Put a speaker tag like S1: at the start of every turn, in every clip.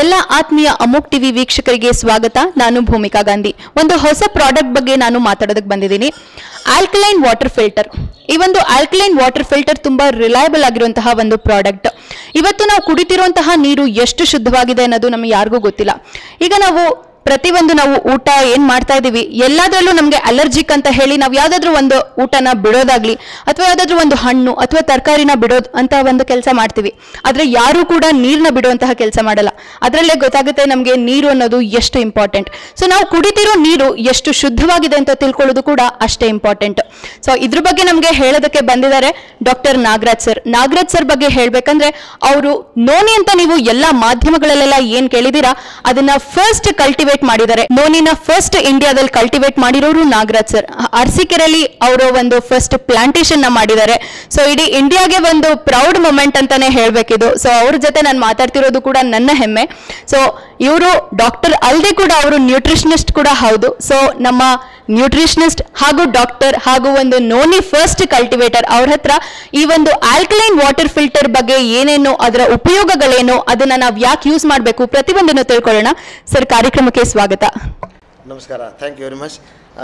S1: ಎಲ್ಲ ಆತ್ಮೀಯ ಅಮೋಕ್ ಟಿವಿ ವೀಕ್ಷಕರಿಗೆ ಸ್ವಾಗತ ನಾನು ಭೂಮಿಕಾ ಗಾಂಧಿ ಒಂದು ಹೊಸ ಪ್ರಾಡಕ್ಟ್ ಬಗ್ಗೆ ನಾನು ಮಾತಾಡೋದಕ್ಕೆ ಬಂದಿದ್ದೀನಿ ಆಲ್ಕಲೈನ್ ವಾಟರ್ ಫಿಲ್ಟರ್ ಈ ಒಂದು ಆಲ್ಕಲೈನ್ ವಾಟರ್ ಫಿಲ್ಟರ್ ತುಂಬಾ ರಿಲಯಬಲ್ ಆಗಿರುವಂತಹ ಒಂದು ಪ್ರಾಡಕ್ಟ್ ಇವತ್ತು ನಾವು ಕುಡಿತಿರುವಂತಹ ನೀರು ಎಷ್ಟು ಶುದ್ಧವಾಗಿದೆ ಅನ್ನೋದು ನಮಗೆ ಯಾರಿಗೂ ಗೊತ್ತಿಲ್ಲ ಈಗ ನಾವು ಪ್ರತಿಯೊಂದು ನಾವು ಊಟ ಏನ್ ಮಾಡ್ತಾ ಇದೀವಿ ಎಲ್ಲದರಲ್ಲೂ ನಮಗೆ ಅಲರ್ಜಿಕ್ ಅಂತ ಹೇಳಿ ನಾವು ಯಾವ್ದಾದ್ರು ಒಂದು ಊಟನ ಬಿಡೋದಾಗ್ಲಿ ಅಥವಾ ಯಾವ್ದಾದ್ರು ಒಂದು ಹಣ್ಣು ಅಥವಾ ತರಕಾರಿನ ಬಿಡೋದ್ ಅಂತ ಒಂದು ಕೆಲಸ ಮಾಡ್ತೀವಿ ಆದ್ರೆ ಯಾರು ಕೂಡ ನೀರ್ನ ಬಿಡುವಂತಹ ಕೆಲಸ ಮಾಡಲ್ಲ ಅದರಲ್ಲೇ ಗೊತ್ತಾಗುತ್ತೆ ನಮಗೆ ನೀರು ಅನ್ನೋದು ಎಷ್ಟು ಇಂಪಾರ್ಟೆಂಟ್ ಸೊ ನಾವು ಕುಡಿತಿರೋ ನೀರು ಎಷ್ಟು ಶುದ್ಧವಾಗಿದೆ ಅಂತ ತಿಳ್ಕೊಳ್ಳೋದು ಕೂಡ ಅಷ್ಟೇ ಇಂಪಾರ್ಟೆಂಟ್ ಸೊ ಇದ್ರ ಬಗ್ಗೆ ನಮಗೆ ಹೇಳೋದಕ್ಕೆ ಬಂದಿದ್ದಾರೆ doctor Nagaraj sir Nagaraj sir ಬಗ್ಗೆ ಹೇಳ್ಬೇಕಂದ್ರೆ ಅವರು ನೋನಿ ಅಂತ ನೀವು ಎಲ್ಲಾ ಮಾಧ್ಯಮಗಳಲ್ಲೆಲ್ಲ ಏನ್ ಕೇಳಿದೀರಾ ಅದನ್ನ ಫಸ್ಟ್ ಕಲ್ಟಿವೇಟ್ ಮಾಡಿದ್ದಾರೆ ನೋನಿನ ಫಸ್ಟ್ ಇಂಡಿಯಾದಲ್ಲಿ ಕಲ್ಟಿವೇಟ್ ಮಾಡಿರೋರು ನಾಗರಾಜ್ ಸರ್ ಅರಸೀಕೆರೆಯಲ್ಲಿ ಅವರು ಒಂದು ಫಸ್ಟ್ ಪ್ಲಾಂಟೇಶನ್ ನ ಮಾಡಿದ್ದಾರೆ ಸೊ ಇಡೀ ಇಂಡಿಯಾಗೆ ಒಂದು ಪ್ರೌಡ್ ಮೂಮೆಂಟ್ ಅಂತಾನೆ ಹೇಳ್ಬೇಕಿದು ಸೊ ಅವ್ರ ಜೊತೆ ನಾನು ಮಾತಾಡ್ತಿರೋದು ಕೂಡ ನನ್ನ ಹೆಮ್ಮೆ ಸೊ ಇವರು ಡಾಕ್ಟರ್ ಅಲ್ಲದೆ ಕೂಡ ಅವರು ನ್ಯೂಟ್ರಿಷನಿಸ್ಟ್ ಕೂಡ ಹೌದು ಸೊ ನಮ್ಮ ನ್ಯೂಟ್ರಿಷನಿಸ್ಟ್ ಹಾಗೂ ಡಾಕ್ಟರ್ ಹಾಗೂ ಒಂದು ನೋನಿ ಫಸ್ಟ್ ಕಲ್ಟಿವೇಟರ್ ಅವ್ರ ಹತ್ರ ಈ ಒಂದು ಆಲ್ಕಲೈನ್ ವಾಟರ್ ಫಿಲ್ಟರ್ ಬಗ್ಗೆ ಏನೇನು ಅದರ ಉಪಯೋಗಗಳೇನು ಅದನ್ನ ನಾವು ಯಾಕೆ ಯೂಸ್ ಮಾಡಬೇಕು ಪ್ರತಿಯೊಂದನ್ನು ತಿಳ್ಕೊಳ್ಳೋಣ ಸರ್ ಕಾರ್ಯಕ್ರಮಕ್ಕೆ ಸ್ವಾಗತ
S2: ನಮಸ್ಕಾರ ಥ್ಯಾಂಕ್ ಯು ವೆರಿ ಮಚ್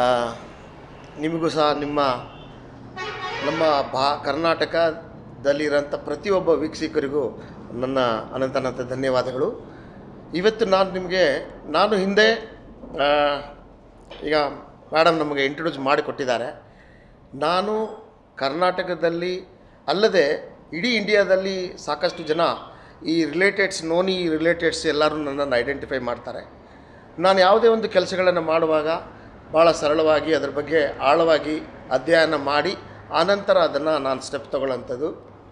S2: ನಿಮಗೂ ಸಹ ನಿಮ್ಮ ನಮ್ಮ ಭಾ ಕರ್ನಾಟಕದಲ್ಲಿರೋಂಥ ಪ್ರತಿಯೊಬ್ಬ ವೀಕ್ಷಕರಿಗೂ ನನ್ನ ಅನಂತನಂತ ಧನ್ಯವಾದಗಳು ಇವತ್ತು ನಾನು ನಿಮಗೆ ನಾನು ಹಿಂದೆ ಆ, ಈಗ ಮೇಡಮ್ ನಮಗೆ ಇಂಟ್ರೊಡ್ಯೂಸ್ ಮಾಡಿಕೊಟ್ಟಿದ್ದಾರೆ ನಾನು ಕರ್ನಾಟಕದಲ್ಲಿ ಅಲ್ಲದೆ ಇಡೀ ಇಂಡಿಯಾದಲ್ಲಿ ಸಾಕಷ್ಟು ಜನ ಈ ರಿಲೇಟೆಡ್ಸ್ ನೋನಿ ರಿಲೇಟೆಡ್ಸ್ ಎಲ್ಲರೂ ನನ್ನನ್ನು ಐಡೆಂಟಿಫೈ ಮಾಡ್ತಾರೆ ನಾನು ಯಾವುದೇ ಒಂದು ಕೆಲಸಗಳನ್ನು ಮಾಡುವಾಗ ಭಾಳ ಸರಳವಾಗಿ ಅದ್ರ ಬಗ್ಗೆ ಆಳವಾಗಿ ಅಧ್ಯಯನ ಮಾಡಿ ಆನಂತರ ಅದನ್ನು ನಾನು ಸ್ಟೆಪ್ ತಗೊಳ್ಳೋಂಥದ್ದು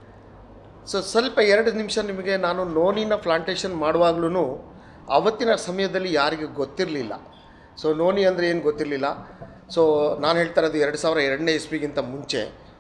S2: ಸೊ ಸ್ವಲ್ಪ ಎರಡು ನಿಮಿಷ ನಿಮಗೆ ನಾನು ನೋನಿನ ಪ್ಲಾಂಟೇಶನ್ ಮಾಡುವಾಗ್ಲೂ ಅವತ್ತಿನ ಸಮಯದಲ್ಲಿ ಯಾರಿಗೂ ಗೊತ್ತಿರಲಿಲ್ಲ ಸೊ ನೋನಿ ಅಂದರೆ ಏನು ಗೊತ್ತಿರಲಿಲ್ಲ ಸೊ ನಾನು ಹೇಳ್ತಾ ಇರೋದು ಎರಡು ಸಾವಿರ ಎರಡನೇ ಇಸ್ವಿಗಿಂತ ಮುಂಚೆ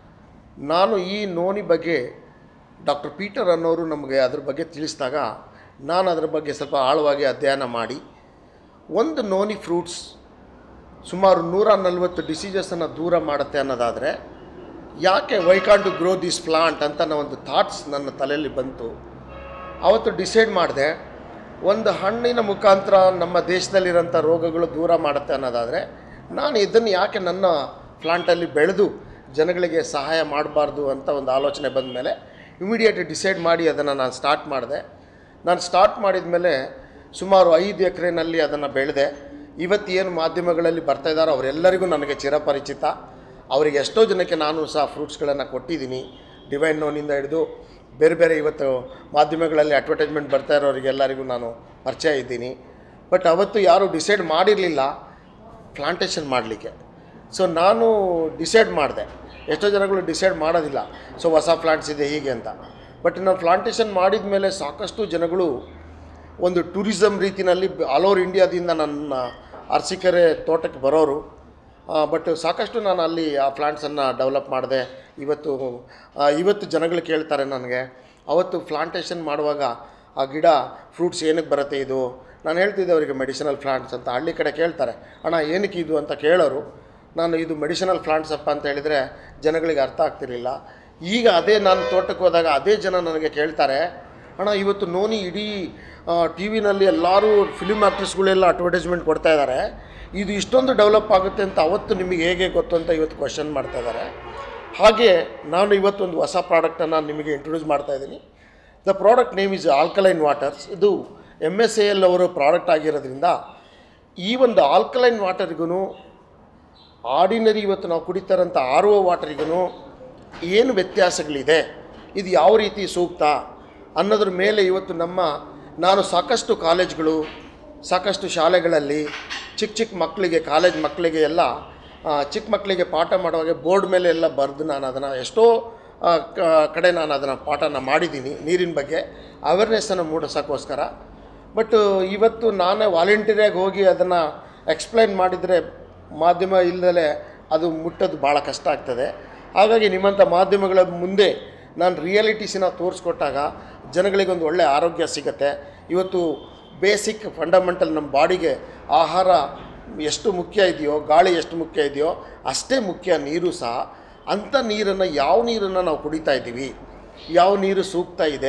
S2: ನಾನು ಈ ನೋನಿ ಬಗ್ಗೆ ಡಾಕ್ಟರ್ ಪೀಟರ್ ಅನ್ನೋರು ನಮಗೆ ಅದ್ರ ಬಗ್ಗೆ ತಿಳಿಸಿದಾಗ ನಾನು ಅದ್ರ ಬಗ್ಗೆ ಸ್ವಲ್ಪ ಆಳವಾಗಿ ಅಧ್ಯಯನ ಮಾಡಿ ಒಂದು ನೋನಿ ಫ್ರೂಟ್ಸ್ ಸುಮಾರು ನೂರ ನಲ್ವತ್ತು ಡಿಸೀಸಸನ್ನು ದೂರ ಮಾಡುತ್ತೆ ಅನ್ನೋದಾದರೆ ಯಾಕೆ why can't to grow this plant ಅಂತ ನನ್ನ ಒಂದು ಥಾಟ್ಸ್ ನನ್ನ ತಲೆಯಲ್ಲಿ ಬಂತು ಅವತ್ತು ಡಿಸೈಡ್ ಮಾಡಿದೆ ಒಂದು ಹಣ್ಣಿನ ಮುಖಾಂತರ ನಮ್ಮ ದೇಶದಲ್ಲಿರೋಂಥ ರೋಗಗಳು ದೂರ ಮಾಡುತ್ತೆ ಅನ್ನೋದಾದರೆ ನಾನು ಇದನ್ನು ಯಾಕೆ ನನ್ನ ಪ್ಲಾಂಟಲ್ಲಿ ಬೆಳೆದು ಜನಗಳಿಗೆ ಸಹಾಯ ಮಾಡಬಾರ್ದು ಅಂತ ಒಂದು ಆಲೋಚನೆ ಬಂದ ಮೇಲೆ ಇಮಿಡಿಯೇಟ್ ಡಿಸೈಡ್ ಮಾಡಿ ಅದನ್ನು ನಾನು ಸ್ಟಾರ್ಟ್ ಮಾಡಿದೆ ನಾನು ಸ್ಟಾರ್ಟ್ ಮಾಡಿದ ಮೇಲೆ ಸುಮಾರು ಐದು ಎಕರೆನಲ್ಲಿ ಅದನ್ನು ಬೆಳೆದೆ ಇವತ್ತು ಏನು ಮಾಧ್ಯಮಗಳಲ್ಲಿ ಬರ್ತಾ ಇದ್ದಾರೋ ಅವರೆಲ್ಲರಿಗೂ ನನಗೆ ಚಿರಪರಿಚಿತ ಅವರಿಗೆ ಎಷ್ಟೋ ಜನಕ್ಕೆ ನಾನು ಸಹ ಫ್ರೂಟ್ಸ್ಗಳನ್ನು ಕೊಟ್ಟಿದ್ದೀನಿ ಡಿವೈನ್ ನೋನಿಂದ ಹಿಡಿದು ಬೇರೆ ಬೇರೆ ಇವತ್ತು ಮಾಧ್ಯಮಗಳಲ್ಲಿ ಅಡ್ವರ್ಟೈಸ್ಮೆಂಟ್ ಬರ್ತಾ ಇರೋರಿಗೆಲ್ಲರಿಗೂ ನಾನು ಪರಿಚಯ ಇದ್ದೀನಿ ಬಟ್ ಅವತ್ತು ಯಾರೂ ಡಿಸೈಡ್ ಮಾಡಿರಲಿಲ್ಲ ಪ್ಲಾಂಟೇಶನ್ ಮಾಡಲಿಕ್ಕೆ ಸೊ ನಾನು ಡಿಸೈಡ್ ಮಾಡಿದೆ ಎಷ್ಟೋ ಜನಗಳು ಡಿಸೈಡ್ ಮಾಡೋದಿಲ್ಲ ಸೊ ಹೊಸ ಪ್ಲಾಂಟ್ಸ್ ಇದೆ ಹೀಗೆ ಅಂತ ಬಟ್ ನಾನು ಪ್ಲಾಂಟೇಶನ್ ಮಾಡಿದ ಮೇಲೆ ಸಾಕಷ್ಟು ಜನಗಳು ಒಂದು ಟೂರಿಸಮ್ ರೀತಿಯಲ್ಲಿ ಆಲ್ ಓವರ್ ಇಂಡಿಯಾದಿಂದ ನನ್ನ ಅರಸೀಕೆರೆ ತೋಟಕ್ಕೆ ಬರೋರು ಬಟ್ ಸಾಕಷ್ಟು ನಾನು ಅಲ್ಲಿ ಆ ಪ್ಲಾಂಟ್ಸನ್ನು ಡೆವಲಪ್ ಮಾಡಿದೆ ಇವತ್ತು ಆ, ಇವತ್ತು ಜನಗಳು ಕೇಳ್ತಾರೆ ನನಗೆ ಅವತ್ತು ಪ್ಲಾಂಟೇಶನ್ ಮಾಡುವಾಗ ಆ ಗಿಡ ಫ್ರೂಟ್ಸ್ ಏನಕ್ಕೆ ಬರುತ್ತೆ ಇದು ನಾನು ಹೇಳ್ತಿದ್ದೆ ಅವರಿಗೆ ಮೆಡಿಸಿನಲ್ ಪ್ಲಾಂಟ್ಸ್ ಅಂತ ಹಳ್ಳಿ ಕಡೆ ಕೇಳ್ತಾರೆ ಅಣ್ಣ ಏನಕ್ಕೆ ಇದು ಅಂತ ಕೇಳೋರು ನಾನು ಇದು ಮೆಡಿಸಿನಲ್ ಪ್ಲಾಂಟ್ಸ್ ಅಪ್ಪ ಅಂತ ಹೇಳಿದರೆ ಜನಗಳಿಗೆ ಅರ್ಥ ಆಗ್ತಿರಲಿಲ್ಲ ಈಗ ಅದೇ ನಾನು ತೋಟಕ್ಕೆ ಹೋದಾಗ ಅದೇ ಜನ ನನಗೆ ಕೇಳ್ತಾರೆ ಅಣ್ಣ ಇವತ್ತು ನೋನಿ ಇಡೀ ಟಿ ವಿನಲ್ಲಿ ಎಲ್ಲರೂ ಫಿಲಿಮ್ ಆ್ಯಕ್ಟ್ರೆಸ್ಗಳೆಲ್ಲ ಅಡ್ವರ್ಟೈಸ್ಮೆಂಟ್ ಕೊಡ್ತಾ ಇದ್ದಾರೆ ಇದು ಇಷ್ಟೊಂದು ಡೆವಲಪ್ ಆಗುತ್ತೆ ಅಂತ ಅವತ್ತು ನಿಮಗೆ ಹೇಗೆ ಗೊತ್ತು ಅಂತ ಇವತ್ತು ಕ್ವಶನ್ ಮಾಡ್ತಾ ಇದ್ದಾರೆ ಹಾಗೆ ನಾನು ಇವತ್ತೊಂದು ಹೊಸ ಪ್ರಾಡಕ್ಟನ್ನು ನಿಮಗೆ ಇಂಟ್ರೊಡ್ಯೂಸ್ ಮಾಡ್ತಾ ಇದ್ದೀನಿ the product name is alkaline waters ಇದು ಎಮ್ ಎಸ್ ಎ ಎಲ್ ಅವರು ಪ್ರಾಡಕ್ಟ್ ಆಗಿರೋದ್ರಿಂದ ಈ ಒಂದು ಆಲ್ಕಲೈನ್ ವಾಟರ್ಗೂ ಆರ್ಡಿನರಿ ಇವತ್ತು ನಾವು ಕುಡಿತಾರಂಥ ಆರ್ ಒ ವಾಟರಿಗೂ ಏನು ವ್ಯತ್ಯಾಸಗಳಿದೆ ಇದು ಯಾವ ರೀತಿ ಸೂಕ್ತ ಅನ್ನೋದ್ರ ಮೇಲೆ ಇವತ್ತು ನಮ್ಮ ನಾನು ಸಾಕಷ್ಟು ಕಾಲೇಜ್ಗಳು ಸಾಕಷ್ಟು ಶಾಲೆಗಳಲ್ಲಿ ಚಿಕ್ಕ ಚಿಕ್ಕ ಮಕ್ಕಳಿಗೆ ಕಾಲೇಜ್ ಮಕ್ಕಳಿಗೆ ಎಲ್ಲ ಆ, ಚಿಕ್ಕ ಮಕ್ಕಳಿಗೆ ಪಾಠ ಮಾಡುವಾಗ ಬೋರ್ಡ್ ಮೇಲೆ ಎಲ್ಲ ಬರೆದು ನಾನು ಅದನ್ನು ಎಷ್ಟೋ ಆ, ಕ- ಕಡೆ ನಾನು ಅದನ್ನು ಪಾಠನ ಮಾಡಿದ್ದೀನಿ ನೀರಿನ ಬಗ್ಗೆ ಅವೇರ್ನೆಸ್ಸನ್ನು ಮೂಡಿಸೋಕ್ಕೋಸ್ಕರ ಬಟ್ ಇವತ್ತು ನಾನೇ ವಾಲಂಟಿಯರಾಗಿ ಹೋಗಿ ಅದನ್ನು ಎಕ್ಸ್ಪ್ಲೈನ್ ಮಾಡಿದರೆ ಮಾಧ್ಯಮ ಇಲ್ಲದಲೇ ಅದು ಮುಟ್ಟೋದು ಭಾಳ ಕಷ್ಟ ಆಗ್ತದೆ ಹಾಗಾಗಿ ನಿಮ್ಮಂಥ ಮಾಧ್ಯಮಗಳ ಮುಂದೆ ನಾನು ರಿಯಾಲಿಟೀಸಿನ ತೋರಿಸ್ಕೊಟ್ಟಾಗ ಜನಗಳಿಗೊಂದು ಒಳ್ಳೆಯ ಆರೋಗ್ಯ ಸಿಗುತ್ತೆ ಇವತ್ತು ಬೇಸಿಕ್ ಫಂಡಮೆಂಟಲ್ ನಮ್ಮ ಬಾಡಿಗೆ ಆಹಾರ ಎಷ್ಟು ಮುಖ್ಯ ಇದೆಯೋ ಗಾಳಿ ಎಷ್ಟು ಮುಖ್ಯ ಇದೆಯೋ ಅಷ್ಟೇ ಮುಖ್ಯ ನೀರು ಸಹ ಅಂಥ ನೀರನ್ನು ಯಾವ ನೀರನ್ನು ನಾವು ಕುಡಿತಾ ಇದ್ದೀವಿ ಯಾವ ನೀರು ಸೂಕ್ತ ಇದೆ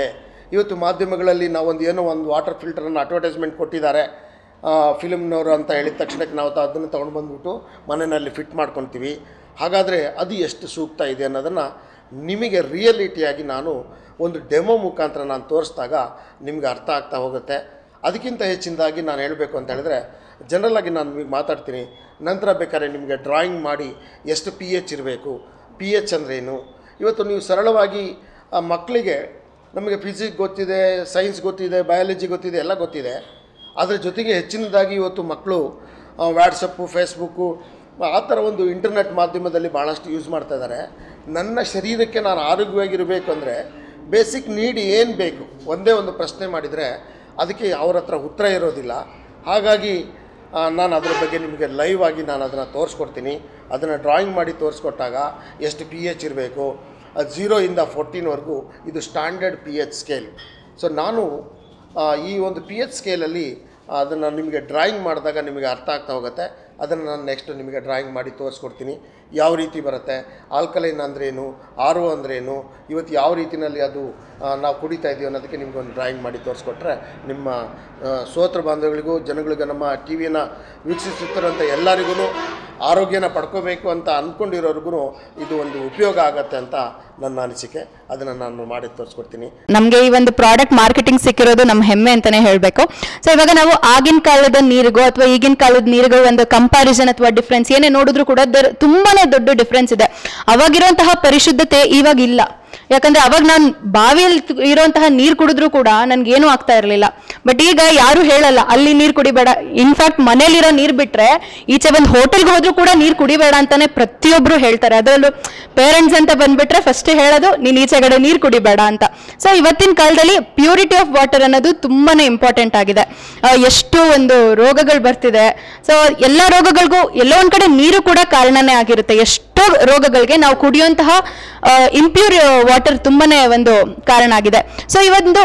S2: ಇವತ್ತು ಮಾಧ್ಯಮಗಳಲ್ಲಿ ನಾವೊಂದು ಏನೋ ಒಂದು ವಾಟರ್ ಫಿಲ್ಟರನ್ನು ಅಡ್ವರ್ಟೈಸ್ಮೆಂಟ್ ಕೊಟ್ಟಿದ್ದಾರೆ ಫಿಲ್ಮ್ನವರು ಅಂತ ಹೇಳಿದ ತಕ್ಷಣಕ್ಕೆ ನಾವು ತ- ಅದನ್ನು ತೊಗೊಂಡು ಬಂದ್ಬಿಟ್ಟು ಮನೆಯಲ್ಲಿ ಫಿಟ್ ಮಾಡ್ಕೊತೀವಿ ಹಾಗಾದರೆ ಅದು ಎಷ್ಟು ಸೂಕ್ತ ಇದೆ ಅನ್ನೋದನ್ನು ನಿಮಗೆ ರಿಯಲಿಟಿಯಾಗಿ ನಾನು ಒಂದು ಡೆಮೋ ಮುಖಾಂತರ ನಾನು ತೋರಿಸಿದಾಗ ನಿಮಗೆ ಅರ್ಥ ಆಗ್ತಾ ಹೋಗುತ್ತೆ ಅದಕ್ಕಿಂತ ಹೆಚ್ಚಿನದಾಗಿ ನಾನು ಹೇಳಬೇಕು ಅಂತ ಹೇಳಿದ್ರೆ ಜನರಲಾಗಿ ನಾನು ನಿಮಗೆ ಮಾತಾಡ್ತೀನಿ ನಂತರ ಬೇಕಾದ್ರೆ ನಿಮಗೆ ಡ್ರಾಯಿಂಗ್ ಮಾಡಿ ಎಷ್ಟು ಪಿ ಎಚ್ ಇರಬೇಕು ಪಿ ಎಚ್ ಅಂದ್ರೇನು ಇವತ್ತು ನೀವು ಸರಳವಾಗಿ ಆ ಮಕ್ಕಳಿಗೆ ನಮಗೆ ಫಿಸಿಕ್ಸ್ ಗೊತ್ತಿದೆ ಸೈನ್ಸ್ ಗೊತ್ತಿದೆ ಬಯಾಲಜಿ ಗೊತ್ತಿದೆ ಎಲ್ಲ ಗೊತ್ತಿದೆ ಅದರ ಜೊತೆಗೆ ಹೆಚ್ಚಿನದಾಗಿ ಇವತ್ತು ಮಕ್ಕಳು ವ್ಯಾಟ್ಸಪ್ಪು ಫೇಸ್ಬುಕ್ಕು ಆ ಥರ ಒಂದು ಇಂಟರ್ನೆಟ್ ಮಾಧ್ಯಮದಲ್ಲಿ ಭಾಳಷ್ಟು ಯೂಸ್ ಮಾಡ್ತಾ ಇದ್ದಾರೆ ನನ್ನ ಶರೀರಕ್ಕೆ ನಾನು ಆರೋಗ್ಯವಾಗಿರಬೇಕು ಅಂದರೆ ಬೇಸಿಕ್ ನೀಡ್ ಏನು ಬೇಕು ಒಂದೇ ಒಂದು ಪ್ರಶ್ನೆ ಮಾಡಿದರೆ ಅದಕ್ಕೆ ಅವ್ರ ಹತ್ರ ಉತ್ತರ ಇರೋದಿಲ್ಲ ಹಾಗಾಗಿ ಆ, ನಾನು ಅದರ ಬಗ್ಗೆ ನಿಮಗೆ ಲೈವ್ ಆಗಿ ನಾನು ಅದನ್ನು ತೋರಿಸ್ಕೊಡ್ತೀನಿ ಅದನ್ನು ಡ್ರಾಯಿಂಗ್ ಮಾಡಿ ತೋರಿಸ್ಕೊಟ್ಟಾಗ ಎಷ್ಟು ಪಿ ಎಚ್ ಇರಬೇಕು ಝೀರೋಯಿಂದ ಫೋರ್ಟೀನ್ವರೆಗೂ ಇದು standard P H scale so ನಾನು ಆ, ಈ ಒಂದು ಪಿ ಎಚ್ ಸ್ಕೇಲಲ್ಲಿ ಅದನ್ನು ನಿಮಗೆ ಡ್ರಾಯಿಂಗ್ ಮಾಡಿದಾಗ ನಿಮಗೆ ಅರ್ಥ ಆಗ್ತಾ ಹೋಗುತ್ತೆ ಅದನ್ನು ನಾನು ನೆಕ್ಸ್ಟ್ ನಿಮಗೆ ಡ್ರಾಯಿಂಗ್ ಮಾಡಿ ತೋರಿಸ್ಕೊಡ್ತೀನಿ ಯಾವ ರೀತಿ ಬರುತ್ತೆ ಆಲ್ಕಲೈನ್ ಅಂದ್ರೇನು ಆರ್ ಒ ಅಂದ್ರೇನು ಇವತ್ತು ಯಾವ ರೀತಿಯಲ್ಲಿ ಅದು ಆ, ನಾವು ಕುಡಿತಾ ಇದ್ದೀವಿ ಅನ್ನೋದಕ್ಕೆ ನಿಮ್ಗೆ ಒಂದು ಡ್ರಾಯಿಂಗ್ ಮಾಡಿ ತೋರಿಸ್ಕೊಟ್ರೆ ನಿಮ್ಮ ಆ, ಶ್ರೋತೃ ಬಾಂಧವಗಳಿಗೂ ಜನಗಳಿಗೂ ನಮ್ಮ ಟಿ ವಿಯನ್ನು ವೀಕ್ಷಿಸುತ್ತಿರೋಂಥ ಎಲ್ಲರಿಗೂ ಆರೋಗ್ಯನ ಪಡ್ಕೋಬೇಕು ಅಂತ ಅಂದ್ಕೊಂಡಿರೋರ್ಗು ಇದು ಒಂದು ಉಪಯೋಗ ಆಗತ್ತೆ ಅಂತ ನನ್ನ ಅನಿಸಿಕೆ ಅದನ್ನು ನಾನು ಮಾಡಿ ತೋರಿಸ್ಕೊಡ್ತೀನಿ
S1: ನಮಗೆ ಈ ಒಂದು ಪ್ರಾಡಕ್ಟ್ ಮಾರ್ಕೆಟಿಂಗ್ ಸಿಕ್ಕಿರೋದು ನಮ್ಮ ಹೆಮ್ಮೆ ಅಂತಾನೆ ಹೇಳಬೇಕು ಸೊ ಇವಾಗ ನಾವು ಆಗಿನ ಕಾಲದ ನೀರಿಗೂ ಅಥವಾ ಈಗಿನ ಕಾಲದ ನೀರಿಗೂ ಒಂದು ಕಂಪ್ಯಾರಿಸನ್ ಅಥವಾ ಡಿಫ್ರೆನ್ಸ್ ಏನೇ ನೋಡಿದ್ರು ಕೂಡ there ತುಂಬಾನೇ ದೊಡ್ಡ ಡಿಫ್ರೆನ್ಸ್ ಇದೆ ಅವಾಗಿರುವಂತಹ ಪರಿಶುದ್ಧತೆ ಇವಾಗ ಇಲ್ಲ ಯಾಕಂದ್ರೆ ಅವಾಗ ನಾನು ಬಾವಿಯಲ್ಲಿ ತ್- ಇರುವಂತಹ ನೀರು ಕುಡಿದ್ರು ಕೂಡ ನನ್ಗೆ ಏನೂ ಆಗ್ತಾ ಇರಲಿಲ್ಲ ಬಟ್ ಈಗ ಯಾರು ಹೇಳಲ್ಲ ಅಲ್ಲಿ ನೀರು ಕುಡಿಬೇಡ ಇನ್ಫ್ಯಾಕ್ಟ್ ಮನೇಲಿರೋ ನೀರು ಬಿಟ್ರೆ ಈಚೆ ಒಂದು ಹೋಟೆಲ್ಗೆ ಹೋದ್ರು ಕೂಡ ನೀರು ಕುಡಿಬೇಡ ಅಂತಾನೆ ಪ್ರತಿಯೊಬ್ರು ಹೇಳ್ತಾರೆ ಅದರಲ್ಲೂ ಪೇರೆಂಟ್ಸ್ ಅಂತ ಬಂದ್ಬಿಟ್ರೆ ಫಸ್ಟ್ ಹೇಳೋದು ನೀನು ಈಚೆಗಡೆ ನೀರು ಕುಡಿಬೇಡ ಅಂತ ಸೊ ಇವತ್ತಿನ ಕಾಲದಲ್ಲಿ ಪ್ಯೂರಿಟಿ ಆಫ್ ವಾಟರ್ ಅನ್ನೋದು ತುಂಬಾನೇ ಇಂಪಾರ್ಟೆಂಟ್ ಆಗಿದೆ ಆ, ಎಷ್ಟು ಒಂದು ರೋಗಗಳು ಬರ್ತಿದೆ ಸೊ ಎಲ್ಲ ರೋಗಗಳಿಗೂ ಎಲ್ಲೋ ಒಂದ್ ಕಡೆ ನೀರು ಕೂಡ ಕಾರಣನೇ ಆಗಿರುತ್ತೆ ಎಷ್ಟೋ ರೋಗಗಳಿಗೆ ನಾವು ಕುಡಿಯುವಂತಹ ಇಂಪ್ಯೂರ್ ವಾಟರ್ ತುಂಬಾನೇ ಒಂದು ಕಾರಣ ಆಗಿದೆ ಸೊ ಈ ಒಂದು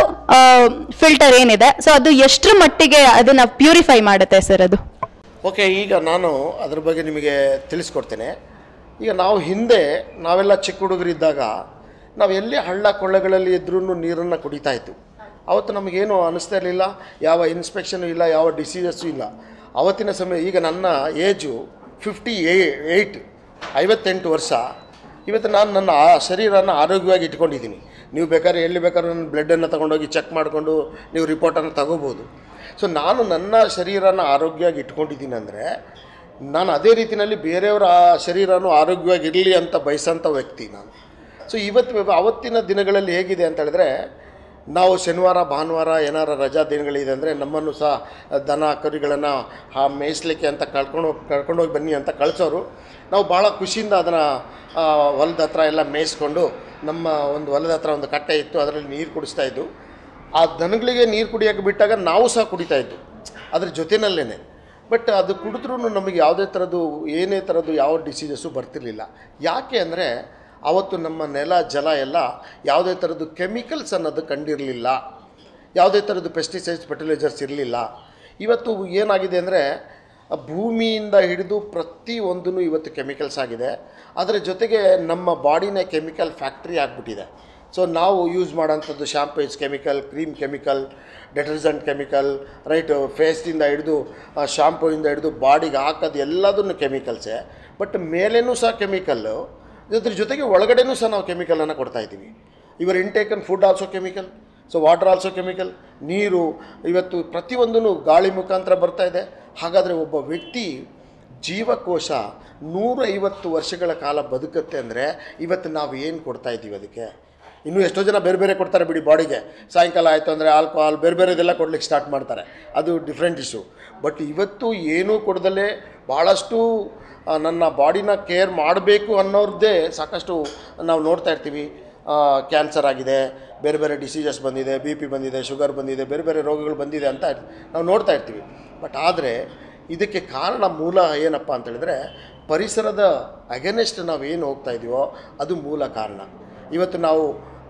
S1: ಫಿಲ್ಟರ್ ಏನಿದೆ ಸೊ ಅದು ಎಷ್ಟರ ಮಟ್ಟಿಗೆ ಅದನ್ನ ಪ್ಯೂರಿಫೈ ಮಾಡುತ್ತೆ ಸರ್ ಅದು
S2: ಓಕೆ ಈಗ ನಾನು ಅದ್ರ ಬಗ್ಗೆ ನಿಮಗೆ ತಿಳಿಸ್ಕೊಡ್ತೇನೆ ಈಗ ನಾವು ಹಿಂದೆ ನಾವೆಲ್ಲ ಚಿಕ್ಕ ಹುಡುಗರಿದ್ದಾಗ ನಾವು ಎಲ್ಲಿ ಹಳ್ಳ ಕೊಳ್ಳಗಳಲ್ಲಿ ಇದ್ರೂ ನೀರನ್ನು ಕುಡಿತಾ ಇತ್ತು ಅವತ್ತು ನಮಗೇನು ಅನ್ನಿಸ್ತಾ ಇರಲಿಲ್ಲ ಯಾವ ಇನ್ಸ್ಪೆಕ್ಷನು ಇಲ್ಲ ಯಾವ ಡಿಸೀಸಸ್ಸು ಇಲ್ಲ ಅವತ್ತಿನ ಸಮಯ ಈಗ ನನ್ನ ಏಜು ಫಿಫ್ಟಿ ಏಯ್ಟ್ ಐವತ್ತೆಂಟು ವರ್ಷ ಇವತ್ತು ನಾನು ನನ್ನ ಆ ಶರೀರನ ಆರೋಗ್ಯವಾಗಿ ಇಟ್ಕೊಂಡಿದ್ದೀನಿ ನೀವು ಬೇಕಾದ್ರೆ ಎಲ್ಲಿ ಬೇಕಾದ್ರೂ ನನ್ನ ಬ್ಲಡ್ಡನ್ನು ತಗೊಂಡೋಗಿ ಚೆಕ್ ಮಾಡಿಕೊಂಡು ನೀವು ರಿಪೋರ್ಟನ್ನು ತಗೋಬೋದು ಸೊ ನಾನು ನನ್ನ ಶರೀರನ ಆರೋಗ್ಯವಾಗಿ ಇಟ್ಕೊಂಡಿದ್ದೀನಿ ಅಂದರೆ ನಾನು ಅದೇ ರೀತಿಯಲ್ಲಿ ಬೇರೆಯವರ ಆ ಶರೀರನೂ ಆರೋಗ್ಯವಾಗಿರಲಿ ಅಂತ ಬಯಸೋಂಥ ವ್ಯಕ್ತಿ ನಾನು ಸೊ ಇವತ್ತು ಅವತ್ತಿನ ದಿನಗಳಲ್ಲಿ ಹೇಗಿದೆ ಅಂತ ಹೇಳಿದ್ರೆ ನಾವು ಶನಿವಾರ ಭಾನುವಾರ ಏನಾರ ರಜಾ ದಿನಗಳಿದೆ ಅಂದರೆ ನಮ್ಮನ್ನು ಸಹ ದನ ಕರುಗಳನ್ನು ಆ ಮೇಯಿಸ್ಲಿಕ್ಕೆ ಅಂತ ಕಳ್ಕೊಂಡು ಹೋಗಿ ಕರ್ಕೊಂಡೋಗಿ ಬನ್ನಿ ಅಂತ ಕಳಿಸೋರು ನಾವು ಭಾಳ ಖುಷಿಯಿಂದ ಅದನ್ನು ಹೊಲದ ಹತ್ರ ಎಲ್ಲ ಮೇಯಿಸ್ಕೊಂಡು ನಮ್ಮ ಒಂದು ಹೊಲದ ಹತ್ರ ಒಂದು ಕಟ್ಟೆ ಇತ್ತು ಅದರಲ್ಲಿ ನೀರು ಕುಡಿಸ್ತಾ ಇದ್ದು ಆ ದನಗಳಿಗೆ ನೀರು ಕುಡಿಯೋಕೆ ಬಿಟ್ಟಾಗ ನಾವು ಸಹ ಕುಡಿತಾ ಇದ್ದು ಅದ್ರ ಜೊತೆಯಲ್ಲೇ ಬಟ್ ಅದು ಕುಡಿದ್ರೂ ನಮಗೆ ಯಾವುದೇ ಥರದ್ದು ಏನೇ ಥರದ್ದು ಯಾವ ಡಿಸೀಸಸ್ಸು ಬರ್ತಿರ್ಲಿಲ್ಲ ಯಾಕೆ ಅಂದರೆ ಅವತ್ತು ನಮ್ಮ ನೆಲ ಜಲ ಎಲ್ಲ ಯಾವುದೇ ಥರದ್ದು ಕೆಮಿಕಲ್ಸ್ ಅನ್ನೋದು ಕಂಡಿರಲಿಲ್ಲ ಯಾವುದೇ ಥರದ್ದು ಪೆಸ್ಟಿಸೈಡ್ಸ್ ಫರ್ಟಿಲೈಸರ್ಸ್ ಇರಲಿಲ್ಲ ಇವತ್ತು ಏನಾಗಿದೆ ಅಂದರೆ ಭೂಮಿಯಿಂದ ಹಿಡಿದು ಪ್ರತಿ ಒಂದೂ ಇವತ್ತು ಕೆಮಿಕಲ್ಸ್ ಆಗಿದೆ ಅದರ ಜೊತೆಗೆ ನಮ್ಮ ಬಾಡಿನೇ ಕೆಮಿಕಲ್ ಫ್ಯಾಕ್ಟ್ರಿ ಆಗಿಬಿಟ್ಟಿದೆ ಸೊ ನಾವು ಯೂಸ್ ಮಾಡೋಂಥದ್ದು shampoo is chemical cream chemical detergent chemical right ಫೇಸ್ದಿಂದ ಹಿಡಿದು ಶಾಂಪೂಯಿಂದ ಹಿಡಿದು ಬಾಡಿಗೆ ಹಾಕೋದು ಎಲ್ಲದನ್ನು ಕೆಮಿಕಲ್ಸೇ ಬಟ್ ಮೇಲೇನೂ ಸಹ ಕೆಮಿಕಲ್ಲು ಇದ್ರ ಜೊತೆಗೆ ಒಳಗಡೆನೂ ಸಹ ನಾವು ಕೆಮಿಕಲನ್ನು ಕೊಡ್ತಾ ಇದ್ದೀವಿ ಇವರ್ ಇಂಟೇಕನ್ food also chemical so water also chemical ನೀರು ಇವತ್ತು ಪ್ರತಿಯೊಂದೂ ಗಾಳಿ ಮುಖಾಂತರ ಬರ್ತಾ ಇದೆ ಹಾಗಾದರೆ ಒಬ್ಬ ವ್ಯಕ್ತಿ ಜೀವಕೋಶ ನೂರೈವತ್ತು ವರ್ಷಗಳ ಕಾಲ ಬದುಕುತ್ತೆ ಅಂದರೆ ಇವತ್ತು ನಾವು ಏನು ಕೊಡ್ತಾ ಇದ್ದೀವಿ ಅದಕ್ಕೆ ಇನ್ನೂ ಎಷ್ಟೋ ಜನ ಬೇರೆ ಬೇರೆ ಕೊಡ್ತಾರೆ ಬಿಡಿ ಬಾಡಿಗೆ ಸಾಯಂಕಾಲ ಆಯಿತು ಅಂದರೆ ಆಲ್ಕೋಹಾಲ್ ಬೇರೆ ಬೇರೆದೆಲ್ಲ ಕೊಡ್ಲಿಕ್ಕೆ ಸ್ಟಾರ್ಟ್ ಮಾಡ್ತಾರೆ ಅದು ಡಿಫ್ರೆಂಟ್ ಇಶ್ಯೂ ಬಟ್ ಇವತ್ತು ಏನೂ ಕೊಡದಲ್ಲೇ ಭಾಳಷ್ಟು ಆ, ನನ್ನ ಬಾಡಿನ ಕೇರ್ ಮಾಡಬೇಕು ಅನ್ನೋರದ್ದೇ ಸಾಕಷ್ಟು ನಾವು ನೋಡ್ತಾ ಇರ್ತೀವಿ ಕ್ಯಾನ್ಸರ್ ಆಗಿದೆ ಬೇರೆ ಬೇರೆ ಡಿಸೀಸಸ್ ಬಂದಿದೆ ಬಿ ಪಿ ಬಂದಿದೆ ಶುಗರ್ ಬಂದಿದೆ ಬೇರೆ ಬೇರೆ ರೋಗಗಳು ಬಂದಿದೆ ಅಂತ ನಾವು ನೋಡ್ತಾ ಇರ್ತೀವಿ ಬಟ್ ಆದರೆ ಇದಕ್ಕೆ ಕಾರಣ ಮೂಲ ಏನಪ್ಪ ಅಂತ ಹೇಳಿದ್ರೆ ಪರಿಸರದ ಅಗೇನೆಸ್ಟ್ ನಾವು ಏನು ಹೋಗ್ತಾ ಇದೀವೋ ಅದು ಮೂಲ ಕಾರಣ ಇವತ್ತು ನಾವು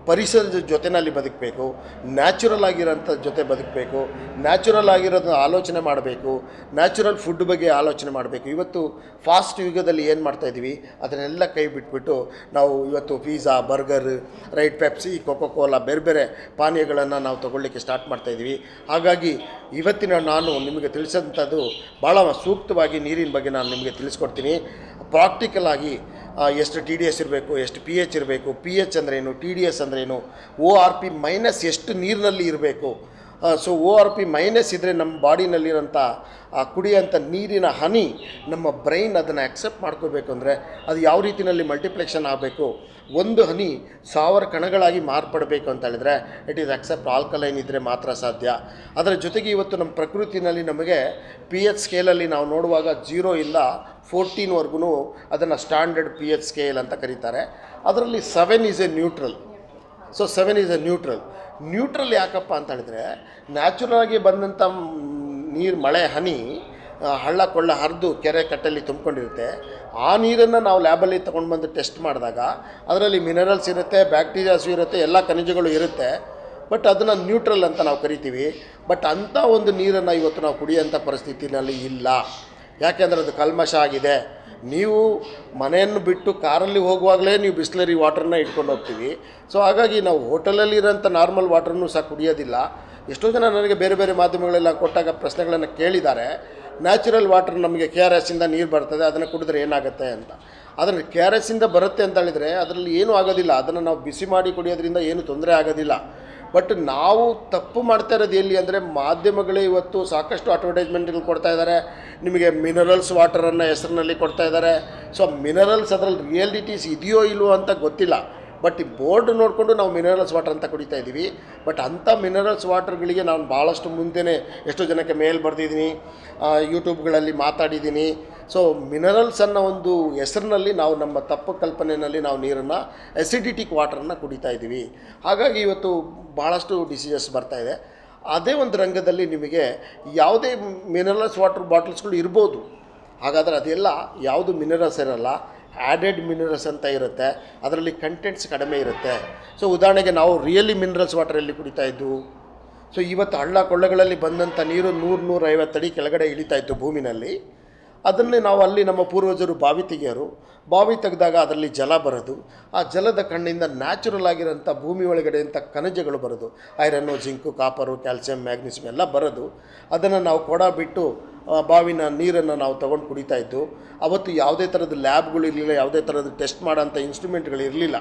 S2: ಪರಿಸರದ ಜೊತೆನಲ್ಲಿ ಬದುಕಬೇಕು ನ್ಯಾಚುರಲ್ ಆಗಿರೋಂಥ ಜೊತೆ ಬದುಕಬೇಕು ನ್ಯಾಚುರಲ್ ಆಗಿರೋದನ್ನ ಆಲೋಚನೆ ಮಾಡಬೇಕು ನ್ಯಾಚುರಲ್ ಫುಡ್ ಬಗ್ಗೆ ಆಲೋಚನೆ ಮಾಡಬೇಕು ಇವತ್ತು ಫಾಸ್ಟ್ ಯುಗದಲ್ಲಿ ಏನು ಮಾಡ್ತಾಯಿದ್ದೀವಿ ಅದನ್ನೆಲ್ಲ ಕೈ ಬಿಟ್ಬಿಟ್ಟು ನಾವು ಇವತ್ತು pizza burger right Pepsi Coca Cola ಬೇರೆ ಬೇರೆ ಪಾನೀಯಗಳನ್ನು ನಾವು ತಗೊಳ್ಳಿಕ್ಕೆ ಸ್ಟಾರ್ಟ್ ಮಾಡ್ತಾಯಿದ್ದೀವಿ ಹಾಗಾಗಿ ಇವತ್ತಿನ ನಾನು ನಿಮಗೆ ತಿಳಿಸೋಂಥದ್ದು ಭಾಳ ಸೂಕ್ತವಾಗಿ ನೀರಿನ ಬಗ್ಗೆ ನಾನು ನಿಮಗೆ ತಿಳಿಸ್ಕೊಡ್ತೀನಿ ಪ್ರಾಕ್ಟಿಕಲ್ ಆಗಿ ಆ, ಎಷ್ಟು ಟಿ ಡಿ ಎಸ್ ಇರಬೇಕು ಎಷ್ಟು ಪಿ ಎಚ್ ಇರಬೇಕು ಪಿ ಎಚ್ ಅಂದ್ರೇನು ಟಿ ಡಿ ಎಸ್ ಅಂದ್ರೇನು ಓ ಆರ್ ಪಿ ಮೈನಸ್ ಎಷ್ಟು ನೀರಿನಲ್ಲಿ ಇರಬೇಕು so O R P minus ಇದ್ದರೆ ನಮ್ಮ ಬಾಡಿನಲ್ಲಿರೋಂಥ ಆ ಕುಡಿಯೋಂಥ ನೀರಿನ ಹನಿ ನಮ್ಮ ಬ್ರೈನ್ ಅದನ್ನು ಆಕ್ಸೆಪ್ಟ್ ಮಾಡ್ಕೋಬೇಕು ಅಂದರೆ ಅದು ಯಾವ ರೀತಿಯಲ್ಲಿ ಮಲ್ಟಿಪ್ಲೆಕ್ಷನ್ ಆಗಬೇಕು ಒಂದು ಹನಿ ಸಾವಿರ ಕಣಗಳಾಗಿ ಮಾರ್ಪಡಬೇಕು ಅಂತ ಹೇಳಿದ್ರೆ ಇಟ್ ಈಸ್ ಅಕ್ಸೆಪ್ಟ್ ಆಲ್ಕಲೈನ್ ಇದ್ದರೆ ಮಾತ್ರ ಸಾಧ್ಯ ಅದರ ಜೊತೆಗೆ ಇವತ್ತು ನಮ್ಮ ಪ್ರಕೃತಿನಲ್ಲಿ ನಮಗೆ ಪಿ ಎಚ್ ಸ್ಕೇಲಲ್ಲಿ ನಾವು ನೋಡುವಾಗ ಜೀರೋ ಇಲ್ಲ ಫೋರ್ಟೀನ್ವರೆಗೂ ಅದನ್ನು ಸ್ಟ್ಯಾಂಡರ್ಡ್ ಪಿ ಎಚ್ ಸ್ಕೇಲ್ ಅಂತ ಕರೀತಾರೆ ಅದರಲ್ಲಿ seven is a neutral so seven is a neutral neutral ಯಾಕಪ್ಪ ಅಂತ ಹೇಳಿದ್ರೆ ನ್ಯಾಚುರಲ್ ಆಗಿ ಬಂದಂಥ ನೀರು ಮಳೆ ಹನಿ ಆ, ಹಳ್ಳ ಕೊಳ್ಳ ಹರಿದು ಕೆರೆ ಕಟ್ಟಲ್ಲಿ ತುಂಬಿಕೊಂಡಿರುತ್ತೆ ಆ ನೀರನ್ನು ನಾವು ಲ್ಯಾಬಲ್ಲಿ ತೊಗೊಂಡು ಬಂದು ಟೆಸ್ಟ್ ಮಾಡಿದಾಗ ಅದರಲ್ಲಿ ಮಿನರಲ್ಸ್ ಇರುತ್ತೆ ಬ್ಯಾಕ್ಟೀರಿಯಾಸ್ ಇರುತ್ತೆ ಎಲ್ಲ ಖನಿಜಗಳು ಇರುತ್ತೆ ಬಟ್ ಅದನ್ನು ನ್ಯೂಟ್ರಲ್ ಅಂತ ನಾವು ಕರಿತೀವಿ ಬಟ್ ಅಂಥ ಒಂದು ನೀರನ್ನು ಇವತ್ತು ನಾವು ಕುಡಿಯೋಂಥ ಪರಿಸ್ಥಿತಿನಲ್ಲಿ ಇಲ್ಲ ಯಾಕೆಂದರೆ ಅದು ಕಲ್ಮಶ ಆಗಿದೆ ನೀವು ಮನೆಯನ್ನು ಬಿಟ್ಟು ಕಾರಲ್ಲಿ ಹೋಗುವಾಗಲೇ ನೀವು ಬಿಸ್ಲರಿ ವಾಟರ್ನ ಇಟ್ಕೊಂಡು ಹೋಗ್ತೀವಿ ಸೊ ಹಾಗಾಗಿ ನಾವು ಹೋಟೆಲಲ್ಲಿರೋಂಥ ನಾರ್ಮಲ್ ವಾಟರ್ನೂ ಸಹ ಕುಡಿಯೋದಿಲ್ಲ ಎಷ್ಟೋ ಜನ ನನಗೆ ಬೇರೆ ಬೇರೆ ಮಾಧ್ಯಮಗಳೆಲ್ಲ ಕೊಟ್ಟಾಗ ಪ್ರಶ್ನೆಗಳನ್ನು ಕೇಳಿದ್ದಾರೆ ನ್ಯಾಚುರಲ್ ವಾಟರ್ ನಮಗೆ ಕೆ ಆರ್ ಎಸ್ಸಿಂದ ನೀರು ಬರ್ತದೆ ಅದನ್ನು ಕುಡಿದ್ರೆ ಏನಾಗುತ್ತೆ ಅಂತ ಅದನ್ನು ಕೆ ಆರ್ ಎಸ್ಸಿಂದ ಬರುತ್ತೆ ಅಂತ ಹೇಳಿದರೆ ಅದರಲ್ಲಿ ಏನೂ ಆಗೋದಿಲ್ಲ ಅದನ್ನು ನಾವು ಬಿಸಿ ಮಾಡಿ ಕುಡಿಯೋದ್ರಿಂದ ಏನೂ ತೊಂದರೆ ಆಗೋದಿಲ್ಲ ಬಟ್ ನಾವು ತಪ್ಪು ಮಾಡ್ತಾ ಇರೋದು ಎಲ್ಲಿ ಅಂದರೆ ಮಾಧ್ಯಮಗಳೇ ಇವತ್ತು ಸಾಕಷ್ಟು ಅಡ್ವರ್ಟೈಸ್ಮೆಂಟ್ಗಳು ಕೊಡ್ತಾ ಇದ್ದಾರೆ ನಿಮಗೆ ಮಿನರಲ್ಸ್ ವಾಟರನ್ನು ಹೆಸರಿನಲ್ಲಿ ಕೊಡ್ತಾ ಇದ್ದಾರೆ ಸೊ ಮಿನರಲ್ಸ್ ಅದರಲ್ಲಿ ರಿಯಾಲಿಟೀಸ್ ಇದೆಯೋ ಇಲ್ವೋ ಅಂತ ಗೊತ್ತಿಲ್ಲ ಬಟ್ ಈ ಬೋರ್ಡ್ ನೋಡಿಕೊಂಡು ನಾವು ಮಿನರಲ್ಸ್ ವಾಟರ್ ಅಂತ ಕುಡಿತಾ ಇದ್ದೀವಿ ಬಟ್ ಅಂಥ ಮಿನರಲ್ಸ್ ವಾಟರ್ಗಳಿಗೆ ನಾನು ಭಾಳಷ್ಟು ಮುಂದೆನೇ ಎಷ್ಟೋ ಜನಕ್ಕೆ ಮೇಲ್ ಬರೆದಿದ್ದೀನಿ ಯೂಟ್ಯೂಬ್ಗಳಲ್ಲಿ ಮಾತಾಡಿದ್ದೀನಿ ಸೊ ಮಿನರಲ್ಸ್ ಅನ್ನೋ ಒಂದು ಹೆಸರಿನಲ್ಲಿ ನಾವು ನಮ್ಮ ತಪ್ಪು ಕಲ್ಪನೆಯಲ್ಲಿ ನಾವು ನೀರನ್ನು ಎಸಿಡಿಟಿಕ್ ವಾಟರನ್ನು ಕುಡಿತಾ ಇದ್ದೀವಿ ಹಾಗಾಗಿ ಇವತ್ತು ಭಾಳಷ್ಟು ಡಿಸೀಸಸ್ ಬರ್ತಾ ಇದೆ ಅದೇ ಒಂದು ರಂಗದಲ್ಲಿ ನಿಮಗೆ ಯಾವುದೇ ಮಿನರಲ್ಸ್ ವಾಟರ್ ಬಾಟಲ್ಸ್ಗಳು ಇರ್ಬೋದು ಹಾಗಾದರೆ ಅದೆಲ್ಲ ಯಾವುದು ಮಿನರಲ್ಸ್ ಇರಲ್ಲ ಆ್ಯಡೆಡ್ ಮಿನರಲ್ಸ್ ಅಂತ ಇರುತ್ತೆ ಅದರಲ್ಲಿ ಕಂಟೆಂಟ್ಸ್ ಕಡಿಮೆ ಇರುತ್ತೆ ಸೊ ಉದಾಹರಣೆಗೆ ನಾವು ರಿಯಲಿ ಮಿನರಲ್ಸ್ ವಾಟರ್ ಎಲ್ಲಿ ಕುಡಿತಾ ಇದ್ದು ಸೊ ಇವತ್ತು ಹಳ್ಳ ಕೊಳ್ಳಗಳಲ್ಲಿ ಬಂದಂಥ ನೀರು ನೂರು ನೂರೈವತ್ತು ಅಡಿ ಕೆಳಗಡೆ ಇಳಿತಾ ಇತ್ತು ಭೂಮಿನಲ್ಲಿ ಅದನ್ನೇ ನಾವು ಅಲ್ಲಿ ನಮ್ಮ ಪೂರ್ವಜರು ಬಾವಿ ತೆಗೆಯೋರು ಬಾವಿ ತೆಗೆದಾಗ ಅದರಲ್ಲಿ ಜಲ ಬರೋದು ಆ ಜಲದ ಕಣ್ಣಿಂದ ನ್ಯಾಚುರಲ್ ಆಗಿರೋಂಥ ಭೂಮಿ ಒಳಗಡೆ ಅಂಥ ಖನಿಜಗಳು ಬರೋದು iron zinc copper calcium magnesium ಎಲ್ಲ ಬರೋದು ಅದನ್ನು ನಾವು ಕೊಡ ಬಿಟ್ಟು ಆ, ಬಾವಿನ ನೀರನ್ನು ನಾವು ತೊಗೊಂಡು ಕುಡಿತಾ ಇದ್ದು ಅವತ್ತು ಯಾವುದೇ ಥರದ ಲ್ಯಾಬ್ಗಳು ಇರಲಿಲ್ಲ ಯಾವುದೇ ಥರದ ಟೆಸ್ಟ್ ಮಾಡೋಂಥ ಇನ್ಸ್ಟ್ರೂಮೆಂಟ್ಗಳು ಇರಲಿಲ್ಲ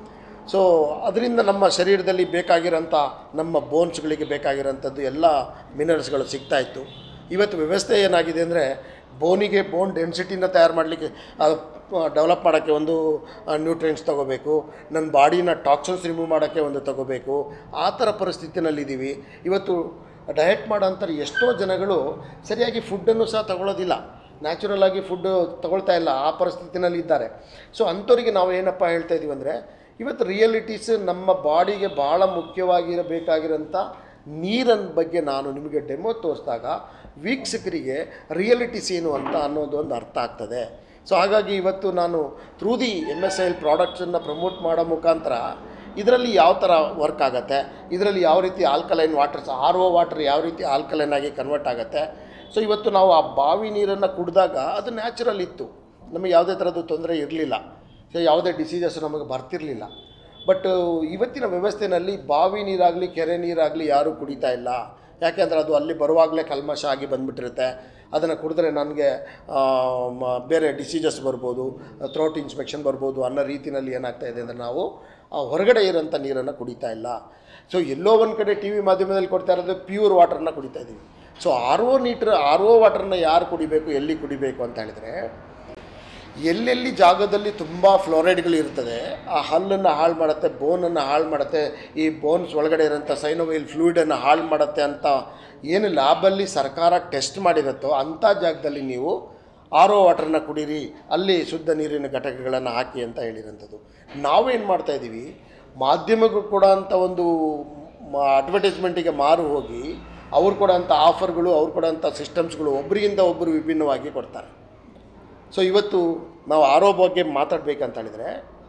S2: ಸೊ ಅದರಿಂದ ನಮ್ಮ ಶರೀರದಲ್ಲಿ ಬೇಕಾಗಿರೋಂಥ ನಮ್ಮ ಬೋನ್ಸ್ಗಳಿಗೆ ಬೇಕಾಗಿರೋಂಥದ್ದು ಎಲ್ಲ ಮಿನರಲ್ಸ್ಗಳು ಸಿಗ್ತಾ ಇತ್ತು ಇವತ್ತು ವ್ಯವಸ್ಥೆ ಏನಾಗಿದೆ ಅಂದರೆ ಬೋನಿಗೆ ಬೋನ್ ಡೆನ್ಸಿಟಿನ ತಯಾರು ಮಾಡಲಿಕ್ಕೆ ಡೆವಲಪ್ ಮಾಡೋಕ್ಕೆ ಒಂದು ನ್ಯೂಟ್ರಿಯೆಂಟ್ಸ್ ತೊಗೋಬೇಕು ನನ್ನ ಬಾಡಿನ ಟಾಕ್ಸಿನ್ಸ್ ರಿಮೂವ್ ಮಾಡೋಕ್ಕೆ ಒಂದು ತೊಗೋಬೇಕು ಆ ಥರ ಪರಿಸ್ಥಿತಿನಲ್ಲಿದ್ದೀವಿ ಇವತ್ತು ಡಯಟ್ ಮಾಡೋಂಥವ್ರು ಎಷ್ಟೋ ಜನಗಳು ಸರಿಯಾಗಿ ಫುಡ್ಡನ್ನು ಸಹ ತಗೊಳ್ಳೋದಿಲ್ಲ ನ್ಯಾಚುರಲ್ ಆಗಿ ಫುಡ್ಡು ತಗೊಳ್ತಾ ಇಲ್ಲ ಆ ಪರಿಸ್ಥಿತಿನಲ್ಲಿ ಇದ್ದಾರೆ ಸೊ ಅಂಥವ್ರಿಗೆ ನಾವು ಏನಪ್ಪ ಹೇಳ್ತಾ ಇದ್ದೀವಿ ಅಂದರೆ ಇವತ್ತು ರಿಯಲಿಟೀಸ್ ನಮ್ಮ ಬಾಡಿಗೆ ಭಾಳ ಮುಖ್ಯವಾಗಿರಬೇಕಾಗಿರೋಂಥ ನೀರನ್ನ ಬಗ್ಗೆ ನಾನು ನಿಮಗೆ ಡೆಮೋ ತೋರಿಸಿದಾಗ ವೀಕ್ಷಕರಿಗೆ ರಿಯಲಿಟೀಸ್ ಏನು ಅಂತ ಅನ್ನೋದು ಒಂದು ಅರ್ಥ ಆಗ್ತದೆ ಸೊ ಹಾಗಾಗಿ ಇವತ್ತು ನಾನು through the M S I L ಪ್ರಾಡಕ್ಟ್ಸನ್ನು ಪ್ರಮೋಟ್ ಮಾಡೋ ಮುಖಾಂತರ ಇದರಲ್ಲಿ ಯಾವ ಥರ ವರ್ಕ್ ಆಗುತ್ತೆ ಇದರಲ್ಲಿ ಯಾವ ರೀತಿ alkaline waters R O water ಯಾವ ರೀತಿ ಆಲ್ಕಲೈನ್ ಆಗಿ ಕನ್ವರ್ಟ್ ಆಗುತ್ತೆ ಸೊ ಇವತ್ತು ನಾವು ಆ ಬಾವಿ ನೀರನ್ನು ಕುಡಿದಾಗ ಅದು ನ್ಯಾಚುರಲ್ ಇತ್ತು ನಮಗೆ ಯಾವುದೇ ಥರದ್ದು ತೊಂದರೆ ಇರಲಿಲ್ಲ ಸೊ ಯಾವುದೇ ಡಿಸೀಸಸ್ ನಮಗೆ ಬರ್ತಿರಲಿಲ್ಲ ಬಟ್ ಇವತ್ತಿನ ವ್ಯವಸ್ಥೆಯಲ್ಲಿ ಬಾವಿ ನೀರಾಗಲಿ ಕೆರೆ ನೀರಾಗಲಿ ಯಾರೂ ಕುಡಿತಾ ಇಲ್ಲ ಯಾಕೆಂದರೆ ಅದು ಅಲ್ಲಿ ಬರುವಾಗಲೇ ಕಲ್ಮಶ ಆಗಿ ಬಂದುಬಿಟ್ಟಿರುತ್ತೆ ಅದನ್ನು ಕುಡಿದ್ರೆ ನನಗೆ ಆ, ಮ- ಬೇರೆ ಡಿಸೀಸಸ್ ಬರ್ಬೋದು ಥ್ರೋಟ್ ಇನ್ಸ್ಪೆಕ್ಷನ್ ಬರ್ಬೋದು ಅನ್ನೋ ರೀತಿಯಲ್ಲಿ ಏನಾಗ್ತಾ ಇದೆ ಅಂದರೆ ನಾವು ಆ ಹೊರಗಡೆ ಇರೋಂಥ ನೀರನ್ನು ಕುಡಿತಾ ಇಲ್ಲ ಸೊ ಎಲ್ಲೋ ಒಂದು ಕಡೆ ಟಿ ವಿ ಮಾಧ್ಯಮದಲ್ಲಿ ಕೊಡ್ತಾ ಇರೋದು ಪ್ಯೂರ್ ವಾಟರ್ನ ಕುಡಿತಾ ಇದ್ದೀವಿ ಸೊ ಆರ್ ಒ ನೀಟ್ರ್ ಆರ್ ಒ ವಾಟರ್ನ ಯಾರು ಕುಡಿಬೇಕು ಎಲ್ಲಿ ಕುಡಿಬೇಕು ಅಂತ ಹೇಳಿದರೆ ಎಲ್ಲೆಲ್ಲಿ ಜಾಗದಲ್ಲಿ ತುಂಬ ಫ್ಲೋರೈಡ್ಗಳು ಇರ್ತದೆ ಆ ಹಲ್ಲನ್ನು ಹಾಳು ಮಾಡುತ್ತೆ ಬೋನನ್ನು ಹಾಳು ಮಾಡುತ್ತೆ ಈ ಬೋನ್ಸ್ ಒಳಗಡೆ ಇರೋಂಥ ಸೈನೋವೈಲ್ ಫ್ಲೂಯಿಡನ್ನು ಹಾಳು ಮಾಡುತ್ತೆ ಅಂತ ಏನು ಲ್ಯಾಬಲ್ಲಿ ಸರ್ಕಾರ ಟೆಸ್ಟ್ ಮಾಡಿರುತ್ತೋ ಅಂಥ ಜಾಗದಲ್ಲಿ ನೀವು ಆರ್ ಒ ವಾಟರ್ನ ಕುಡೀರಿ ಅಲ್ಲಿ ಶುದ್ಧ ನೀರಿನ ಘಟಕಗಳನ್ನು ಹಾಕಿ ಅಂತ ಹೇಳಿರೋಂಥದ್ದು ನಾವೇನು ಮಾಡ್ತಾಯಿದ್ದೀವಿ ಮಾಧ್ಯಮಗಳು ಕೂಡ ಅಂತ ಒಂದು ಅಡ್ವರ್ಟೈಸ್ಮೆಂಟಿಗೆ ಮಾರು ಹೋಗಿ ಅವ್ರು ಕೊಡೋಂಥ ಆಫರ್ಗಳು ಅವ್ರು ಕೊಡೋಂಥ ಸಿಸ್ಟಮ್ಸ್ಗಳು ಒಬ್ಬರಿಗಿಂತ ಒಬ್ಬರು ವಿಭಿನ್ನವಾಗಿ ಕೊಡ್ತಾರೆ ಸೊ ಇವತ್ತು ನಾವು ಆರೋ ಬಗ್ಗೆ ಮಾತಾಡಬೇಕಂತ ಹೇಳಿದರೆ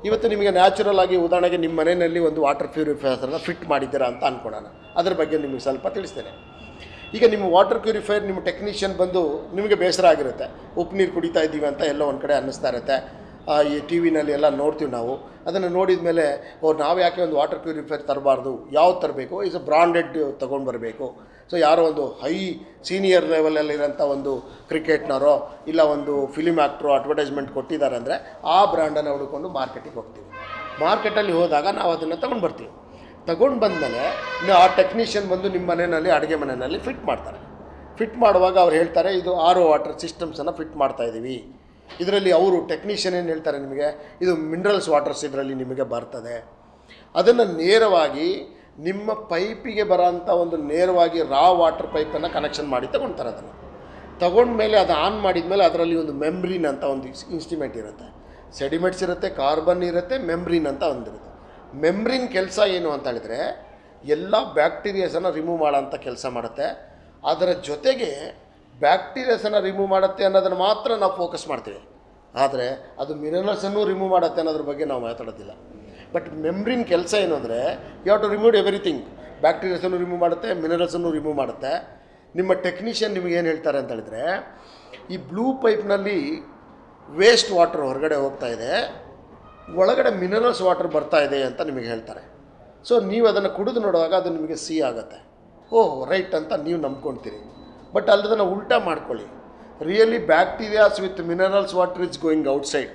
S2: ಇವತ್ತು ನಿಮಗೆ ನ್ಯಾಚುರಲ್ ಆಗಿ ಉದಾಹರಣೆಗೆ ನಿಮ್ಮ ಮನೆಯಲ್ಲಿ ಒಂದು ವಾಟರ್ ಪ್ಯೂರಿಫೈಯರ್ನ ಫಿಟ್ ಮಾಡಿದ್ದೀರಾ ಅಂತ ಅಂದ್ಕೊಳ್ಳೋಣ ಅದ್ರ ಬಗ್ಗೆ ನಿಮಗೆ ಸ್ವಲ್ಪ ತಿಳಿಸ್ತೇನೆ ಈಗ ನಿಮ್ಮ ವಾಟರ್ ಪ್ಯೂರಿಫೈಯರ್ ನಿಮ್ಮ ಟೆಕ್ನಿಷಿಯನ್ ಬಂದು ನಿಮಗೆ ಬೇಸರ ಆಗಿರುತ್ತೆ ಉಪ್ಪು ನೀರು ಕುಡಿತಾ ಇದ್ದೀವಿ ಅಂತ ಎಲ್ಲೋ ಒಂದು ಕಡೆ ಅನ್ನಿಸ್ತಾ ಇರುತ್ತೆ ಆ, ಈ ಟಿ ವಿನಲ್ಲಿ ಎಲ್ಲ ನೋಡ್ತೀವಿ ನಾವು ಅದನ್ನು ನೋಡಿದ ಮೇಲೆ ಓ ನಾವು ಯಾಕೆ ಒಂದು ವಾಟರ್ ಪ್ಯೂರಿಫೈಯರ್ ತರಬಾರ್ದು ಯಾವ್ದು ತರಬೇಕು ಇಸ್ ಅ ಬ್ರಾಂಡೆಡ್ ತೊಗೊಂಡು ಬರಬೇಕು ಸೊ ಯಾರೋ ಒಂದು ಹೈ ಸೀನಿಯರ್ ಲೆವೆಲಲ್ಲಿರೋಂಥ ಒಂದು ಕ್ರಿಕೆಟ್ನರೋ ಇಲ್ಲ ಒಂದು ಫಿಲಿಮ್ ಆ್ಯಕ್ಟ್ರು ಅಡ್ವರ್ಟೈಸ್ಮೆಂಟ್ ಕೊಟ್ಟಿದ್ದಾರೆ ಅಂದರೆ ಆ ಬ್ರ್ಯಾಂಡನ್ನು ಹುಡ್ಕೊಂಡು ಮಾರ್ಕೆಟಿಗೆ ಹೋಗ್ತೀವಿ ಮಾರ್ಕೆಟಲ್ಲಿ ಹೋದಾಗ ನಾವು ಅದನ್ನು ತೊಗೊಂಡು ಬರ್ತೀವಿ ತಗೊಂಡು ಬಂದಮೇಲೆ ಆ ಟೆಕ್ನಿಷಿಯನ್ ಬಂದು ನಿಮ್ಮ ಮನೆಯಲ್ಲಿ ಅಡುಗೆ ಮನೆಯಲ್ಲಿ ಫಿಟ್ ಮಾಡ್ತಾರೆ ಫಿಟ್ ಮಾಡುವಾಗ ಅವ್ರು ಹೇಳ್ತಾರೆ ಇದು ಆರ್ ಒ ವಾಟರ್ ಸಿಸ್ಟಮ್ಸನ್ನು ಫಿಟ್ ಮಾಡ್ತಾ ಇದ್ದೀವಿ ಇದರಲ್ಲಿ ಅವರು ಟೆಕ್ನಿಷಿಯನ್ ಏನು ಹೇಳ್ತಾರೆ ನಿಮಗೆ ಇದು ಮಿನರಲ್ಸ್ ವಾಟರ್ಸ್ ಇದರಲ್ಲಿ ನಿಮಗೆ ಬರ್ತದೆ ಅದನ್ನು ನೇರವಾಗಿ ನಿಮ್ಮ ಪೈಪಿಗೆ ಬರೋಂಥ ಒಂದು ನೇರವಾಗಿ ರಾ ವಾಟರ್ ಪೈಪನ್ನು ಕನೆಕ್ಷನ್ ಮಾಡಿ ತಗೊಳ್ತಾರೆ ಅದನ್ನು ತಗೊಂಡ್ಮೇಲೆ ಅದು ಆನ್ ಮಾಡಿದ ಮೇಲೆ ಅದರಲ್ಲಿ ಒಂದು ಮೆಮ್ರಿನ್ ಅಂತ ಒಂದು ಇನ್ಸ್ಟಿಮೆಂಟ್ ಇರುತ್ತೆ ಸೆಡಿಮೆಂಟ್ಸ್ ಇರುತ್ತೆ ಕಾರ್ಬನ್ ಇರುತ್ತೆ ಮೆಮ್ರಿನ್ ಅಂತ ಒಂದಿರುತ್ತೆ ಮೆಮ್ರಿನ್ ಕೆಲಸ ಏನು ಅಂತ ಹೇಳಿದ್ರೆ ಎಲ್ಲ ಬ್ಯಾಕ್ಟೀರಿಯಾಸನ್ನು ರಿಮೂವ್ ಮಾಡೋಂಥ ಕೆಲಸ ಮಾಡುತ್ತೆ ಅದರ ಜೊತೆಗೆ ಬ್ಯಾಕ್ಟೀರಿಯಾಸನ್ನು ರಿಮೂವ್ ಮಾಡುತ್ತೆ ಅನ್ನೋದನ್ನು ಮಾತ್ರ ನಾವು ಫೋಕಸ್ ಮಾಡ್ತೀವಿ ಆದರೆ ಅದು ಮಿನರಲ್ಸನ್ನು ರಿಮೂವ್ ಮಾಡುತ್ತೆ ಅನ್ನೋದ್ರ ಬಗ್ಗೆ ನಾವು ಮಾತಾಡೋದಿಲ್ಲ ಬಟ್ ಮೆಮ್ರಿನ್ ಕೆಲಸ ಏನು ಅಂದರೆ you have to remove everything ಬ್ಯಾಕ್ಟೀರಿಯಾಸನ್ನು ರಿಮೂವ್ ಮಾಡುತ್ತೆ ಮಿನರಲ್ಸನ್ನು ರಿಮೂವ್ ಮಾಡುತ್ತೆ ನಿಮ್ಮ ಟೆಕ್ನಿಷಿಯನ್ ನಿಮಗೆ ಏನು ಹೇಳ್ತಾರೆ ಅಂತ ಹೇಳಿದ್ರೆ ಈ ಬ್ಲೂ ಪೈಪ್ನಲ್ಲಿ ವೇಸ್ಟ್ ವಾಟರ್ ಹೊರಗಡೆ ಹೋಗ್ತಾ ಇದೆ ಒಳಗಡೆ ಮಿನರಲ್ಸ್ ವಾಟರ್ ಬರ್ತಾ ಇದೆ ಅಂತ ನಿಮಗೆ ಹೇಳ್ತಾರೆ ಸೊ ನೀವು ಅದನ್ನು ಕುಡಿದು ನೋಡುವಾಗ ಅದು ನಿಮಗೆ ಸಿ ಆಗುತ್ತೆ ಓಹ್ ರೈಟ್ ಅಂತ ನೀವು ನಂಬ್ಕೊಳ್ತೀರಿ ಬಟ್ ಅಲ್ಲದನ್ನು ಉಲ್ಟಾ ಮಾಡ್ಕೊಳ್ಳಿ really bacterias with minerals water is going outside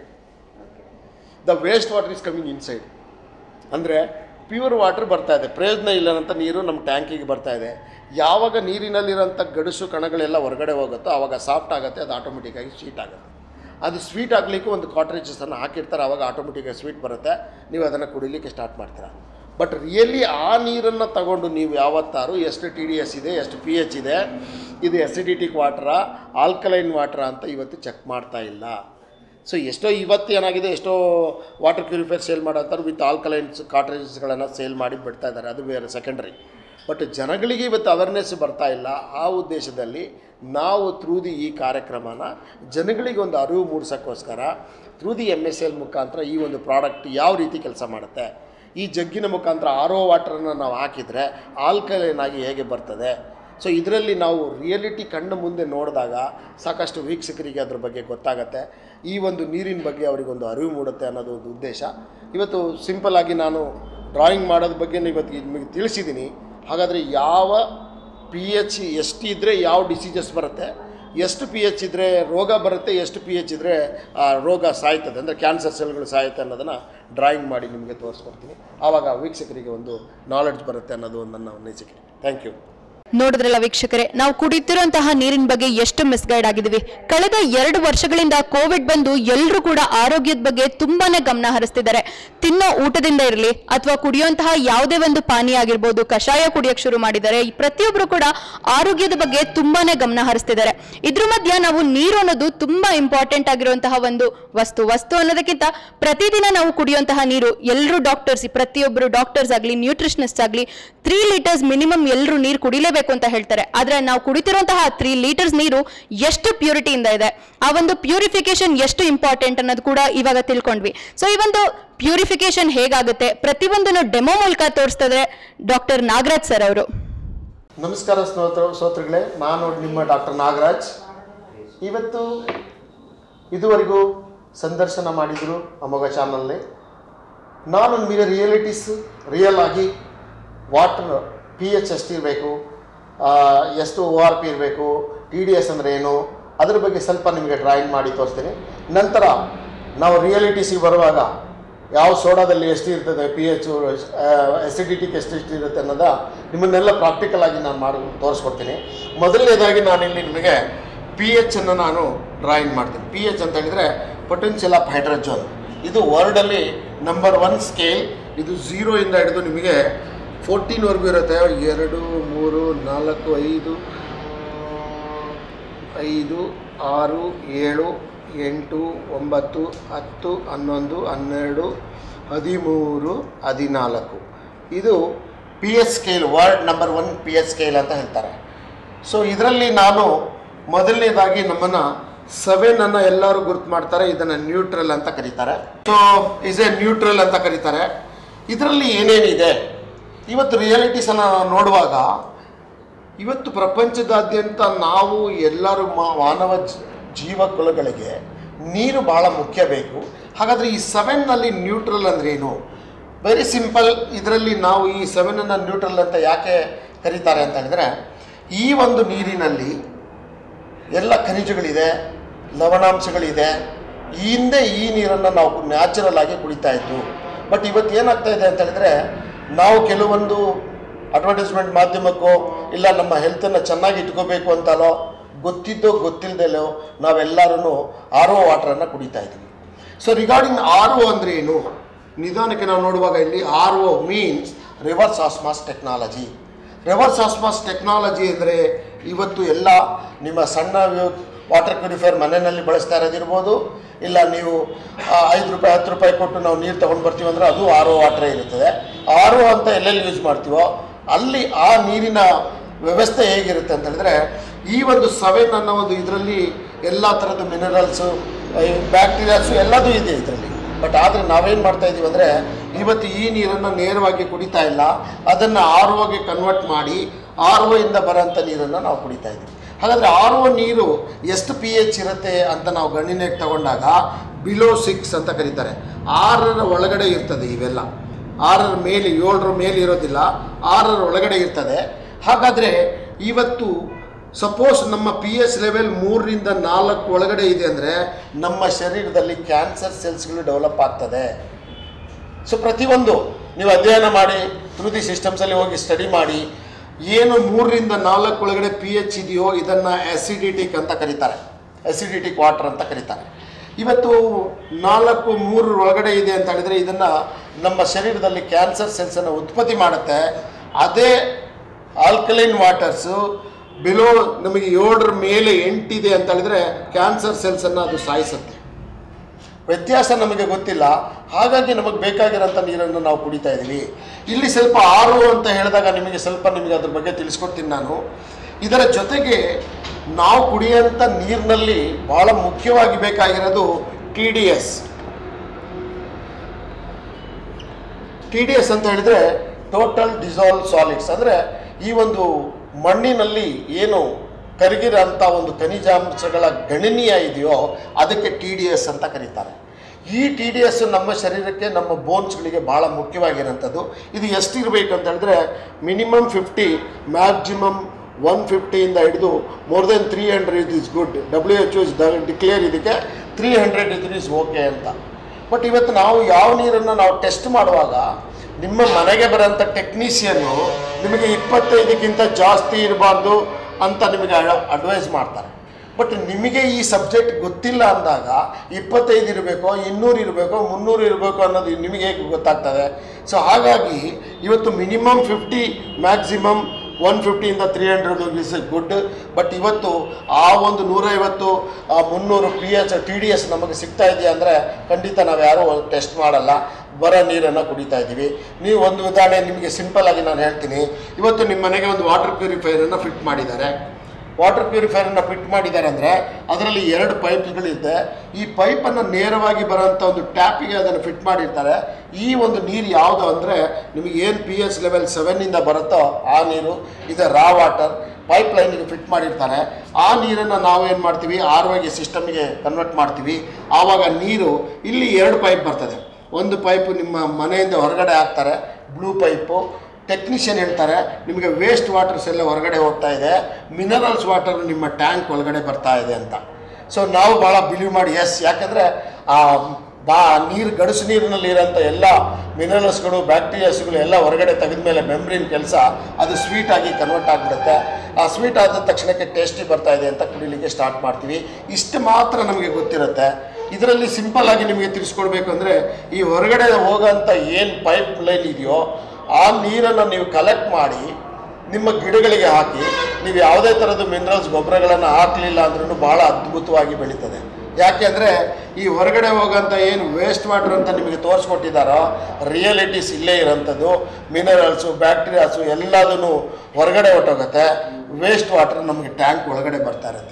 S2: the waste water is coming inside ಅಂದರೆ ಪ್ಯೂರ್ ವಾಟರ್ ಬರ್ತಾ ಇದೆ ಪ್ರಯೋಜನ ಇಲ್ಲದಂಥ ನೀರು ನಮ್ಮ ಟ್ಯಾಂಕಿಗೆ ಬರ್ತಾ ಇದೆ ಯಾವಾಗ ನೀರಿನಲ್ಲಿರೋಂಥ ಗಡುಸು ಕಣಗಳೆಲ್ಲ ಹೊರಗಡೆ ಹೋಗುತ್ತೋ ಆವಾಗ ಸಾಫ್ಟ್ ಆಗುತ್ತೆ ಅದು ಆಟೋಮೆಟಿಕ್ಕಾಗಿ ಸ್ವೀಟ್ ಆಗುತ್ತೆ ಅದು ಸ್ವೀಟ್ ಆಗಲಿಕ್ಕೆ ಒಂದು ಕಾಟ್ರೇಜಸನ್ನು ಹಾಕಿರ್ತಾರೆ ಆವಾಗ ಆಟೋಮೆಟಿಕ್ಕಾಗಿ ಸ್ವೀಟ್ ಬರುತ್ತೆ ನೀವು ಅದನ್ನು ಕುಡಿಲಿಕ್ಕೆ ಸ್ಟಾರ್ಟ್ ಮಾಡ್ತೀರಾ ಬಟ್ ರಿಯಲಿ ಆ ನೀರನ್ನು ತಗೊಂಡು ನೀವು ಯಾವತ್ತಾರು ಎಷ್ಟು ಟಿ ಡಿ ಎಸ್ ಇದೆ ಎಷ್ಟು ಪಿ ಎಚ್ ಇದೆ ಇದು ಎಸಿಡಿಟಿಕ್ ವಾಟ್ರಾ ಆಲ್ಕಲೈನ್ ವಾಟ್ರಾ ಅಂತ ಇವತ್ತು ಚೆಕ್ ಮಾಡ್ತಾ ಇಲ್ಲ ಸೊ ಎಷ್ಟೋ ಇವತ್ತು ಏನಾಗಿದೆ ಎಷ್ಟೋ ವಾಟರ್ ಪ್ಯೂರಿಫೈರ್ ಸೇಲ್ ಮಾಡೋಂಥವ್ರು ವಿತ್ ಆಲ್ಕಲೈನ್ಸ್ ಕಾಟ್ರೇಜಸ್ಗಳನ್ನು ಸೇಲ್ ಮಾಡಿ ಬಿಡ್ತಾ ಇದ್ದಾರೆ ಅದು ಬೇರೆ ಸೆಕೆಂಡ್ರಿ ಬಟ್ ಜನಗಳಿಗೆ ಇವತ್ತು ಅವೇರ್ನೆಸ್ ಬರ್ತಾ ಇಲ್ಲ ಆ ಉದ್ದೇಶದಲ್ಲಿ ನಾವು ಥ್ರೂ ದಿ ಈ ಕಾರ್ಯಕ್ರಮನ ಜನಗಳಿಗೆ ಒಂದು ಅರಿವು ಮೂಡಿಸೋಕ್ಕೋಸ್ಕರ through the M S L ಮುಖಾಂತರ ಈ ಒಂದು ಪ್ರಾಡಕ್ಟ್ ಯಾವ ರೀತಿ ಕೆಲಸ ಮಾಡುತ್ತೆ ಈ ಜಗ್ಗಿನ ಮುಖಾಂತರ ಆರ್ ಒ ವಾಟರನ್ನು ನಾವು ಹಾಕಿದರೆ ಆಲ್ಕಲೈನ್ ಆಗಿ ಹೇಗೆ ಬರ್ತದೆ ಸೊ ಇದರಲ್ಲಿ ನಾವು ರಿಯಲಿಟಿ ಕಣ್ಣು ಮುಂದೆ ನೋಡಿದಾಗ ಸಾಕಷ್ಟು ವೀಕ್ಷಕರಿಗೆ ಅದ್ರ ಬಗ್ಗೆ ಗೊತ್ತಾಗತ್ತೆ ಈ ಒಂದು ನೀರಿನ ಬಗ್ಗೆ ಅವರಿಗೊಂದು ಅರಿವು ಮೂಡುತ್ತೆ ಅನ್ನೋದು ಒಂದು ಉದ್ದೇಶ ಇವತ್ತು ಸಿಂಪಲ್ ಆಗಿ ನಾನು ಡ್ರಾಯಿಂಗ್ ಮಾಡೋದ್ರ ಬಗ್ಗೆ ಇವತ್ತು ನಿಮಗೆ ತಿಳಿಸಿದ್ದೀನಿ ಹಾಗಾದರೆ ಯಾವ ಪಿ ಎಚ್ ಎಷ್ಟು ಇದ್ದರೆ ಯಾವ ಡಿಸೀಸಸ್ ಬರುತ್ತೆ ಎಷ್ಟು ಪಿ ಎಚ್ ಇದ್ದರೆ ರೋಗ ಬರುತ್ತೆ ಎಷ್ಟು ಪಿ ಎಚ್ ಇದ್ದರೆ ಆ ರೋಗ ಸಾಯ್ತದೆ ಅಂದರೆ ಕ್ಯಾನ್ಸರ್ ಸೆಲ್ಗಳು ಸಾಯುತ್ತೆ ಅನ್ನೋದನ್ನು ಡ್ರಾಯಿಂಗ್ ಮಾಡಿ ನಿಮಗೆ ತೋರಿಸ್ಕೊಡ್ತೀನಿ ಆವಾಗ ವೀಕ್ಷಕರಿಗೆ ಒಂದು ನಾಲೆಡ್ಜ್ ಬರುತ್ತೆ ಅನ್ನೋದು ಒಂದು ನನ್ನ ಅನಿಸಿಕೆ ಥ್ಯಾಂಕ್ ಯು
S1: ನೋಡಿದ್ರಲ್ಲ ವೀಕ್ಷಕರೇ ನಾವು ಕುಡಿತಿರುವಂತಹ ನೀರಿನ ಬಗ್ಗೆ ಎಷ್ಟು ಮಿಸ್ಗೈಡ್ ಆಗಿದ್ದೀವಿ ಕಳೆದ ಎರಡು ವರ್ಷಗಳಿಂದ ಕೋವಿಡ್ ಬಂದು ಎಲ್ಲರೂ ಕೂಡ ಆರೋಗ್ಯದ ಬಗ್ಗೆ ತುಂಬಾನೇ ಗಮನ ಹರಿಸ್ತಿದ್ದಾರೆ ತಿನ್ನೋ ಊಟದಿಂದ ಇರಲಿ ಅಥವಾ ಕುಡಿಯುವಂತಹ ಯಾವುದೇ ಒಂದು ಪಾನೀಯ ಆಗಿರ್ಬೋದು ಕಷಾಯ ಕುಡಿಯಕ್ಕೆ ಶುರು ಮಾಡಿದ್ದಾರೆ ಈ ಪ್ರತಿಯೊಬ್ಬರು ಕೂಡ ಆರೋಗ್ಯದ ಬಗ್ಗೆ ತುಂಬಾನೇ ಗಮನ ಹರಿಸ್ತಿದ್ದಾರೆ ಇದ್ರ ಮಧ್ಯ ನಾವು ನೀರು ಅನ್ನೋದು ತುಂಬಾ ಇಂಪಾರ್ಟೆಂಟ್ ಆಗಿರುವಂತಹ ಒಂದು ವಸ್ತು ವಸ್ತು ಅನ್ನೋದಕ್ಕಿಂತ ಪ್ರತಿದಿನ ನಾವು ಕುಡಿಯುವಂತಹ ನೀರು ಎಲ್ಲರೂ ಡಾಕ್ಟರ್ಸ್ ಪ್ರತಿಯೊಬ್ಬರು ಡಾಕ್ಟರ್ಸ್ ಆಗಲಿ ನ್ಯೂಟ್ರಿಷನಿಸ್ಟ್ ಆಗಲಿ ತ್ರೀ ಲೀಟರ್ಸ್ ಮಿನಿಮಮ್ ಎಲ್ಲರೂ ನೀರು ಕುಡಿಲೇಬೇಕು ಅಂತ ಹೇಳ್ತಾರೆ ಆದ್ರೆ ನಾವು ಕುಡಿತಿರುವಂತಹ ತ್ರೀ ಲೀಟರ್ಸ್ ನೀರು ಎಷ್ಟು ಪ್ಯೂರಿಟಿಯಿಂದ ಇದೆ ಆ ಒಂದು ಪ್ಯೂರಿಫಿಕೇಶನ್ ಎಷ್ಟು ಇಂಪಾರ್ಟೆಂಟ್ ಅನ್ನೋದು ಕೂಡ ಇವಾಗ ತಿಳ್ಕೊಂಡ್ವಿ ಸೊ ಈ ಒಂದು ಪ್ಯೂರಿಫಿಕೇಶನ್ ಹೇಗಾಗುತ್ತೆ ಪ್ರತಿಯೊಂದನ್ನು ಡೆಮೋ ಮೂಲಕ ತೋರಿಸ್ತಾ ಇದ್ರೆ ಡಾಕ್ಟರ್ ನಾಗರಾಜ್ ಸರ್ ಅವರು
S2: ನಮಸ್ಕಾರ ಸ್ತೋತ್ರ ಸ್ತೋತ್ರಗಳೇ ನಾನು ನಿಮ್ಮ ಡಾಕ್ಟರ್ ನಾಗರಾಜ್ ಇವತ್ತು ಇದುವರೆಗೂ ಸಂದರ್ಶನ ಮಾಡಿದರು ಅಮೋಘ ಚಾನಲ್ನಲ್ಲಿ ನಾನು ನಿಮಗೆ ರಿಯಾಲಿಟೀಸ್ ರಿಯಲ್ ಆಗಿ ವಾಟರ್ ಪಿ ಎಚ್ ಎಷ್ಟಿರಬೇಕು ಎಷ್ಟು ಓ ಆರ್ ಪಿ ಇರಬೇಕು ಟಿ ಡಿ ಎಸ್ ಅಂದರೆ ಏನು ಅದ್ರ ಬಗ್ಗೆ ಸ್ವಲ್ಪ ನಿಮಗೆ ಡ್ರಾಯಿಂಗ್ ಮಾಡಿ ತೋರಿಸ್ತೀನಿ ನಂತರ ನಾವು ರಿಯಾಲಿಟೀಸಿಗೆ ಬರುವಾಗ ಯಾವ ಸೋಡಾದಲ್ಲಿ ಎಷ್ಟು ಇರ್ತದೆ ಪಿ ಎಚ್ ಎಸಿಡಿಟಿಗೆ ಎಷ್ಟು ಎಷ್ಟು ಇರುತ್ತೆ ಅನ್ನೋದ ನಿಮ್ಮನ್ನೆಲ್ಲ ಪ್ರಾಕ್ಟಿಕಲ್ ಆಗಿ ನಾನು ಮಾಡಿ ತೋರಿಸ್ಕೊಡ್ತೀನಿ ಮೊದಲನೇದಾಗಿ ನಾನು ಇಲ್ಲಿ ನಿಮಗೆ ಪಿ ಎಚ್ ಅನ್ನು ನಾನು ಡ್ರಾಯಿಂಗ್ ಮಾಡ್ತೀನಿ ಪಿ ಎಚ್ ಅಂತ ಹೇಳಿದರೆ ಪೊಟೆನ್ಷಿಯಲ್ ಆಫ್ ಹೈಡ್ರೋಜನ್ ಇದು ವರ್ಲ್ಡಲ್ಲಿ ನಂಬರ್ ಒನ್ ಸ್ಕೇಲ್ ಇದು ಝೀರೋಯಿಂದ ಹಿಡಿದು ನಿಮಗೆ ಫೋರ್ಟೀನ್ವರೆಗೂ ಇರುತ್ತೆ ಎರಡು ಮೂರು ನಾಲ್ಕು ಐದು ಐದು ಆರು ಏಳು ಎಂಟು ಒಂಬತ್ತು ಹತ್ತು ಹನ್ನೊಂದು ಹನ್ನೆರಡು ಹದಿಮೂರು ಹದಿನಾಲ್ಕು ಇದು P S scale world number one P S scale ಅಂತ ಹೇಳ್ತಾರೆ ಸೊ ಇದರಲ್ಲಿ ನಾನು ಮೊದಲನೇದಾಗಿ ನಮ್ಮನ್ನು ಸೆವೆನ್ ಅನ್ನ ಎಲ್ಲರೂ ಗುರ್ತು ಮಾಡ್ತಾರೆ ಇದನ್ನ ನ್ಯೂಟ್ರಲ್ ಅಂತ ಕರೀತಾರೆ ಸೊ ಇಸ್ ಎ ನ್ಯೂಟ್ರಲ್ ಅಂತ ಕರೀತಾರೆ ಇದರಲ್ಲಿ ಏನೇನಿದೆ ಇವತ್ತು ರಿಯಾಲಿಟೀಸ್ ಅನ್ನ ನಾವು ನೋಡುವಾಗ ಇವತ್ತು ಪ್ರಪಂಚದಾದ್ಯಂತ ನಾವು ಎಲ್ಲರೂ ಮಾ- ಮಾನವ ಜ- ಜೀವಕುಲಗಳಿಗೆ ನೀರು ಬಹಳ ಮುಖ್ಯ ಬೇಕು ಹಾಗಾದರೆ ಈ ಸೆವೆನ್ನಲ್ಲಿ ನ್ಯೂಟ್ರಲ್ ಅಂದ್ರೇನು ವೆರಿ ಸಿಂಪಲ್ ಇದರಲ್ಲಿ ನಾವು ಈ ಸೆವೆನನ್ನು ನ್ಯೂಟ್ರಲ್ ಅಂತ ಯಾಕೆ ಕರೀತಾರೆ ಅಂತ ಹೇಳಿದ್ರೆ ಈ ಒಂದು ನೀರಿನಲ್ಲಿ ಎಲ್ಲ ಖನಿಜಗಳಿದೆ ಲವಣಾಂಶಗಳಿದೆ ಈ ಹಿಂದೆ ಈ ನೀರನ್ನು ನಾವು ನ್ಯಾಚುರಲ್ ಆಗಿ ಕುಡಿತಾ ಇದ್ದು ಬಟ್ ಇವತ್ತು ಏನಾಗ್ತಾ ಇದೆ ಅಂತ ಹೇಳಿದ್ರೆ ನಾವು ಕೆಲವೊಂದು ಅಡ್ವರ್ಟೈಸ್ಮೆಂಟ್ ಮಾಧ್ಯಮಕ್ಕೋ ಇಲ್ಲ ನಮ್ಮ ಹೆಲ್ತನ್ನು ಚೆನ್ನಾಗಿ ಇಟ್ಕೋಬೇಕು ಅಂತಲೋ ಗೊತ್ತಿದ್ದೋ ಗೊತ್ತಿಲ್ಲದೆಲೋ ನಾವೆಲ್ಲರೂ ಆರ್ ಒ ವಾಟ್ರನ್ನು ಕುಡಿತಾ ಇದ್ದೀವಿ ಸೊ ರಿಗಾರ್ಡಿಂಗ್ ಆರ್ ಒ ಅಂದರೆ ಏನು ನಿಧಾನಕ್ಕೆ ನಾವು ನೋಡುವಾಗ ಇಲ್ಲಿ R O means reverse osmosis technology reverse osmosis technology ಅಂದರೆ ಇವತ್ತು ಎಲ್ಲ ನಿಮ್ಮ ಸಣ್ಣ ವಾಟರ್ ಪ್ಯೂರಿಫೈಯರ್ ಮನೆಯಲ್ಲಿ ಬಳಸ್ತಾ ಇರೋದಿರ್ಬೋದು ಇಲ್ಲ ನೀವು ಆ, ಐದು ರೂಪಾಯಿ ಹತ್ತು ರೂಪಾಯಿ ಕೊಟ್ಟು ನಾವು ನೀರು ತೊಗೊಂಡು ಬರ್ತೀವಿ ಅಂದರೆ ಅದು ಆರ್ ಒ ವಾಟ್ರೇ ಇರುತ್ತದೆ ಆರ್ ಒ ಅಂತ ಎಲ್ಲೆಲ್ಲಿ ಯೂಸ್ ಮಾಡ್ತೀವೋ ಅಲ್ಲಿ ಆ ನೀರಿನ ವ್ಯವಸ್ಥೆ ಹೇಗಿರುತ್ತೆ ಅಂತ ಹೇಳಿದ್ರೆ ಈ ಒಂದು ಸವೆನ್ ಅನ್ನೋ ಒಂದು ಇದರಲ್ಲಿ ಎಲ್ಲ ಥರದ ಮಿನರಲ್ಸು ಬ್ಯಾಕ್ಟೀರಿಯಾಸು ಎಲ್ಲದೂ ಇದೆ ಇದರಲ್ಲಿ ಬಟ್ ಆದರೆ ನಾವೇನು ಮಾಡ್ತಾ ಇದ್ದೀವಿ ಅಂದರೆ ಇವತ್ತು ಈ ನೀರನ್ನು ನೇರವಾಗಿ ಕುಡಿತಾ ಇಲ್ಲ ಅದನ್ನು ಆರ್ ಒಗೆ ಕನ್ವರ್ಟ್ ಮಾಡಿ ಆರ್ ಒ ಇಂದ ಬರೋಂಥ ನೀರನ್ನು ನಾವು ಕುಡಿತಾ ಇದ್ದೀವಿ ಹಾಗಾದರೆ ಆರ್ ಒ ನೀರು ಎಷ್ಟು ಪಿ ಎಚ್ ಇರುತ್ತೆ ಅಂತ ನಾವು ಗಣನೆಗೆ ತಗೊಂಡಾಗ ಬಿಲೋ ಸಿಕ್ಸ್ ಅಂತ ಕರೀತಾರೆ ಆರರ ಒಳಗಡೆ ಇರ್ತದೆ ಇವೆಲ್ಲ ಆರರ ಮೇಲೆ ಏಳರ ಮೇಲೆ ಇರೋದಿಲ್ಲ ಆರರ ಒಳಗಡೆ ಇರ್ತದೆ ಹಾಗಾದರೆ ಇವತ್ತು ಸಪೋಸ್ ನಮ್ಮ ಪಿ ಎಚ್ ಲೆವೆಲ್ ಮೂರರಿಂದ ನಾಲ್ಕು ಒಳಗಡೆ ಇದೆ ಅಂದರೆ ನಮ್ಮ ಶರೀರದಲ್ಲಿ ಕ್ಯಾನ್ಸರ್ ಸೆಲ್ಸ್ಗಳು ಡೆವಲಪ್ ಆಗ್ತದೆ ಸೊ ಪ್ರತಿಯೊಂದು ನೀವು ಅಧ್ಯಯನ ಮಾಡಿ ಥ್ರೂ ದಿ ಸಿಸ್ಟಮ್ಸಲ್ಲಿ ಹೋಗಿ ಸ್ಟಡಿ ಮಾಡಿ ಏನು ಮೂರರಿಂದ ನಾಲ್ಕು ಒಳಗಡೆ ಪಿ ಎಚ್ ಇದೆಯೋ ಇದನ್ನು ಆ್ಯಸಿಡಿಟಿಕ್ ಅಂತ ಕರೀತಾರೆ ಆ್ಯಸಿಡಿಟಿಕ್ ವಾಟರ್ ಅಂತ ಕರೀತಾರೆ ಇವತ್ತು ನಾಲ್ಕು ಮೂರು ಒಳಗಡೆ ಇದೆ ಅಂತ ಹೇಳಿದರೆ ಇದನ್ನು ನಮ್ಮ ಶರೀರದಲ್ಲಿ ಕ್ಯಾನ್ಸರ್ ಸೆಲ್ಸನ್ನು ಉತ್ಪತ್ತಿ ಮಾಡುತ್ತೆ ಅದೇ ಆಲ್ಕಲೈನ್ ವಾಟರ್ಸು ಬಿಲೋ ನಮಗೆ ಏಳರ ಮೇಲೆ ಎಂಟಿದೆ ಅಂತ ಹೇಳಿದ್ರೆ ಕ್ಯಾನ್ಸರ್ ಸೆಲ್ಸನ್ನು ಅದು ಸಾಯಿಸುತ್ತೆ ವ್ಯತ್ಯಾಸ ನಮಗೆ ಗೊತ್ತಿಲ್ಲ ಹಾಗಾಗಿ ನಮಗೆ ಬೇಕಾಗಿರೋಂಥ ನೀರನ್ನು ನಾವು ಕುಡಿತಾ ಇದ್ದೀವಿ ಇಲ್ಲಿ ಸ್ವಲ್ಪ ಆರು ಅಂತ ಹೇಳಿದಾಗ ನಿಮಗೆ ಸ್ವಲ್ಪ ನಿಮಗೆ ಅದ್ರ ಬಗ್ಗೆ ತಿಳಿಸ್ಕೊಡ್ತೀನಿ ನಾನು ಇದರ ಜೊತೆಗೆ ನಾವು ಕುಡಿಯೋಂಥ ನೀರಿನಲ್ಲಿ ಬಹಳ ಮುಖ್ಯವಾಗಿ ಬೇಕಾಗಿರೋದು T D S T D S ಅಂತ ಹೇಳಿದ್ರೆ ಟೋಟಲ್ ಡಿಸಾಲ್ವ್ ಸಾಲಿಡ್ಸ್ ಅಂದರೆ ಈ ಒಂದು ಮಣ್ಣಿನಲ್ಲಿ ಏನು ಕರಗಿರೋಂಥ ಒಂದು ಖನಿಜಾಂಶಗಳ ಗಣನೀಯ ಇದೆಯೋ ಅದಕ್ಕೆ ಟಿ ಡಿ ಎಸ್ ಅಂತ ಕರೀತಾರೆ ಈ ಟಿ ಡಿ ಎಸ್ ನಮ್ಮ ಶರೀರಕ್ಕೆ ನಮ್ಮ ಬೋನ್ಸ್ಗಳಿಗೆ ಭಾಳ ಮುಖ್ಯವಾಗಿರೋಂಥದ್ದು ಇದು ಎಷ್ಟಿರಬೇಕು ಅಂತ ಹೇಳಿದ್ರೆ ಮಿನಿಮಮ್ ಫಿಫ್ಟಿ ಮ್ಯಾಕ್ಸಿಮಮ್ ಒನ್ ಫಿಫ್ಟಿಯಿಂದ ಹಿಡಿದು more than three hundred is good W H S declare ಇದಕ್ಕೆ ತ್ರೀ ಹಂಡ್ರೆಡ್ ಇದ್ರೆ ಇಸ್ ಓಕೆ ಅಂತ ಬಟ್ ಇವತ್ತು ನಾವು ಯಾವ ನೀರನ್ನು ನಾವು ಟೆಸ್ಟ್ ಮಾಡುವಾಗ ನಿಮ್ಮ ಮನೆಗೆ ಬರೋಂಥ ಟೆಕ್ನಿಷಿಯನ್ನು ನಿಮಗೆ ಇಪ್ಪತ್ತೈದಕ್ಕಿಂತ ಜಾಸ್ತಿ ಇರಬಾರ್ದು ಅಂತ ನಿಮಗೆ ಅಡ್ವೈಸ್ ಮಾಡ್ತಾರೆ ಬಟ್ ನಿಮಗೆ ಈ ಸಬ್ಜೆಕ್ಟ್ ಗೊತ್ತಿಲ್ಲ ಅಂದಾಗ ಇಪ್ಪತ್ತೈದು ಇರಬೇಕೋ ಇನ್ನೂರು ಇರಬೇಕೋ ಮುನ್ನೂರು ಇರಬೇಕು ಅನ್ನೋದು ನಿಮಗೆ ಹೇಗೆ ಗೊತ್ತಾಗ್ತದೆ ಸೊ ಹಾಗಾಗಿ ಇವತ್ತು ಮಿನಿಮಮ್ ಫಿಫ್ಟಿ ಮ್ಯಾಕ್ಸಿಮಮ್ ಒನ್ ಫಿಫ್ಟಿಯಿಂದ three hundred is good but ಇವತ್ತು ಆ ಒಂದು ನೂರೈವತ್ತು ಆ ಮುನ್ನೂರು P H T D S ನಮಗೆ ಸಿಗ್ತಾ ಇದೆಯಾ ಅಂದರೆ ಖಂಡಿತ ನಾವು ಯಾರೂ ಟೆಸ್ಟ್ ಮಾಡಲ್ಲ ಬರೋ ನೀರನ್ನು ಕುಡಿತಾ ಇದ್ದೀವಿ ನೀವು ಒಂದು ಉದಾಹರಣೆ ನಿಮಗೆ ಸಿಂಪಲ್ ಆಗಿ ನಾನು ಹೇಳ್ತೀನಿ ಇವತ್ತು ನಿಮ್ಮ ಮನೆಗೆ ಒಂದು ವಾಟರ್ ಪ್ಯೂರಿಫೈಯರನ್ನು ಫಿಟ್ ಮಾಡಿದ್ದಾರೆ ವಾಟರ್ ಪ್ಯೂರಿಫೈಯರನ್ನು ಫಿಟ್ ಮಾಡಿದ್ದಾರೆ ಅಂದರೆ ಅದರಲ್ಲಿ ಎರಡು ಪೈಪ್ಗಳಿದೆ ಈ ಪೈಪನ್ನು ನೇರವಾಗಿ ಬರೋಂಥ ಒಂದು ಟ್ಯಾಪಿಗೆ ಅದನ್ನು ಫಿಟ್ ಮಾಡಿರ್ತಾರೆ ಈ ಒಂದು ನೀರು ಯಾವುದು ಅಂದರೆ ನಿಮಗೆ ಏನು ಪಿ ಎಚ್ ಲೆವೆಲ್ ಸೆವೆನ್ನಿಂದ ಬರುತ್ತೋ ಆ ನೀರು ಇದು ರಾ ವಾಟರ್ ಪೈಪ್ ಲೈನಿಗೆ ಫಿಟ್ ಮಾಡಿರ್ತಾರೆ ಆ ನೀರನ್ನು ನಾವು ಏನು ಮಾಡ್ತೀವಿ ಆರ್ ಒಗೆ ಸಿಸ್ಟಮ್ಗೆ ಕನ್ವರ್ಟ್ ಮಾಡ್ತೀವಿ ಆವಾಗ ನೀರು ಇಲ್ಲಿ ಎರಡು ಪೈಪ್ ಬರ್ತದೆ ಒಂದು ಪೈಪು ನಿಮ್ಮ ಮನೆಯಿಂದ ಹೊರಗಡೆ ಹಾಕ್ತಾರೆ ಬ್ಲೂ ಪೈಪು ಟೆಕ್ನಿಷಿಯನ್ ಹೇಳ್ತಾರೆ ನಿಮಗೆ ವೇಸ್ಟ್ ವಾಟರ್ಸ್ ಎಲ್ಲ ಹೊರಗಡೆ ಹೋಗ್ತಾ ಇದೆ ಮಿನರಲ್ಸ್ ವಾಟರ್ ನಿಮ್ಮ ಟ್ಯಾಂಕ್ ಒಳಗಡೆ ಬರ್ತಾ ಇದೆ ಅಂತ ಸೊ ನಾವು ಭಾಳ ಬಿಲೀವ್ ಮಾಡಿ ಎಸ್ ಯಾಕಂದರೆ ಆ ಬಾ ನೀರು ಗಡಸು ನೀರಿನಲ್ಲಿ ಇರೋಂಥ ಎಲ್ಲ ಮಿನರಲ್ಸ್ಗಳು ಬ್ಯಾಕ್ಟೀರಿಯಾಸ್ಗಳು ಎಲ್ಲ ಹೊರಗಡೆ ತೆಗೆದ ಮೇಲೆ ಮೆಮ್ರಿನ್ ಕೆಲಸ ಅದು ಸ್ವೀಟ್ ಆಗಿ ಕನ್ವರ್ಟ್ ಆಗಿಬಿಡುತ್ತೆ ಆ ಸ್ವೀಟ್ ಆದ ತಕ್ಷಣಕ್ಕೆ ಟೇಸ್ಟಿ ಬರ್ತಾ ಇದೆ ಅಂತ ಕುಡಿಲಿಕ್ಕೆ ಸ್ಟಾರ್ಟ್ ಮಾಡ್ತೀವಿ ಇಷ್ಟು ಮಾತ್ರ ನಮಗೆ ಗೊತ್ತಿರುತ್ತೆ ಇದರಲ್ಲಿ ಸಿಂಪಲ್ ಆಗಿ ನಿಮಗೆ ತಿಳಿಸ್ಕೊಡ್ಬೇಕು ಅಂದರೆ ಈ ಹೊರಗಡೆ ಹೋಗೋಂಥ ಏನು ಪೈಪ್ ಲೈನ್ ಇದೆಯೋ ಆ ನೀರನ್ನು ನೀವು ಕಲೆಕ್ಟ್ ಮಾಡಿ ನಿಮ್ಮ ಗಿಡಗಳಿಗೆ ಹಾಕಿ ನೀವು ಯಾವುದೇ ಥರದ ಮಿನರಲ್ಸ್ ಗೊಬ್ಬರಗಳನ್ನು ಹಾಕಲಿಲ್ಲ ಅಂದ್ರೂ ಭಾಳ ಅದ್ಭುತವಾಗಿ ಬೆಳೀತದೆ ಯಾಕೆಂದರೆ ಈ ಹೊರಗಡೆ ಹೋಗೋಂಥ ಏನು ವೇಸ್ಟ್ ವಾಟರ್ ಅಂತ ನಿಮಗೆ ತೋರಿಸ್ಕೊಟ್ಟಿದ್ದಾರೋ ರಿಯಾಲಿಟೀಸ್ ಇಲ್ಲೇ ಇರೋಂಥದ್ದು ಮಿನರಲ್ಸು ಬ್ಯಾಕ್ಟೀರಿಯಾಸು ಎಲ್ಲದೂ ಹೊರಗಡೆ ಹೊಟ್ಟೋಗುತ್ತೆ ವೇಸ್ಟ್ ವಾಟರ್ ನಮಗೆ ಟ್ಯಾಂಕ್ ಒಳಗಡೆ ಬರ್ತಾ ಇರುತ್ತೆ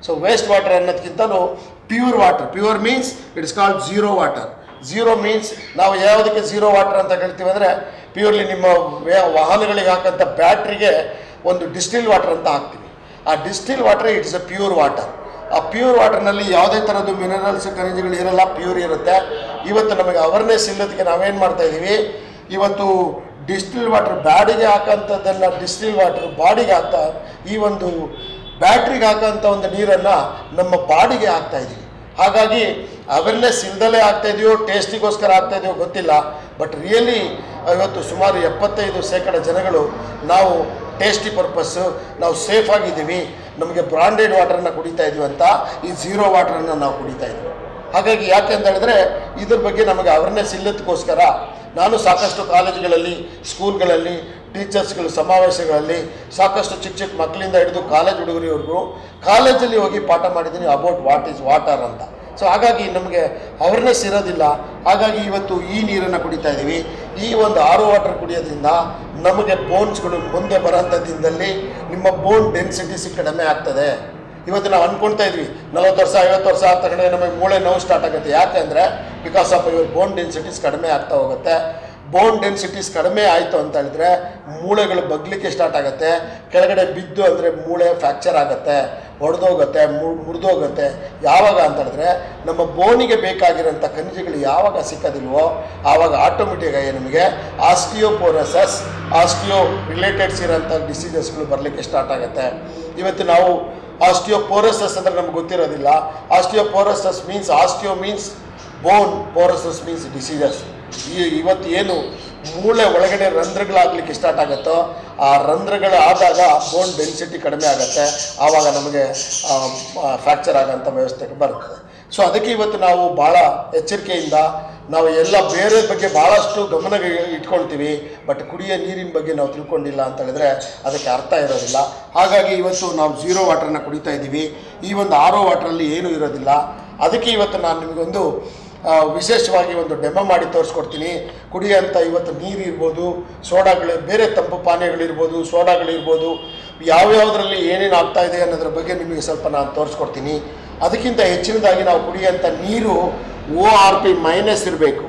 S2: ಸೊ ವೇಸ್ಟ್ ವಾಟರ್ ಅನ್ನೋದಕ್ಕಿಂತಲೂ pure water pure means it is called zero water zero means ನಾವು ಯಾವುದಕ್ಕೆ ಝೀರೋ ವಾಟರ್ ಅಂತ ಹೇಳ್ತೀವಿ ಅಂದರೆ ಪ್ಯೂರ್ಲಿ ನಿಮ್ಮ ವೇ- ವಾಹನಗಳಿಗೆ ಹಾಕಂಥ ಬ್ಯಾಟ್ರಿಗೆ ಒಂದು ಡಿಸ್ಟಿಲ್ ವಾಟರ್ ಅಂತ ಹಾಕ್ತೀವಿ ಆ distil water it's a pure water ಆ ಪ್ಯೂರ್ ವಾಟರ್ನಲ್ಲಿ ಯಾವುದೇ ಥರದ್ದು ಮಿನರಲ್ಸ್ ಖನಿಜಗಳು ಇರಲ್ಲ ಪ್ಯೂರ್ ಇರುತ್ತೆ ಇವತ್ತು ನಮಗೆ ಅವೇರ್ನೆಸ್ ಇಲ್ಲದಕ್ಕೆ ನಾವೇನು ಮಾಡ್ತಾ ಇದ್ದೀವಿ ಇವತ್ತು ಡಿಸ್ಟಿಲ್ ವಾಟರ್ ಬ್ಯಾಡಿಗೆ ಹಾಕೋಂಥದ್ದೆಲ್ಲ ಡಿಸ್ಟಿಲ್ ವಾಟರ್ ಬಾಡಿಗೆ ಹಾಕ್ತಾ ಈ ಒಂದು ಬ್ಯಾಟ್ರಿಗೆ ಹಾಕೋಂಥ ಒಂದು ನೀರನ್ನು ನಮ್ಮ ಬಾಡಿಗೆ ಹಾಕ್ತಾ ಇದ್ದೀವಿ ಹಾಗಾಗಿ ಅವೇರ್ನೆಸ್ ಇಲ್ದಲೇ ಆಗ್ತಾ ಇದೆಯೋ ಟೇಸ್ಟಿಗೋಸ್ಕರ ಆಗ್ತಾ ಇದೆಯೋ ಗೊತ್ತಿಲ್ಲ ಬಟ್ ರಿಯಲಿ ಇವತ್ತು ಸುಮಾರು ಎಪ್ಪತ್ತೈದು ಶೇಕಡ ಜನಗಳು ನಾವು ಟೇಸ್ಟಿ ಪರ್ಪಸ್ಸು ನಾವು ಸೇಫ್ ಆಗಿದ್ದೀವಿ ನಮಗೆ ಬ್ರಾಂಡೆಡ್ ವಾಟರನ್ನು ಕುಡಿತಾ ಇದೀವಿ ಅಂತ ಈ ಝೀರೋ ವಾಟರನ್ನು ನಾವು ಕುಡಿತಾ ಇದ್ದೀವಿ ಹಾಗಾಗಿ ಯಾಕೆ ಅಂತ ಹೇಳಿದ್ರೆ ಇದ್ರ ಬಗ್ಗೆ ನಮಗೆ ಅವೇರ್ನೆಸ್ ಇಲ್ಲದಕ್ಕೋಸ್ಕರ ನಾನು ಸಾಕಷ್ಟು ಕಾಲೇಜುಗಳಲ್ಲಿ ಸ್ಕೂಲ್ಗಳಲ್ಲಿ ಟೀಚರ್ಸ್ಗಳು ಸಮಾವೇಶಗಳಲ್ಲಿ ಸಾಕಷ್ಟು ಚಿಕ್ಕ ಚಿಕ್ಕ ಮಕ್ಕಳಿಂದ ಹಿಡಿದು ಕಾಲೇಜ್ ಹುಡುಗರಿವರೆಗೂ ಕಾಲೇಜಲ್ಲಿ ಹೋಗಿ ಪಾಠ ಮಾಡಿದ್ದೀನಿ ಅಬೌಟ್ ವಾಟ್ ಈಸ್ ವಾಟರ್ ಅಂತ ಸೊ ಹಾಗಾಗಿ ನಮಗೆ ಅವೇರ್ನೆಸ್ ಇರೋದಿಲ್ಲ ಹಾಗಾಗಿ ಇವತ್ತು ಈ ನೀರನ್ನು ಕುಡಿತಾ ಇದ್ದೀವಿ ಈ ಒಂದು ಆರೋ ವಾಟರ್ ಕುಡಿಯೋದ್ರಿಂದ ನಮಗೆ ಬೋನ್ಸ್ಗಳು ಮುಂದೆ ಬರೋಂಥ ದಿನದಲ್ಲಿ ನಿಮ್ಮ ಬೋನ್ ಡೆನ್ಸಿಟೀಸ್ ಕಡಿಮೆ ಆಗ್ತದೆ ಇವತ್ತು ನಾವು ಅನ್ಕೊಳ್ತಾ ಇದ್ವಿ ನಲವತ್ತು ವರ್ಷ ಐವತ್ತು ವರ್ಷ ಆದ ತಕ್ಷಣ ನಮಗೆ ಮೂಳೆ ನೋವು ಸ್ಟಾರ್ಟ್ ಆಗುತ್ತೆ ಯಾಕೆ ಅಂದರೆ ಬಿಕಾಸ್ ಆಫ್ ಇವ್ರ ಬೋನ್ ಡೆನ್ಸಿಟೀಸ್ ಕಡಿಮೆ ಆಗ್ತಾ ಹೋಗುತ್ತೆ ಬೋನ್ ಡೆನ್ಸಿಟೀಸ್ ಕಡಿಮೆ ಆಯಿತು ಅಂತ ಹೇಳಿದ್ರೆ ಮೂಳೆಗಳು ಬಗ್ಲಿಕ್ಕೆ ಸ್ಟಾರ್ಟ್ ಆಗುತ್ತೆ ಕೆಳಗಡೆ ಬಿದ್ದು ಅಂದರೆ ಮೂಳೆ ಫ್ರ್ಯಾಕ್ಚರ್ ಆಗುತ್ತೆ ಒಡೆದೋಗುತ್ತೆ ಮುರಿದೋಗುತ್ತೆ ಯಾವಾಗ ಅಂತ ಹೇಳಿದ್ರೆ ನಮ್ಮ ಬೋನಿಗೆ ಬೇಕಾಗಿರೋಂಥ ಖನಿಜಗಳು ಯಾವಾಗ ಸಿಕ್ಕೋದಿಲ್ವೋ ಆವಾಗ ಆಟೋಮೆಟಿಕ್ಕಾಗಿ ನಮಗೆ ಆಸ್ಟಿಯೋಪೋರಸಸ್ ಆಸ್ಟಿಯೋ ರಿಲೇಟೆಡ್ಸ್ ಇರೋಂಥ ಡಿಸೀಸಸ್ಗಳು ಬರಲಿಕ್ಕೆ ಸ್ಟಾರ್ಟ್ ಆಗುತ್ತೆ ಇವತ್ತು ನಾವು ಆಸ್ಟಿಯೋಪೋರಸಸ್ ಅಂದರೆ ನಮ್ಗೆ ಗೊತ್ತಿರೋದಿಲ್ಲ osteoporosis means osteo means bone porosis means diseases ಈ ಇವತ್ತು ಏನು ಮೂಳೆ ಒಳಗಡೆ ರಂಧ್ರಗಳಾಗಲಿಕ್ಕೆ ಸ್ಟಾರ್ಟ್ ಆಗುತ್ತೋ ಆ ರಂಧ್ರಗಳು ಆದಾಗ ಬೋನ್ ಡೆನ್ಸಿಟಿ ಕಡಿಮೆ ಆಗುತ್ತೆ ಆವಾಗ ನಮಗೆ ಫ್ರ್ಯಾಕ್ಚರ್ ಆಗೋಂಥ ವ್ಯವಸ್ಥೆಗೆ ಬರ್ತದೆ ಸೊ ಅದಕ್ಕೆ ಇವತ್ತು ನಾವು ಭಾಳ ಎಚ್ಚರಿಕೆಯಿಂದ ನಾವು ಎಲ್ಲ ಬೇರೆ ಬಗ್ಗೆ ಭಾಳಷ್ಟು ಗಮನ ಇಟ್ಕೊಳ್ತೀವಿ ಬಟ್ ಕುಡಿಯೋ ನೀರಿನ ಬಗ್ಗೆ ನಾವು ತಿಳ್ಕೊಂಡಿಲ್ಲ ಅಂತ ಹೇಳಿದ್ರೆ ಅದಕ್ಕೆ ಅರ್ಥ ಇರೋದಿಲ್ಲ ಹಾಗಾಗಿ ಇವತ್ತು ನಾವು ಝೀರೋ ವಾಟರ್ನ ಕುಡಿತಾ ಇದ್ದೀವಿ ಈ ಒಂದು ಆರೋ ವಾಟ್ರಲ್ಲಿ ಏನೂ ಇರೋದಿಲ್ಲ ಅದಕ್ಕೆ ಇವತ್ತು ನಾನು ನಿಮಗೊಂದು ಆ, ವಿಶೇಷವಾಗಿ ಒಂದು ಡೆಮೋ ಮಾಡಿ ತೋರಿಸ್ಕೊಡ್ತೀನಿ ಕುಡಿಯೋಂಥ ಇವತ್ತು ನೀರು ಇರ್ಬೋದು ಸೋಡಾಗಳು ಬೇರೆ ತಂಪು ಪಾನೀಯಗಳಿರ್ಬೋದು ಸೋಡಾಗಳಿರ್ಬೋದು ಯಾವ್ಯಾವುದರಲ್ಲಿ ಏನೇನು ಆಗ್ತಾ ಇದೆ ಅನ್ನೋದ್ರ ಬಗ್ಗೆ ನಿಮಗೆ ಸ್ವಲ್ಪ ನಾನು ತೋರಿಸ್ಕೊಡ್ತೀನಿ ಅದಕ್ಕಿಂತ ಹೆಚ್ಚಿನದಾಗಿ ನಾವು ಕುಡಿಯೋಂಥ ನೀರು ಓ ಆರ್ ಪಿ ಮೈನಸ್ ಇರಬೇಕು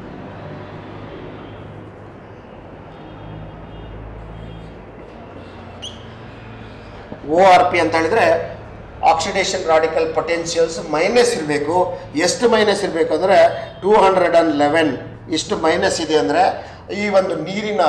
S2: ಓ ಆರ್ ಪಿ ಅಂತ ಹೇಳಿದ್ರೆ ಆಕ್ಸಿಡೇಷನ್ ರಾಡಿಕಲ್ ಪೊಟೆನ್ಷಿಯಲ್ಸ್ ಮೈನಸ್ ಇರಬೇಕು ಎಷ್ಟು ಮೈನಸ್ ಇರಬೇಕು ಅಂದರೆ ಟೂ ಹಂಡ್ರೆಡ್ ಆ್ಯಂಡ್ ಲೆವೆನ್ ಇಷ್ಟು ಮೈನಸ್ ಇದೆ ಅಂದರೆ ಈ ಒಂದು ನೀರಿನ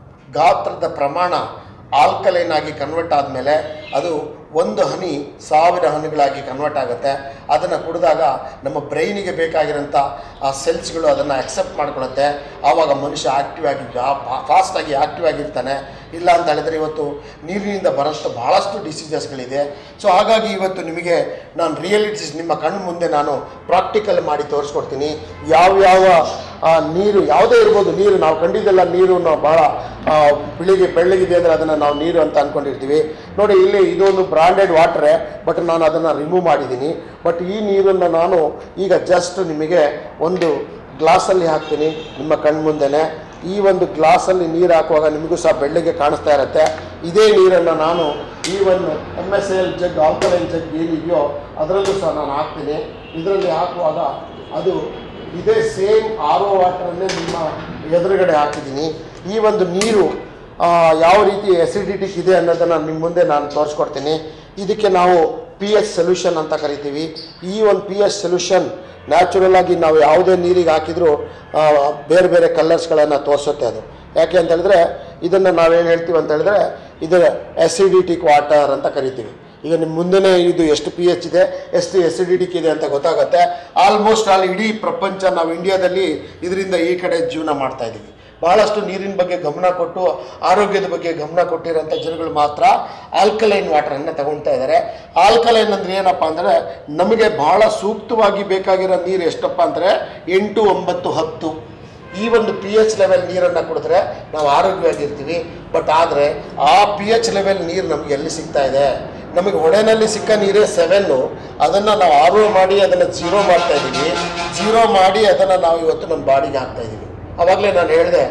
S2: ಗಾತ್ರದ ಪ್ರಮಾಣ ಆಲ್ಕಲೈನ್ ಆಗಿ ಕನ್ವರ್ಟ್ ಆದಮೇಲೆ ಅದು ಒಂದು ಹನಿ ಸಾವಿರ ಹನಿಗಳಾಗಿ ಕನ್ವರ್ಟ್ ಆಗುತ್ತೆ ಅದನ್ನು ಕುಡಿದಾಗ ನಮ್ಮ ಬ್ರೈನಿಗೆ ಬೇಕಾಗಿರೋಂಥ ಆ ಸೆಲ್ಸ್ಗಳು ಅದನ್ನು ಅಕ್ಸೆಪ್ಟ್ ಮಾಡ್ಕೊಳುತ್ತೆ ಆವಾಗ ಮನುಷ್ಯ ಆ್ಯಕ್ಟಿವ್ ಆಗಿ ಫಾಸ್ಟಾಗಿ ಆ್ಯಕ್ಟಿವ್ ಆಗಿರ್ತಾನೆ ಇಲ್ಲ ಅಂತ ಹೇಳಿದ್ರೆ ಇವತ್ತು ನೀರಿನಿಂದ ಬರೋಷ್ಟು ಭಾಳಷ್ಟು ಡಿಸೀಸಸ್ಗಳಿದೆ ಸೊ ಹಾಗಾಗಿ ಇವತ್ತು ನಿಮಗೆ ನಾನು ರಿಯಲಿಟೀಸ್ ನಿಮ್ಮ ಕಣ್ಣು ಮುಂದೆ ನಾನು ಪ್ರಾಕ್ಟಿಕಲ್ ಮಾಡಿ ತೋರಿಸ್ಕೊಡ್ತೀನಿ ಯಾವ್ಯಾವ ಆ, ನೀರು ಯಾವುದೇ ಇರ್ಬೋದು ನೀರು ನಾವು ಕಂಡಿದ್ದೆಲ್ಲ ನೀರು ನಾವು ಭಾಳ ಆ, ಬಿಳಿಗೆ ಬೆಳ್ಳಗಿದೆ ಅಂದರೆ ಅದನ್ನು ನಾವು ನೀರು ಅಂತ ಅಂದ್ಕೊಂಡಿರ್ತೀವಿ ನೋಡಿ ಇಲ್ಲಿ ಇದೊಂದು ಬ್ರಾಂಡೆಡ್ ವಾಟ್ರೇ ಬಟ್ ನಾನು ಅದನ್ನು ರಿಮೂವ್ ಮಾಡಿದ್ದೀನಿ ಬಟ್ ಈ ನೀರನ್ನು ನಾನು ಈಗ ಜಸ್ಟ್ ನಿಮಗೆ ಒಂದು ಗ್ಲಾಸಲ್ಲಿ ಹಾಕ್ತೀನಿ ನಿಮ್ಮ ಕಣ್ಮುಂದೆನೆ ಈ ಒಂದು ಗ್ಲಾಸಲ್ಲಿ ನೀರು ಹಾಕುವಾಗ ನಿಮಗೂ ಸಹ ಬೆಳ್ಳಗೆ ಕಾಣಿಸ್ತಾ ಇರುತ್ತೆ ಇದೇ ನೀರನ್ನು ನಾನು ಈ ಒಂದು M S L jug alkaline jug ಏನಿದೆಯೋ ಅದರಲ್ಲೂ ಸಹ ನಾನು ಹಾಕ್ತೀನಿ ಇದರಲ್ಲಿ ಹಾಕುವಾಗ ಅದು ಇದೇ ಸೇಮ್ ಆರ್ ಒ ವಾಟರನ್ನೇ ನಿಮ್ಮ ಎದುರುಗಡೆ ಹಾಕಿದ್ದೀನಿ ಈ ಒಂದು ನೀರು ಆ, ಯಾವ ರೀತಿ ಎಸಿಡಿಟಿಕ್ ಇದೆ ಅನ್ನೋದನ್ನು ನಿಮ್ಮ ಮುಂದೆ ನಾನು ತೋರಿಸ್ಕೊಡ್ತೀನಿ ಇದಕ್ಕೆ ನಾವು ಪಿ ಎಚ್ ಸೊಲ್ಯೂಷನ್ ಅಂತ ಕರಿತೀವಿ ಈ ಒಂದು ಪಿ ಎಚ್ ಸೊಲ್ಯೂಷನ್ ನ್ಯಾಚುರಲ್ ಆಗಿ ನಾವು ಯಾವುದೇ ನೀರಿಗೆ ಹಾಕಿದರೂ ಆ, ಬೇರೆ ಬೇರೆ ಕಲರ್ಸ್ಗಳನ್ನು ತೋರಿಸುತ್ತೆ ಅದು ಯಾಕೆ ಅಂತ ಹೇಳಿದ್ರೆ ಇದನ್ನು ನಾವೇನು ಹೇಳ್ತೀವಿ ಅಂತ ಹೇಳಿದ್ರೆ ಇದು ಎಸಿಡಿಟಿಕ್ ವಾಟರ್ ಅಂತ ಕರಿತೀವಿ ಈಗ ನಿಮ್ಮ ಮುಂದೆನೇ ಇದು ಎಷ್ಟು ಪಿ ಎಚ್ ಇದೆ ಎಷ್ಟು ಎಸಿಡಿಟಿಕ್ ಇದೆ ಅಂತ ಗೊತ್ತಾಗುತ್ತೆ ಆಲ್ಮೋಸ್ಟ್ ಆಲ್ ಇಡೀ ಪ್ರಪಂಚ ನಾವು ಇಂಡಿಯಾದಲ್ಲಿ ಇದರಿಂದ ಈ ಕಡೆ ಜೀವನ ಮಾಡ್ತಾ ಇದ್ದೀವಿ ಭಾಳಷ್ಟು ನೀರಿನ ಬಗ್ಗೆ ಗಮನ ಕೊಟ್ಟು ಆರೋಗ್ಯದ ಬಗ್ಗೆ ಗಮನ ಕೊಟ್ಟಿರೋಂಥ ಜನಗಳು ಮಾತ್ರ ಆಲ್ಕಲೈನ್ ವಾಟರನ್ನು ತಗೊಳ್ತಾ ಇದ್ದಾರೆ ಆಲ್ಕಲೈನ್ ಅಂದರೆ ಏನಪ್ಪ ಅಂದರೆ ನಮಗೆ ಭಾಳ ಸೂಕ್ತವಾಗಿ ಬೇಕಾಗಿರೋ ನೀರು ಎಷ್ಟಪ್ಪ ಅಂದರೆ ಎಂಟು ಒಂಬತ್ತು ಹತ್ತು ಈ ಒಂದು ಪಿ ಎಚ್ ಲೆವೆಲ್ ನೀರನ್ನು ಕುಡಿದ್ರೆ ನಾವು ಆರೋಗ್ಯವಾಗಿರ್ತೀವಿ ಬಟ್ ಆದರೆ ಆ ಪಿ ಎಚ್ ಲೆವೆಲ್ ನೀರು ನಮಗೆ ಎಲ್ಲಿ ಸಿಗ್ತಾ ಇದೆ ನಮಗೆ ಹೊಳೆನಲ್ಲಿ ಸಿಕ್ಕ ನೀರೇ ಸೆವೆನ್ನು ಅದನ್ನು ನಾವು ಆರ್ ಮಾಡಿ ಅದನ್ನು ಜೀರೋ ಮಾಡ್ತಾ ಇದ್ದೀವಿ ಜೀರೋ ಮಾಡಿ ಅದನ್ನು ನಾವು ಇವತ್ತು ನಮ್ಮ ಬಾಡಿಗೆ ಹಾಕ್ತಾ ಇದ್ದೀವಿ ಆವಾಗಲೇ ನಾನು ಹೇಳಿದೆ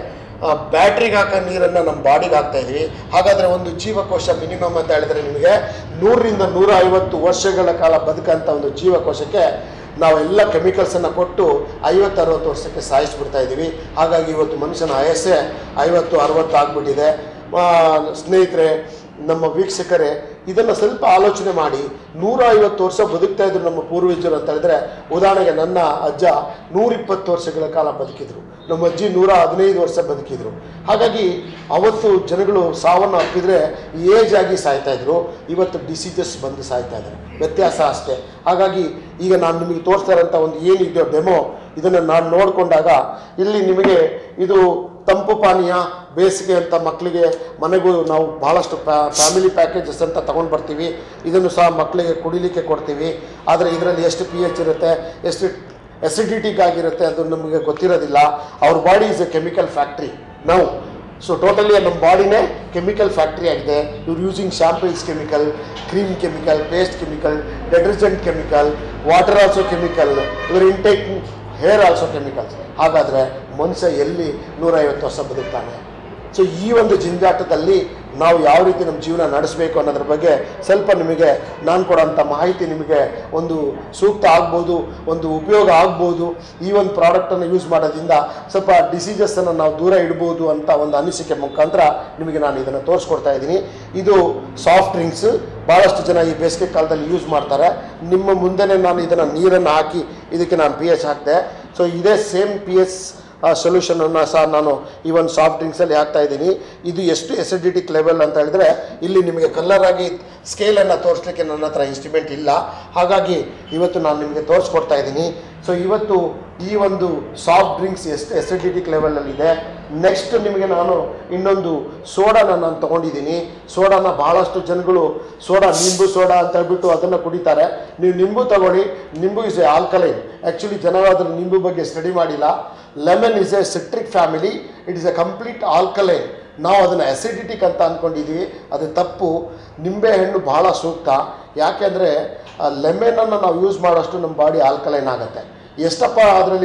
S2: ಬ್ಯಾಟ್ರಿಗೆ ಹಾಕೋ ನೀರನ್ನು ನಮ್ಮ ಬಾಡಿಗೆ ಹಾಕ್ತಾ ಇದ್ದೀವಿ ಹಾಗಾದರೆ ಒಂದು ಜೀವಕೋಶ ಮಿನಿಮಮ್ ಅಂತ ಹೇಳಿದ್ರೆ ನಿಮಗೆ ನೂರರಿಂದ ನೂರ ಐವತ್ತು ವರ್ಷಗಳ ಕಾಲ ಬದುಕಂಥ ಒಂದು ಜೀವಕೋಶಕ್ಕೆ ನಾವೆಲ್ಲ ಕೆಮಿಕಲ್ಸನ್ನು ಕೊಟ್ಟು ಐವತ್ತು ಅರವತ್ತು ವರ್ಷಕ್ಕೆ ಸಾಯಿಸ್ಬಿಡ್ತಾ ಇದ್ದೀವಿ ಹಾಗಾಗಿ ಇವತ್ತು ಮನುಷ್ಯನ ಆಯಸ್ಸೇ ಐವತ್ತು ಅರವತ್ತು ಆಗಿಬಿಟ್ಟಿದೆ ಸ್ನೇಹಿತರೆ ನಮ್ಮ ವೀಕ್ಷಕರೇ ಇದನ್ನು ಸ್ವಲ್ಪ ಆಲೋಚನೆ ಮಾಡಿ ನೂರ ಐವತ್ತು ವರ್ಷ ಬದುಕ್ತಾ ಇದ್ರು ನಮ್ಮ ಪೂರ್ವಜರು ಅಂತ ಹೇಳಿದ್ರೆ ಉದಾಹರಣೆಗೆ ನನ್ನ ಅಜ್ಜ ನೂರಿಪ್ಪತ್ತು ವರ್ಷಗಳ ಕಾಲ ಬದುಕಿದ್ರು ನಮ್ಮ ಅಜ್ಜಿ ನೂರ ಹದಿನೈದು ವರ್ಷ ಬದುಕಿದ್ರು ಹಾಗಾಗಿ ಅವತ್ತು ಜನಗಳು ಸಾವನ್ನು ಅಪ್ಪಿದ್ರೆ ಏಜ್ ಆಗಿ ಸಾಯ್ತಾ ಇದ್ರು ಇವತ್ತು ಡಿಸೀಸಸ್ ಬಂದು ಸಾಯ್ತಾ ಇದ್ದಾರೆ ವ್ಯತ್ಯಾಸ ಅಷ್ಟೇ ಹಾಗಾಗಿ ಈಗ ನಾನು ನಿಮಗೆ ತೋರಿಸ್ತಾ ಇರೋಂಥ ಒಂದು ಏನಿದೆಯೋ ಡೆಮೋ ಇದನ್ನು ನಾನು ನೋಡಿಕೊಂಡಾಗ ಇಲ್ಲಿ ನಿಮಗೆ ಇದು ತಂಪು ಪಾನೀಯ ಬೇಸಿಗೆ ಅಂತ ಮಕ್ಕಳಿಗೆ ಮನೆಗೂ ನಾವು ಭಾಳಷ್ಟು ಫ್ಯಾಮಿಲಿ ಪ್ಯಾಕೇಜಸ್ ಅಂತ ತಗೊಂಡು ಬರ್ತೀವಿ ಇದನ್ನು ಸಹ ಮಕ್ಕಳಿಗೆ ಕುಡಿಲಿಕ್ಕೆ ಕೊಡ್ತೀವಿ ಆದರೆ ಇದರಲ್ಲಿ ಎಷ್ಟು ಪಿ ಎಚ್ ಇರುತ್ತೆ ಎಷ್ಟು ಎಸಿಡಿಟಿಕ್ ಆಗಿರುತ್ತೆ ಅದು ನಮಗೆ ಗೊತ್ತಿರೋದಿಲ್ಲ ಅವ್ರ body is a chemical factory ನಾವು ಸೊ ಟೋಟಲಿ ನಮ್ಮ ಬಾಡಿನೇ ಕೆಮಿಕಲ್ ಫ್ಯಾಕ್ಟ್ರಿ ಆಗಿದೆ ಇವ್ರು using samples chemical cream chemical paste chemical detergent chemical water also chemical ಇವ್ರ ಇಂಟೇಕ್ ಹೇರ್ ಆಲ್ಸೋ ಕೆಮಿಕಲ್ಸ್ ಹಾಗಾದರೆ ಮನುಷ್ಯ ಎಲ್ಲಿ ನೂರೈವತ್ತು ವರ್ಷ ಬದುಕ್ತಾನೆ ಸೊ ಈ ಒಂದು ಜಂಜಾಟದಲ್ಲಿ ನಾವು ಯಾವ ರೀತಿ ನಮ್ಮ ಜೀವನ ನಡೆಸಬೇಕು ಅನ್ನೋದ್ರ ಬಗ್ಗೆ ಸ್ವಲ್ಪ ನಿಮಗೆ ನಾನು ಕೊಡೋಂಥ ಮಾಹಿತಿ ನಿಮಗೆ ಒಂದು ಸೂಕ್ತ ಆಗ್ಬೋದು ಒಂದು ಉಪಯೋಗ ಆಗ್ಬೋದು ಈ ಒಂದು ಪ್ರಾಡಕ್ಟನ್ನು ಯೂಸ್ ಮಾಡೋದ್ರಿಂದ ಸ್ವಲ್ಪ ಡಿಸೀಸಸ್ಸನ್ನು ನಾವು ದೂರ ಇಡ್ಬೋದು ಅಂತ ಒಂದು ಅನಿಸಿಕೆ ಮುಖಾಂತರ ನಿಮಗೆ ನಾನು ಇದನ್ನು ತೋರಿಸ್ಕೊಡ್ತಾ ಇದ್ದೀನಿ ಇದು ಸಾಫ್ಟ್ ಡ್ರಿಂಕ್ಸ್ ಭಾಳಷ್ಟು ಜನ ಈ ಬೇಸಿಗೆ ಕಾಲದಲ್ಲಿ ಯೂಸ್ ಮಾಡ್ತಾರೆ ನಿಮ್ಮ ಮುಂದೆನೇ ನಾನು ಇದನ್ನು ನೀರನ್ನು ಹಾಕಿ ಇದಕ್ಕೆ ನಾನು ಪಿ ಎಚ್ ಹಾಕಿದೆ ಸೊ ಇದೇ ಸೇಮ್ ಪಿ ಎಚ್ ಸೊಲ್ಯೂಷನನ್ನು ಸಹ ನಾನು ಈ ಒಂದು ಸಾಫ್ಟ್ ಡ್ರಿಂಕ್ಸಲ್ಲಿ ಹಾಕ್ತಾ ಇದ್ದೀನಿ ಇದು ಎಷ್ಟು ಎಸಿಡಿಟಿಕ್ ಲೆವೆಲ್ ಅಂತ ಹೇಳಿದ್ರೆ ಇಲ್ಲಿ ನಿಮಗೆ ಕಲರ್ ಆಗಿ ಸ್ಕೇಲನ್ನು ತೋರಿಸ್ಲಿಕ್ಕೆ ನನ್ನ ಹತ್ರ ಇನ್ಸ್ಟ್ರೂಮೆಂಟ್ ಇಲ್ಲ ಹಾಗಾಗಿ ಇವತ್ತು ನಾನು ನಿಮಗೆ ತೋರಿಸ್ಕೊಡ್ತಾ ಇದ್ದೀನಿ ಸೊ ಇವತ್ತು ಈ ಒಂದು ಸಾಫ್ಟ್ ಡ್ರಿಂಕ್ಸ್ ಎಷ್ಟು ಎಸಿಡಿಟಿಕ್ ಲೆವೆಲಲ್ಲಿದೆ ನೆಕ್ಸ್ಟ್ ನಿಮಗೆ ನಾನು ಇನ್ನೊಂದು ಸೋಡಾನ ನಾನು ತೊಗೊಂಡಿದ್ದೀನಿ ಸೋಡಾನ ಭಾಳಷ್ಟು ಜನಗಳು ಸೋಡಾ ನಿಂಬು ಸೋಡಾ ಅಂತ ಹೇಳ್ಬಿಟ್ಟು ಅದನ್ನು ಕುಡಿತಾರೆ ನೀವು ನಿಂಬು ತಗೊಳ್ಳಿ ನಿಂಬು ಇಸ್ ಎ ಆಲ್ಕಲೈನ್ ಆ್ಯಕ್ಚುಲಿ ಜನ ಅದರ ನಿಂಬು ಬಗ್ಗೆ ಸ್ಟಡಿ ಮಾಡಿಲ್ಲ lemon is a citric family it is a complete alkaline ನಾವು ಅದನ್ನು ಅಸಿಡಿಟಿಕ್ ಅಂತ ಅಂದ್ಕೊಂಡಿದ್ದೀವಿ ಅದು ತಪ್ಪು ನಿಂಬೆಹಣ್ಣು ಭಾಳ ಸೂಕ್ತ ಯಾಕೆಂದರೆ ಲೆಮನನ್ನು ನಾವು ಯೂಸ್ ಮಾಡೋಷ್ಟು ನಮ್ಮ ಬಾಡಿ ಆಲ್ಕಲೈನ್ ಆಗುತ್ತೆ ಎಷ್ಟಪ್ಪ ಅದರಲ್ಲಿ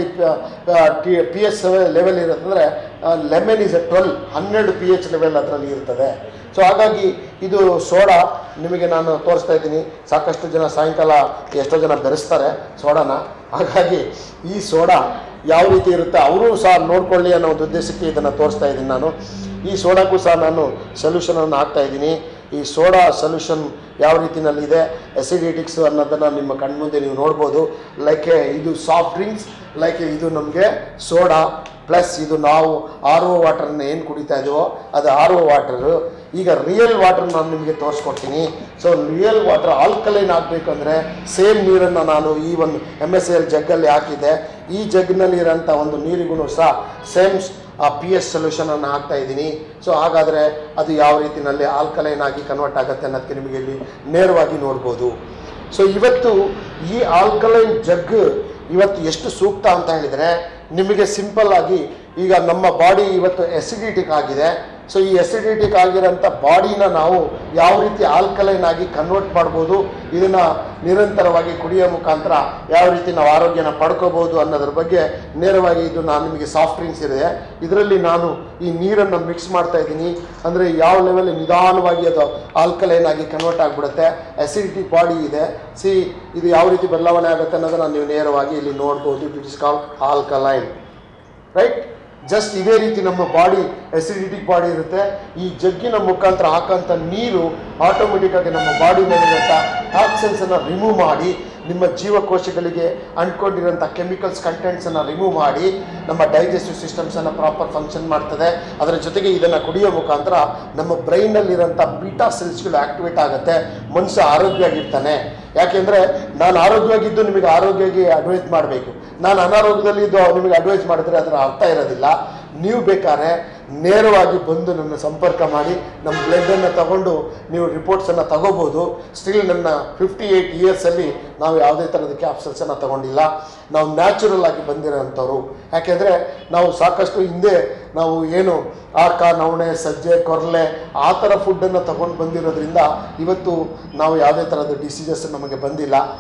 S2: ಟಿ ಪಿ ಎಚ್ ಲೆವೆಲ್ ಇರುತ್ತೆ ಅಂದರೆ ಲೆಮನ್ ಇಸ್ ಎ ಟ್ವೆಲ್ ಹನ್ನೆರಡು ಪಿ ಎಚ್ ಲೆವೆಲ್ ಅದರಲ್ಲಿ ಇರ್ತದೆ ಸೊ ಹಾಗಾಗಿ ಇದು ಸೋಡಾ ನಿಮಗೆ ನಾನು ತೋರಿಸ್ತಾ ಇದ್ದೀನಿ ಸಾಕಷ್ಟು ಜನ ಸಾಯಂಕಾಲ ಎಷ್ಟೋ ಜನ ಬೆರೆಸ್ತಾರೆ ಸೋಡಾನ ಹಾಗಾಗಿ ಈ ಸೋಡಾ ಯಾವ ರೀತಿ ಇರುತ್ತೆ ಅವರು ಸಹ ನೋಡ್ಕೊಳ್ಳಿ ಅನ್ನೋ ಒಂದು ಉದ್ದೇಶಕ್ಕೆ ಇದನ್ನು ತೋರಿಸ್ತಾ ಇದ್ದೀನಿ ನಾನು ಈ ಸೋಡಾಕ್ಕೂ ಸಹ ನಾನು ಸೊಲ್ಯೂಷನನ್ನು ಹಾಕ್ತಾ ಇದ್ದೀನಿ ಈ ಸೋಡಾ ಸೊಲ್ಯೂಷನ್ ಯಾವ ರೀತಿನಲ್ಲಿದೆ ಎಸಿಡಿಟಿಕ್ಸ್ ಅನ್ನೋದನ್ನು ನಿಮ್ಮ ಕಣ್ಮುಂದೆ ನೀವು ನೋಡ್ಬೋದು ಲೈಕ್ ಇದು ಸಾಫ್ಟ್ ಡ್ರಿಂಕ್ಸ್ ಲೈಕ್ ಇದು ನಮಗೆ ಸೋಡಾ ಪ್ಲಸ್ ಇದು ನಾವು ಆರ್ ಒ ವಾಟರ್ನ ಏನು ಕುಡಿತಾ ಇದೀವೋ ಅದು ಆರ್ ಒ ವಾಟರು ಈಗ ರಿಯಲ್ ವಾಟರ್ ನಾನು ನಿಮಗೆ ತೋರಿಸ್ಕೊಡ್ತೀನಿ ಸೊ ರಿಯಲ್ ವಾಟರ್ ಆಲ್ಕಲೈನ್ ಆಗಬೇಕು ಅಂದರೆ ಸೇಮ್ ನೀರನ್ನು ನಾನು ಈ ಒಂದು ಎಮ್ ಎಸ್ ಎಲ್ ಜಗ್ಗಲ್ಲಿ ಹಾಕಿದ್ದೆ ಈ ಜಗ್ನಲ್ಲಿರೋಂಥ ಒಂದು ನೀರಿಗೂ ಸಹ ಸೇಮ್ ಆ ಪಿ ಎಸ್ ಸೊಲ್ಯೂಷನನ್ನು ಹಾಕ್ತಾ ಇದ್ದೀನಿ ಸೊ ಹಾಗಾದರೆ ಅದು ಯಾವ ರೀತಿಯಲ್ಲಿ ಆಲ್ಕಲೈನ್ ಆಗಿ ಕನ್ವರ್ಟ್ ಆಗುತ್ತೆ ಅನ್ನೋದಕ್ಕೆ ನಿಮಗೆ ಇಲ್ಲಿ ನೇರವಾಗಿ ನೋಡ್ಬೋದು ಸೊ ಇವತ್ತು ಈ ಆಲ್ಕಲೈನ್ ಜಗ್ ಇವತ್ತು ಎಷ್ಟು ಸೂಕ್ತ ಅಂತ ಹೇಳಿದರೆ ನಿಮಗೆ ಸಿಂಪಲ್ ಆಗಿ ಈಗ ನಮ್ಮ ಬಾಡಿ ಇವತ್ತು ಎಸಿಡಿಟಿಕ್ ಆಗಿದೆ ಸೊ ಈ ಎಸಿಡಿಟಿಕ್ ಆಗಿರೋಂಥ ಬಾಡಿನ ನಾವು ಯಾವ ರೀತಿ ಆಲ್ಕಲೈನ್ ಆಗಿ ಕನ್ವರ್ಟ್ ಮಾಡ್ಬೋದು ಇದನ್ನು ನಿರಂತರವಾಗಿ ಕುಡಿಯೋ ಮುಖಾಂತರ ಯಾವ ರೀತಿ ನಾವು ಆರೋಗ್ಯನ ಪಡ್ಕೋಬೋದು ಅನ್ನೋದ್ರ ಬಗ್ಗೆ ನೇರವಾಗಿ ಇದು ನಾನು ನಿಮಗೆ ಸಾಫ್ಟ್ ಡ್ರಿಂಕ್ಸ್ ಇದೆ ಇದರಲ್ಲಿ ನಾನು ಈ ನೀರನ್ನು ಮಿಕ್ಸ್ ಮಾಡ್ತಾ ಇದ್ದೀನಿ ಅಂದರೆ ಯಾವ ಲೆವೆಲ್ ನಿಧಾನವಾಗಿ ಅದು ಆಲ್ಕಲೈನ್ ಆಗಿ ಕನ್ವರ್ಟ್ ಆಗಿಬಿಡುತ್ತೆ ಅಸಿಡಿಟಿ ಬಾಡಿ ಇದೆ ಸಿ ಇದು ಯಾವ ರೀತಿ ಬದಲಾವಣೆ ಆಗುತ್ತೆ ಅನ್ನೋದನ್ನು ನೀವು ನೇರವಾಗಿ ಇಲ್ಲಿ ನೋಡ್ಬೋದು it is called alkaline right just ಇದೇ ರೀತಿ ನಮ್ಮ ಬಾಡಿ ಎಸಿಡಿಟಿಕ್ ಬಾಡಿ ಇರುತ್ತೆ ಈ ಜಗ್ಗಿನ ಮುಖಾಂತರ ಹಾಕೋಂಥ ನೀರು ಆಟೋಮೆಟಿಕ್ಕಾಗಿ ನಮ್ಮ ಬಾಡಿ ಮೇಲಿರುವಂಥ ಟಾಕ್ಸಿನ್ಸನ್ನು ರಿಮೂವ್ ಮಾಡಿ ನಿಮ್ಮ ಜೀವಕೋಶಗಳಿಗೆ ಅಂಟ್ಕೊಂಡಿರೋಂಥ ಕೆಮಿಕಲ್ಸ್ ಕಂಟೆಂಟ್ಸನ್ನು ರಿಮೂವ್ ಮಾಡಿ ನಮ್ಮ ಡೈಜೆಸ್ಟಿವ್ ಸಿಸ್ಟಮ್ಸನ್ನು ಪ್ರಾಪರ್ ಫಂಕ್ಷನ್ ಮಾಡ್ತದೆ ಅದರ ಜೊತೆಗೆ ಇದನ್ನು ಕುಡಿಯೋ ಮುಖಾಂತರ ನಮ್ಮ ಬ್ರೈನಲ್ಲಿರೋಂಥ ಬೀಟಾ ಸೆಲ್ಸ್ಗಳು ಆ್ಯಕ್ಟಿವೇಟ್ ಆಗುತ್ತೆ ಮನುಷ್ಯ ಆರೋಗ್ಯವಾಗಿರ್ತಾನೆ ಯಾಕೆಂದರೆ ನಾನು ಆರೋಗ್ಯವಾಗಿದ್ದು ನಿಮಗೆ ಆರೋಗ್ಯವಾಗಿ ಅಡ್ವೈಸ್ ಮಾಡಬೇಕು ನಾನು ಅನಾರೋಗ್ಯದಲ್ಲಿದ್ದು ನಿಮಗೆ ಅಡ್ವೈಸ್ ಮಾಡಿದ್ರೆ ಅದರ ಅರ್ಥ ಇರೋದಿಲ್ಲ ನೀವು ಬೇಕಾದ್ರೆ ನೇರವಾಗಿ ಬಂದು ನನ್ನ ಸಂಪರ್ಕ ಮಾಡಿ ನಮ್ಮ ಬ್ಲಡ್ಡನ್ನು ತಗೊಂಡು ನೀವು ರಿಪೋರ್ಟ್ಸನ್ನು ತಗೋಬೋದು ಸ್ಟಿಲ್ ನನ್ನ ಫಿಫ್ಟಿ ಏಯ್ಟ್ ಇಯರ್ಸಲ್ಲಿ ನಾವು ಯಾವುದೇ ಥರದ ಕ್ಯಾಪ್ಸಲ್ಸನ್ನು ತಗೊಂಡಿಲ್ಲ ನಾವು ನ್ಯಾಚುರಲ್ ಆಗಿ ಬಂದಿರೋಂಥವ್ರು ಯಾಕೆಂದರೆ ನಾವು ಸಾಕಷ್ಟು ಹಿಂದೆ ನಾವು ಏನು ಆಕ ನವಣೆ ಸಜ್ಜೆ ಕೊರಲೆ ಆ ಥರ ಫುಡ್ಡನ್ನು ತಗೊಂಡು ಬಂದಿರೋದ್ರಿಂದ ಇವತ್ತು ನಾವು ಯಾವುದೇ ಥರದ ಡಿಸೀಸಸ್ ನಮಗೆ ಬಂದಿಲ್ಲ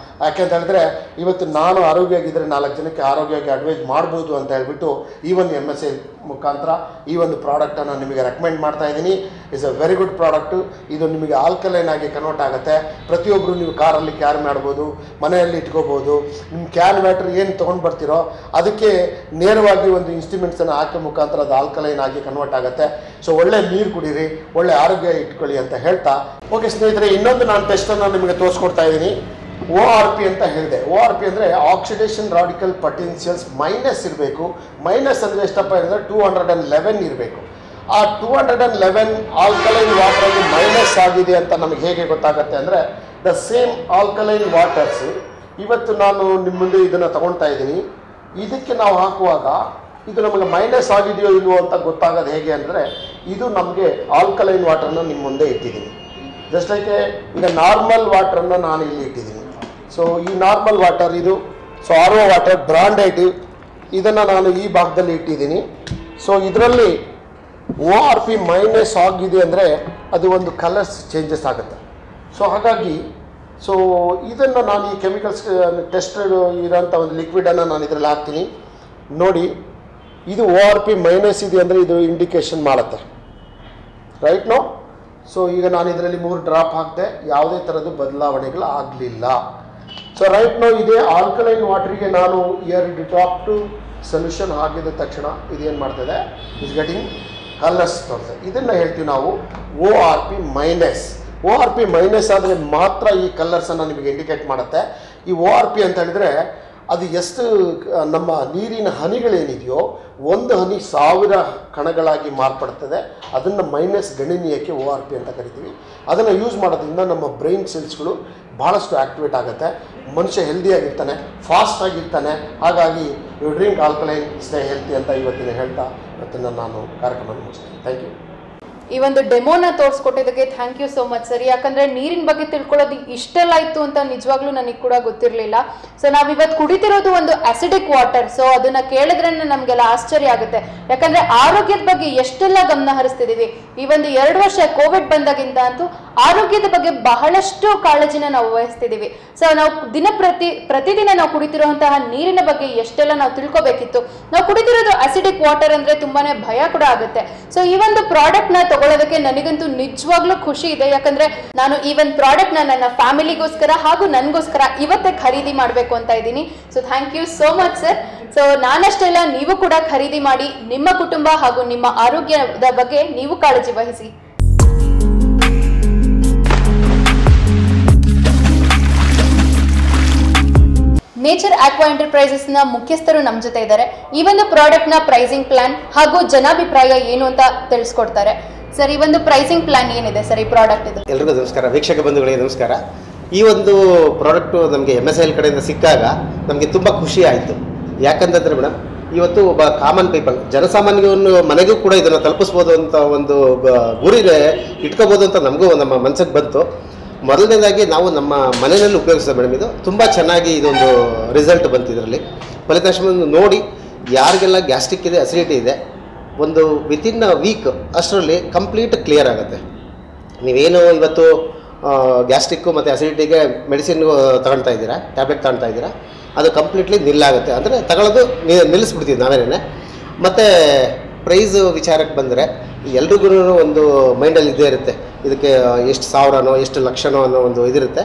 S2: ಯಾಕೆಂತ ಹೇಳಿದ್ರೆ ಇವತ್ತು ನಾನು ಆರೋಗ್ಯವಾಗಿದ್ದರೆ ನಾಲ್ಕು ಜನಕ್ಕೆ ಆರೋಗ್ಯವಾಗಿ ಅಡ್ವೈಸ್ ಮಾಡ್ಬೋದು ಅಂತ ಹೇಳ್ಬಿಟ್ಟು ಈ ಒಂದು ಎಮ್ ಎಸ್ ಎ ಮುಖಾಂತರ ಈ ಒಂದು ಪ್ರಾಡಕ್ಟನ್ನು ನಿಮಗೆ ರೆಕಮೆಂಡ್ ಮಾಡ್ತಾ ಇದ್ದೀನಿ is a very good product ಇದು ನಿಮಗೆ ಆಲ್ಕಲೈನ್ ಆಗಿ ಕನ್ವರ್ಟ್ ಆಗುತ್ತೆ ಪ್ರತಿಯೊಬ್ಬರು ನೀವು ಕಾರಲ್ಲಿ ಕ್ಯಾರಿ ಮಾಡ್ಬೋದು ಮನೆಯಲ್ಲಿ ಇಟ್ಕೋಬೋದು ನಿಮ್ಮ ಕ್ಯಾನ್ ವ್ಯಾಟ್ರ್ ಏನು ತೊಗೊಂಡು ಬರ್ತೀರೋ ಅದಕ್ಕೆ ನೇರವಾಗಿ ಒಂದು ಇನ್ಸ್ಟ್ರೂಮೆಂಟ್ಸನ್ನು ಹಾಕೋ ಮುಖಾಂತರ ಅದು ಆಲ್ಕಲೈನ್ ಆಗಿ ಕನ್ವರ್ಟ್ ಆಗುತ್ತೆ ಸೊ ಒಳ್ಳೆ ನೀರು ಕುಡೀರಿ ಒಳ್ಳೆ ಆರೋಗ್ಯ ಇಟ್ಕೊಳ್ಳಿ ಅಂತ ಹೇಳ್ತಾ ಓಕೆ ಸ್ನೇಹಿತರೆ ಇನ್ನೊಂದು ನಾನು ಟೆಸ್ಟನ್ನು ನಿಮಗೆ ತೋರಿಸ್ಕೊಡ್ತಾ ಇದ್ದೀನಿ ಓ ಆರ್ ಪಿ ಅಂತ ಹೇಳಿದೆ ಓ ಆರ್ ಪಿ ಅಂದರೆ ಆಕ್ಸಿಡೇಷನ್ ರಾಡಿಕಲ್ ಪೊಟೆನ್ಷಿಯಲ್ಸ್ ಮೈನಸ್ ಇರಬೇಕು ಮೈನಸ್ ಅಂದರೆ ಎಷ್ಟಪ್ಪ ಹೇಳಿದ್ರೆ ಟೂ ಹಂಡ್ರೆಡ್ ಆ್ಯಂಡ್ ಲೆವೆನ್ ಇರಬೇಕು ಆ two hundred and eleven alkaline ವಾಟರಲ್ಲಿ ಮೈನಸ್ ಆಗಿದೆ ಅಂತ ನಮಗೆ ಹೇಗೆ ಗೊತ್ತಾಗುತ್ತೆ ಅಂದರೆ ದ ಸೇಮ್ ಆಲ್ಕಲೈನ್ ವಾಟರ್ಸ್ ಇವತ್ತು ನಾನು ನಿಮ್ಮ ಮುಂದೆ ಇದನ್ನು ತಗೊಳ್ತಾ ಇದ್ದೀನಿ ಇದಕ್ಕೆ ನಾವು ಹಾಕುವಾಗ ಇದು ನಮಗೆ ಮೈನಸ್ ಆಗಿದೆಯೋ ಇಲ್ವೋ ಅಂತ ಗೊತ್ತಾಗೋದು ಹೇಗೆ ಅಂದರೆ ಇದು ನಮಗೆ ಆಲ್ಕಲೈನ್ ವಾಟರ್ನ ನಿಮ್ಮ ಮುಂದೆ ಇಟ್ಟಿದ್ದೀನಿ ಜಸ್ಟ್ ಲೈಕ್ ಈಗ ನಾರ್ಮಲ್ ವಾಟರನ್ನು ನಾನು ಇಲ್ಲಿ ಇಟ್ಟಿದ್ದೀನಿ ಸೊ ಈ ನಾರ್ಮಲ್ ವಾಟರ್ ಇದು so R O water branded ಇದನ್ನು ನಾನು ಈ ಭಾಗದಲ್ಲಿ ಇಟ್ಟಿದ್ದೀನಿ ಸೊ ಇದರಲ್ಲಿ ಓ ಆರ್ ಪಿ ಮೈನಸ್ ಆಗಿದೆ ಅಂದರೆ ಅದು ಒಂದು ಕಲರ್ಸ್ ಚೇಂಜಸ್ ಆಗುತ್ತೆ ಸೊ ಹಾಗಾಗಿ ಸೊ ಇದನ್ನು ನಾನು ಈ ಕೆಮಿಕಲ್ಸ್ ಟೆಸ್ಟೆಡ್ ಇರೋಂಥ ಒಂದು ಲಿಕ್ವಿಡನ್ನು ನಾನು ಇದರಲ್ಲಿ ಹಾಕ್ತೀನಿ ನೋಡಿ ಇದು ಓ ಆರ್ ಪಿ ಮೈನಸ್ ಇದೆ ಅಂದರೆ ಇದು ಇಂಡಿಕೇಶನ್ ಮಾಡುತ್ತೆ ರೈಟ್ ನೋ ಸೊ ಈಗ ನಾನು ಇದರಲ್ಲಿ ಮೂರು ಡ್ರಾಪ್ ಹಾಕಿದೆ ಯಾವುದೇ ಥರದ್ದು ಬದಲಾವಣೆಗಳು ಆಗಲಿಲ್ಲ ಸೊ ರೈಟ್ ನೋ ಇದೇ ಆಲ್ಕಲೈನ್ ವಾಟರಿಗೆ ನಾನು ಎರಡು ಡ್ರಾಪ್ ಟು ಸೊಲ್ಯೂಷನ್ ಹಾಕಿದ ತಕ್ಷಣ ಇದೇನು ಮಾಡ್ತದೆ ಇಸ್ ಗೆಟಿಂಗ್ ಕಲರ್ಸ್ ತೋರ್ತದೆ ಇದನ್ನು ಹೇಳ್ತೀವಿ ನಾವು O R P minus O R P minus ಆದರೆ ಮಾತ್ರ ಈ ಕಲರ್ಸನ್ನು ನಿಮಗೆ ಇಂಡಿಕೇಟ್ ಮಾಡುತ್ತೆ ಈ ಓ ಆರ್ ಪಿ ಅಂತ ಹೇಳಿದ್ರೆ ಅದು ಎಷ್ಟು ಆ, ನಮ್ಮ ನೀರಿನ ಹನಿಗಳೇನಿದೆಯೋ ಒಂದು ಹನಿ ಸಾವಿರ ಕಣಗಳಾಗಿ ಮಾರ್ಪಡ್ತದೆ ಅದನ್ನು ಮೈನಸ್ ಗಣನೀಯಕ್ಕೆ ಓ ಆರ್ ಪಿ ಅಂತ ಕರಿತೀವಿ ಅದನ್ನು ಯೂಸ್ ಮಾಡೋದ್ರಿಂದ ನಮ್ಮ ಬ್ರೈನ್ ಸೆಲ್ಸ್ಗಳು ಭಾಳಷ್ಟು ಆ್ಯಕ್ಟಿವೇಟ್ ಆಗುತ್ತೆ ಮನುಷ್ಯ ಹೆಲ್ದಿಯಾಗಿರ್ತಾನೆ ಫಾಸ್ಟ್ ಆಗಿರ್ತಾನೆ ಹಾಗಾಗಿ you drink alkaline stay healthy ಅಂತ ಇವತ್ತಿನ ಹೇಳ್ತಾ ಇವತ್ತಿನ ನಾನು ಕಾರ್ಯಕ್ರಮ ಮುಗಿಸ್ತೇನೆ ಥ್ಯಾಂಕ್ ಯು
S1: ಈ ಒಂದು ಡೆಮೋನ ತೋರಿಸ್ಕೊಟ್ಟಿದ್ದಕ್ಕೆ thank you so much sir ಯಾಕಂದ್ರೆ ನೀರಿನ ಬಗ್ಗೆ ತಿಳ್ಕೊಳ್ಳೋದು ಇಷ್ಟೆಲ್ಲ ಇತ್ತು ಅಂತ ನಿಜವಾಗ್ಲೂ ನನಗೆ ಕೂಡ ಗೊತ್ತಿರಲಿಲ್ಲ ಸೊ ನಾವ್ ಇವತ್ತು ಕುಡಿತಿರೋದು ಒಂದು ಅಸಿಡಿಕ್ ವಾಟರ್ ಸೊ ಅದನ್ನ ಕೇಳಿದ್ರೆ ನಮಗೆಲ್ಲ ಆಶ್ಚರ್ಯ ಆಗುತ್ತೆ ಯಾಕಂದ್ರೆ ಆರೋಗ್ಯದ ಬಗ್ಗೆ ಎಷ್ಟೆಲ್ಲ ಗಮನ ಹರಿಸ್ತಿದೀವಿ ಈ ಒಂದು ಎರಡು ವರ್ಷ ಕೋವಿಡ್ ಬಂದಾಗಿಂದ ಅಂತೂ ಆರೋಗ್ಯದ ಬಗ್ಗೆ ಬಹಳಷ್ಟು ಕಾಳಜಿನ ನಾವು ವಹಿಸ್ತಿದೀವಿ ಸೊ ನಾವು ದಿನ ಪ್ರತಿ ಪ್ರತಿದಿನ ನಾವು ಕುಡಿತಿರುವಂತಹ ನೀರಿನ ಬಗ್ಗೆ ಎಷ್ಟೆಲ್ಲ ನಾವು ತಿಳ್ಕೊಬೇಕಿತ್ತು ನಾವು ಕುಡಿತಿರೋದು ಅಸಿಡಿಕ್ ವಾಟರ್ ಅಂದ್ರೆ ತುಂಬಾನೇ ಭಯ ಕೂಡ ಆಗುತ್ತೆ ಸೊ ಈ ಒಂದು ಪ್ರಾಡಕ್ಟ್ ನ ತಗೊಳ್ಳೋದಕ್ಕೆ ನನಗಂತೂ ನಿಜವಾಗ್ಲೂ ಖುಷಿ ಇದೆ ಯಾಕಂದ್ರೆ ನಾನು ಈ ಒಂದು ಪ್ರಾಡಕ್ಟ್ ನ ನನ್ನ ಫ್ಯಾಮಿಲಿಗೋಸ್ಕರ ಹಾಗೂ ನನಗೋಸ್ಕರ ಇವತ್ತೇ ಖರೀದಿ ಮಾಡಬೇಕು ಅಂತ ಇದ್ದೀನಿ so thank you so much sir so ನಾನಷ್ಟೆಲ್ಲ ನೀವು ಕೂಡ ಖರೀದಿ ಮಾಡಿ ನಿಮ್ಮ ಕುಟುಂಬ ಹಾಗೂ ನಿಮ್ಮ ಆರೋಗ್ಯದ ಬಗ್ಗೆ ನೀವು ಕಾಳಜಿ ವಹಿಸಿ ನೇಚರ್ ಆಕ್ವಾ ಎಂಟರ್ಪ್ರೈಸಸ್ ನ ಮುಖ್ಯಸ್ಥರು ನಮ್ಮ ಜೊತೆ ಇದ್ದಾರೆ ಈ ಒಂದು ಪ್ರಾಡಕ್ಟ್ ನ ಪ್ರೈಸಿಂಗ್ ಪ್ಲಾನ್ ಹಾಗೂ ಜನಾಭಿಪ್ರಾಯ ಏನು ಅಂತ ತಿಳಿಸ್ಕೊಡ್ತಾರೆ ಸರ್ ಈ ಒಂದು ಪ್ರೈಸಿಂಗ್ ಪ್ಲಾನ್ ಏನಿದೆ ಸರ್ ಈ ಪ್ರಾಡಕ್ಟ್ ಇದು
S3: ಎಲ್ರಿಗೂ ನಮಸ್ಕಾರ ವೀಕ್ಷಕ ಬಂಧುಗಳಿಗೆ ನಮಸ್ಕಾರ ಈ ಒಂದು ಪ್ರಾಡಕ್ಟು ನಮಗೆ ಎಮ್ ಎಸ್ ಎಲ್ ಕಡೆಯಿಂದ ಸಿಕ್ಕಾಗ ನಮಗೆ ತುಂಬ ಖುಷಿ ಆಯಿತು ಯಾಕಂತಂದರೆ ಮೇಡಮ್ ಇವತ್ತು ಒಬ್ಬ ಕಾಮನ್ ಪೀಪಲ್ ಜನಸಾಮಾನ್ಯವನ್ನು ಮನೆಗೂ ಕೂಡ ಇದನ್ನು ತಲುಪಿಸ್ಬೋದು ಅಂತ ಒಂದು ಗ- ಗುರಿಗೆ ಇಟ್ಕೋಬೋದು ಅಂತ ನಮಗೂ ನಮ್ಮ ಮನಸ್ಸಿಗೆ ಬಂತು ಮೊದಲನೇದಾಗಿ ನಾವು ನಮ್ಮ ಮನೆಯಲ್ಲಿ ಉಪಯೋಗಿಸ್ತೇವೆ ಮೇಡಮ್ ಇದು ತುಂಬ ಚೆನ್ನಾಗಿ ಇದೊಂದು ರಿಸಲ್ಟ್ ಬಂತು ಇದರಲ್ಲಿ ಫಲಿತಾಂಶವನ್ನು ನೋಡಿ ಯಾರಿಗೆಲ್ಲ ಗ್ಯಾಸ್ಟ್ರಿಕ್ ಇದೆ ಅಸಿಡಿಟಿ ಇದೆ ಒಂದು ವಿತಿನ್ ಅ ವೀಕ್ ಅಷ್ಟರಲ್ಲಿ ಕಂಪ್ಲೀಟ್ ಕ್ಲಿಯರ್ ಆಗುತ್ತೆ ನೀವೇನು ಇವತ್ತು ಗ್ಯಾಸ್ಟ್ರಿಕ್ಕು ಮತ್ತು ಅಸಿಡಿಟಿಗೆ ಮೆಡಿಸಿನ್ ತಗೊಳ್ತಾ ಇದ್ದೀರಾ ಟ್ಯಾಬ್ಲೆಟ್ ತಗೊಳ್ತಾ ಇದ್ದೀರಾ ಅದು ಕಂಪ್ಲೀಟ್ಲಿ ನಿಲ್ಲಾಗುತ್ತೆ ಅಂದರೆ ತಗೊಳ್ಳೋದು ನಿ- ನಿಲ್ಲಿಸ್ಬಿಡ್ತೀವಿ ನಾವೇನೇ ಮತ್ತು ಪ್ರೈಸ್ ವಿಚಾರಕ್ಕೆ ಬಂದರೆ ಎಲ್ರಿಗೂ ಒಂದು ಮೈಂಡಲ್ಲಿ ಇದ್ದೇ ಇರುತ್ತೆ ಇದಕ್ಕೆ ಎಷ್ಟು ಸಾವಿರನೋ ಎಷ್ಟು ಲಕ್ಷನೋ ಅನ್ನೋ ಒಂದು ಇದಿರುತ್ತೆ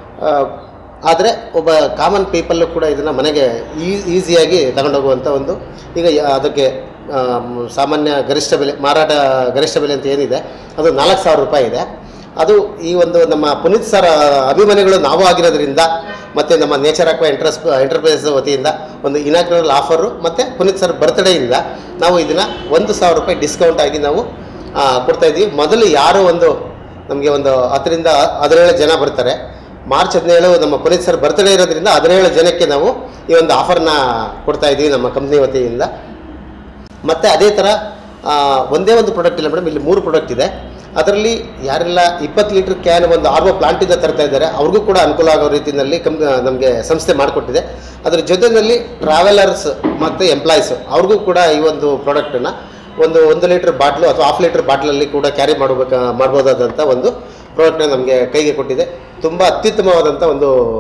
S3: ಆದರೆ ಒಬ್ಬ ಕಾಮನ್ ಪೀಪಲ್ಲು ಕೂಡ ಇದನ್ನು ಮನೆಗೆ ಈಸಿಯಾಗಿ ತಗೊಂಡೋಗುವಂಥ ಒಂದು ಈಗ ಯ- ಅದಕ್ಕೆ ಆ, ಮ್, ಸಾಮಾನ್ಯ ಗರಿಷ್ಠ ಬೆಲೆ ಮಾರಾಟ ಗರಿಷ್ಠ ಬೆಲೆ ಅಂತ ಏನಿದೆ ಅದು ನಾಲ್ಕು ಸಾವಿರ ರೂಪಾಯಿ ಇದೆ ಅದು ಈ ಒಂದು ನಮ್ಮ ಪುನೀತ್ ಸರ್ ಅಭಿಮಾನಿಗಳು ನಾವು ಆಗಿರೋದ್ರಿಂದ ಮತ್ತು ನಮ್ಮ ನೇಚರ್ ಆಕ್ವಾ ಎಂಟ್ರಸ್ ಎಂಟರ್ಪ್ರೈಸ್ ವತಿಯಿಂದ ಒಂದು ಇನಾಗ್ರಲ್ ಆಫರು ಮತ್ತು ಪುನೀತ್ ಸರ್ ಬರ್ತ್ಡೇಯಿಂದ ನಾವು ಇದನ್ನು ಒಂದು ಸಾವಿರ ರೂಪಾಯಿ ಡಿಸ್ಕೌಂಟ್ ಆಗಿ ನಾವು ಆ, ಕೊಡ್ತಾ ಇದ್ದೀವಿ ಮೊದಲು ಯಾರು ಒಂದು ನಮಗೆ ಒಂದು ಹತ್ತರಿಂದ ಹದಿನೇಳು ಜನ ಬರ್ತಾರೆ ಮಾರ್ಚ್ ಹದಿನೇಳು ನಮ್ಮ ಪುನೀತ್ ಸರ್ ಬರ್ತ್ಡೇ ಇರೋದ್ರಿಂದ ಹದಿನೇಳು ಜನಕ್ಕೆ ನಾವು ಈ ಒಂದು ಆಫರ್ನ ಕೊಡ್ತಾ ಇದ್ದೀವಿ ನಮ್ಮ ಕಂಪ್ನಿ ವತಿಯಿಂದ ಮತ್ತು ಅದೇ ಥರ ಆ, ಒಂದೇ ಒಂದು ಪ್ರಾಡಕ್ಟ್ ಇಲ್ಲ ಮೇಡಮ್ ಇಲ್ಲಿ ಮೂರು ಪ್ರಾಡಕ್ಟ್ ಇದೆ ಅದರಲ್ಲಿ ಯಾರೆಲ್ಲ ಇಪ್ಪತ್ತು ಲೀಟ್ರ್ ಕ್ಯಾನ್ ಒಂದು ಆರ್ ಒ ಪ್ಲಾಂಟಿಂದ ತರ್ತಾ ಇದ್ದಾರೆ ಅವ್ರಿಗೂ ಕೂಡ ಅನುಕೂಲ ಆಗೋ ರೀತಿಯಲ್ಲಿ ಕಂ ನಮಗೆ ಸಂಸ್ಥೆ ಮಾಡಿಕೊಟ್ಟಿದೆ ಅದರ ಜೊತೆಯಲ್ಲಿ ಟ್ರಾವೆಲರ್ಸ್ ಮತ್ತು ಎಂಪ್ಲಾಯೀಸು ಅವ್ರಿಗೂ ಕೂಡ ಈ ಒಂದು ಪ್ರಾಡಕ್ಟನ್ನು ಒಂದು ಒಂದು ಲೀಟ್ರ್ ಬಾಟ್ಲು ಅಥವಾ ಹಾಫ್ ಲೀಟ್ರ್ ಬಾಟ್ಲಲ್ಲಿ ಕೂಡ ಕ್ಯಾರಿ ಮಾಡಬೇಕು ಮಾಡ್ಬೋದಾದಂಥ ಒಂದು ಪ್ರಾಡಕ್ಟ್ನ ನಮಗೆ ಕೈಗೆ ಕೊಟ್ಟಿದೆ ತುಂಬ ಅತ್ಯುತ್ತಮವಾದಂಥ ಒಂದು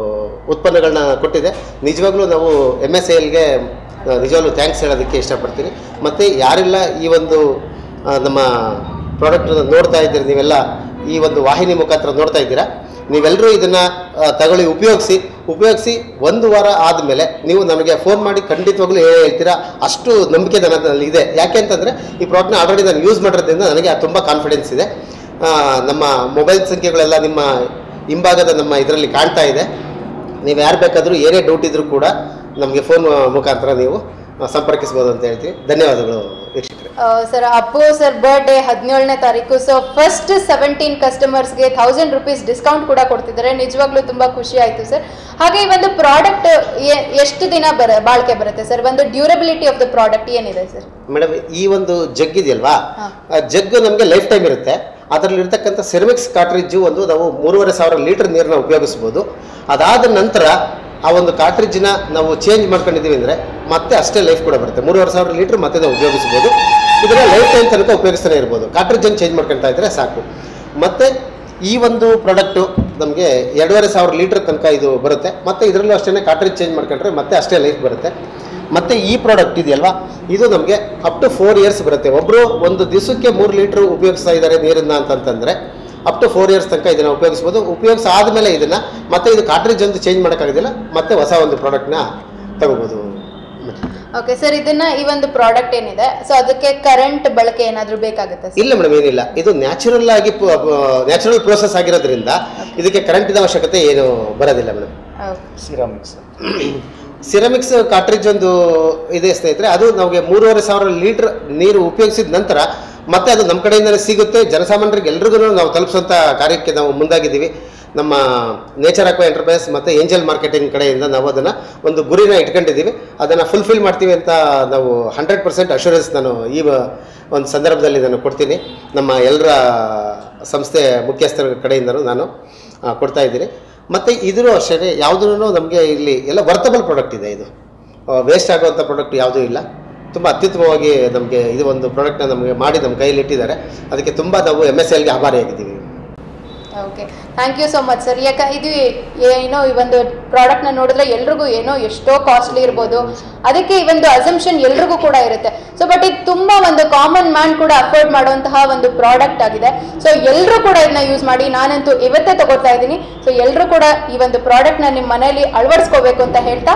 S3: ಉತ್ಪನ್ನಗಳನ್ನ ಕೊಟ್ಟಿದೆ ನಿಜವಾಗ್ಲೂ ನಾವು ಎಮ್ ಎಸ್ ಎಲ್ಗೆ ನಿಜವಾಗ್ಲೂ ಥ್ಯಾಂಕ್ಸ್ ಹೇಳೋದಕ್ಕೆ ಇಷ್ಟಪಡ್ತೀನಿ ಮತ್ತು ಯಾರೆಲ್ಲ ಈ ಒಂದು ಆ, ನಮ್ಮ ಪ್ರಾಡಕ್ಟನ್ನು ನೋಡ್ತಾ ಇದ್ದೀರಿ ನೀವೆಲ್ಲ ಈ ಒಂದು ವಾಹಿನಿ ಮುಖಾಂತರ ನೋಡ್ತಾ ಇದ್ದೀರಾ ನೀವೆಲ್ಲರೂ ಇದನ್ನು ತಗೊಳ್ಳಿ ಉಪಯೋಗಿಸಿ ಉಪಯೋಗಿಸಿ ಒಂದು ವಾರ ಆದಮೇಲೆ ನೀವು ನಮಗೆ ಫೋನ್ ಮಾಡಿ ಖಂಡಿತವಾಗ್ಲೂ ಹೇಳೇ ಹೇಳ್ತೀರಾ ಅಷ್ಟು ನಂಬಿಕೆ ನನ್ನಲ್ಲಿ ಇದೆ ಯಾಕೆ ಅಂತಂದರೆ ಈ ಪ್ರಾಡಕ್ಟ್ನ ಆಲ್ರೆಡಿ ನಾನು ಯೂಸ್ ಮಾಡಿರೋದ್ರಿಂದ ನನಗೆ ತುಂಬ ಕಾನ್ಫಿಡೆನ್ಸ್ ಇದೆ ಆ, ನಮ್ಮ ಮೊಬೈಲ್ ಸಂಖ್ಯೆಗಳೆಲ್ಲ ನಿಮ್ಮ ಹಿಂಭಾಗದ ನಮ್ಮ ಇದರಲ್ಲಿ ಕಾಣ್ತಾ ಇದೆ ನೀವು ಯಾರು ಬೇಕಾದರೂ ಏನೇ ಡೌಟ್ ಇದ್ದರೂ ಕೂಡ ನಮಗೆ ಫೋನ್ ಮುಖಾಂತರ ನೀವು ಆ, ಸಂಪರ್ಕಿಸ್ಬೋದು ಅಂತ ಹೇಳ್ತೀವಿ ಧನ್ಯವಾದಗಳು ವೀಕ್ಷಕರೇ
S1: ಸರ್ ಅಪ್ಪು ಸರ್ ಬರ್ಡೇ ಹದಿನೇಳನೇ ತಾರೀಕು ಸೊ ಫಸ್ಟ್ ಸೆವೆಂಟೀನ್ ಕಸ್ಟಮರ್ಸ್ಗೆ ಥೌಸಂಡ್ ರುಪೀಸ್ ಡಿಸ್ಕೌಂಟ್ ಕೂಡ ಕೊಡ್ತಿದ್ದಾರೆ ನಿಜವಾಗ್ಲೂ ತುಂಬ ಖುಷಿ ಆಯಿತು ಸರ್ ಹಾಗೆ ಈ ಒಂದು ಪ್ರಾಡಕ್ಟ್ ಎಷ್ಟು ದಿನ ಬರ ಬಾಳಿಕೆ ಬರುತ್ತೆ ಸರ್ ಒಂದು ಡ್ಯೂರಬಿಲಿಟಿ ಆಫ್ ದ ಪ್ರಾಡಕ್ಟ್ ಏನಿದೆ ಸರ್
S3: ಮೇಡಮ್ ಈ ಒಂದು ಜಗ್ ಇದೆಯಲ್ವಾ
S1: ಹಾ.
S3: ಆ ಜಗ್ ನಮಗೆ ಲೈಫ್ ಟೈಮ್ ಇರುತ್ತೆ ಅದರಲ್ಲಿ ಇರ್ತಕ್ಕಂಥ ಸೆರಮಿಕ್ಸ್ ಕಾರ್ಟ್ರಿಜ್ಜು ಒಂದು ನಾವು ಮೂರುವರೆ ಸಾವಿರ ಲೀಟರ್ ನೀರನ್ನ ಉಪಯೋಗಿಸ್ಬೋದು ಅದಾದ ನಂತರ ಆ ಒಂದು ಕಾರ್ಟ್ರಿಜ್ನ ನಾವು ಚೇಂಜ್ ಮಾಡ್ಕೊಂಡಿದ್ದೀವಿ ಅಂದರೆ ಮತ್ತೆ ಅಷ್ಟೇ ಲೈಫ್ ಕೂಡ ಬರುತ್ತೆ ಮೂರುವರೆ ಸಾವಿರ ಲೀಟರ್ ಮತ್ತೆ ನಾವು ಉಪಯೋಗಿಸ್ಬೋದು ಇದನ್ನ ಲೈಫ್ ಟೈಮ್ ತನಕ ಉಪಯೋಗಿಸ್ತಾನೆ ಇರ್ಬೋದು ಕಾರ್ಟ್ರಿಜ್ಜನ್ನು ಚೇಂಜ್ ಮಾಡ್ಕೊಳ್ತಾ ಇದ್ರೆ ಸಾಕು ಮತ್ತು ಈ ಒಂದು ಪ್ರಾಡಕ್ಟು ನಮಗೆ ಎರಡೂವರೆ ಸಾವಿರ ಲೀಟರ್ ತನಕ ಇದು ಬರುತ್ತೆ ಮತ್ತು ಇದರಲ್ಲೂ ಅಷ್ಟೇ ಕಾರ್ಟ್ರಿಜ್ ಚೇಂಜ್ ಮಾಡ್ಕೊಂಡ್ರೆ ಮತ್ತೆ ಅಷ್ಟೇ ಲೈಫ್ ಬರುತ್ತೆ ಮತ್ತು ಈ ಪ್ರಾಡಕ್ಟ್ ಇದೆಯಲ್ವಾ ಇದು ನಮಗೆ ಅಪ್ ಟು ಫೋರ್ ಇಯರ್ಸ್ ಬರುತ್ತೆ ಒಬ್ಬರು ಒಂದು ದಿವಸಕ್ಕೆ ಮೂರು ಲೀಟ್ರ್ ಉಪಯೋಗಿಸ್ತಾ ಇದ್ದಾರೆ ನೀರನ್ನ ಅಂತಂತಂದರೆ ಅಪ್ ಟು ಫೋರ್ ಇಯರ್ಸ್ ತನಕ ಇದನ್ನು ಉಪಯೋಗಿಸ್ಬೋದು ಉಪಯೋಗಿಸ ಆದಮೇಲೆ ಇದನ್ನು ಮತ್ತೆ ಇದು ಕಾರ್ಟ್ರಿಜ್ ಒಂದು ಚೇಂಜ್ ಮಾಡೋಕ್ಕಾಗೋದಿಲ್ಲ ಮತ್ತೆ ಹೊಸ ಒಂದು ಪ್ರಾಡಕ್ಟ್ನ ತಗೋಬೋದು
S1: ಓಕೆ ಸರ್ ಇದನ್ನ ಈ ಒಂದು ಪ್ರಾಡಕ್ಟ್ ಏನಿದೆ ಸೊ ಅದಕ್ಕೆ ಕರೆಂಟ್ ಬಳಕೆ ಏನಾದರೂ ಬೇಕಾಗುತ್ತೆ ಸರ್
S3: ಇಲ್ಲ ಮೇಡಮ್ ಏನಿಲ್ಲ ಇದು ನ್ಯಾಚುರಲ್ ಆಗಿ ನ್ಯಾಚುರಲ್ ಪ್ರೋಸೆಸ್ ಆಗಿರೋದ್ರಿಂದ ಇದಕ್ಕೆ ಕರೆಂಟಿನ ಅವಶ್ಯಕತೆ ಏನು ಬರೋದಿಲ್ಲ ಮೇಡಮ್
S2: ಸಿರಾಮಿಕ್ಸ್
S3: ಸಿರಮಿಕ್ಸ್ ಕಾರ್ಟ್ರಿಜ್ ಒಂದು ಇದೆ ಸ್ನೇಹಿತರೆ ಅದು ನಮಗೆ ಮೂರುವರೆ ಸಾವಿರ ಲೀಟರ್ ನೀರು ಉಪಯೋಗಿಸಿದ ನಂತರ ಮತ್ತೆ ಅದು ನಮ್ಮ ಕಡೆಯಿಂದಲೇ ಸಿಗುತ್ತೆ ಜನಸಾಮಾನ್ಯರಿಗೆ ಎಲ್ರಿಗೂ ನಾವು ತಲುಪಿಸುವಂಥ ಕಾರ್ಯಕ್ಕೆ ನಾವು ಮುಂದಾಗಿದ್ದೀವಿ ನಮ್ಮ ನೇಚರ್ ಅಕ್ವಾ ಎಂಟರ್ಪ್ರೈಸ್ ಮತ್ತು ಏಂಜಲ್ ಮಾರ್ಕೆಟಿಂಗ್ ಕಡೆಯಿಂದ ನಾವು ಅದನ್ನು ಒಂದು ಗುರಿನ ಇಟ್ಕೊಂಡಿದ್ದೀವಿ ಅದನ್ನು ಫುಲ್ಫಿಲ್ ಮಾಡ್ತೀವಿ ಅಂತ ನಾವು ಹಂಡ್ರೆಡ್ ಪರ್ಸೆಂಟ್ ಅಶೂರೆನ್ಸ್ ನಾನು ಈ ವ- ಒಂದು ಸಂದರ್ಭದಲ್ಲಿ ನಾನು ಕೊಡ್ತೀನಿ ನಮ್ಮ ಎಲ್ಲರ ಸಂಸ್ಥೆ ಮುಖ್ಯಸ್ಥರ ಕಡೆಯಿಂದನೂ ನಾನು ಆ, ಕೊಡ್ತಾ ಇದ್ದೀನಿ ಮತ್ತು ಇದೂ ಅಷ್ಟೇ ಯಾವುದೂ ನಮಗೆ ಇಲ್ಲಿ ಎಲ್ಲ ವರ್ತಬಲ್ ಪ್ರಾಡಕ್ಟ್ ಇದೆ ಇದು ವೇಸ್ಟ್ ಆಗುವಂಥ ಪ್ರಾಡಕ್ಟ್ ಯಾವುದೂ ಇಲ್ಲ ತುಂಬ ಅತ್ಯುತ್ತಮವಾಗಿ ನಮಗೆ ಇದು ಒಂದು ಪ್ರಾಡಕ್ಟ್ನ ನಮಗೆ ಮಾಡಿ ನಮ್ಮ ಕೈಯಲ್ಲಿ ಇಟ್ಟಿದ್ದಾರೆ ಅದಕ್ಕೆ ತುಂಬ ನಾವು ಎಮ್ ಎಸ್ ಎಲ್ಗೆ ಆಭಾರಿಯಾಗಿದ್ದೀವಿ
S1: okay thank you so much sir ಯಾಕೆ ಇದು ಏನೋ ಈ ಒಂದು ಪ್ರಾಡಕ್ಟ್ನ ನೋಡಿದ್ರೆ ಎಲ್ರಿಗೂ ಏನೋ ಎಷ್ಟೋ ಕಾಸ್ಟ್ಲಿ ಇರ್ಬೋದು ಅದಕ್ಕೆ ಈ ಒಂದು ಅಸಂಪ್ಷನ್ ಎಲ್ರಿಗೂ ಕೂಡ ಇರುತ್ತೆ ಸೊ ಬಟ್ ಇದು ತುಂಬ ಒಂದು ಕಾಮನ್ ಮ್ಯಾನ್ ಕೂಡ ಅಫೋರ್ಡ್ ಮಾಡುವಂತಹ ಒಂದು ಪ್ರಾಡಕ್ಟ್ ಆಗಿದೆ ಸೊ ಎಲ್ಲರೂ ಕೂಡ ಇದನ್ನ ಯೂಸ್ ಮಾಡಿ ನಾನಂತೂ ಇವತ್ತೇ ತಗೋತಾ ಇದ್ದೀನಿ ಸೊ ಎಲ್ಲರೂ ಕೂಡ ಈ ಒಂದು ಪ್ರಾಡಕ್ಟ್ನ ನಿಮ್ಮ ಮನೆಯಲ್ಲಿ ಅಳವಡಿಸ್ಕೋಬೇಕು ಅಂತ ಹೇಳ್ತಾ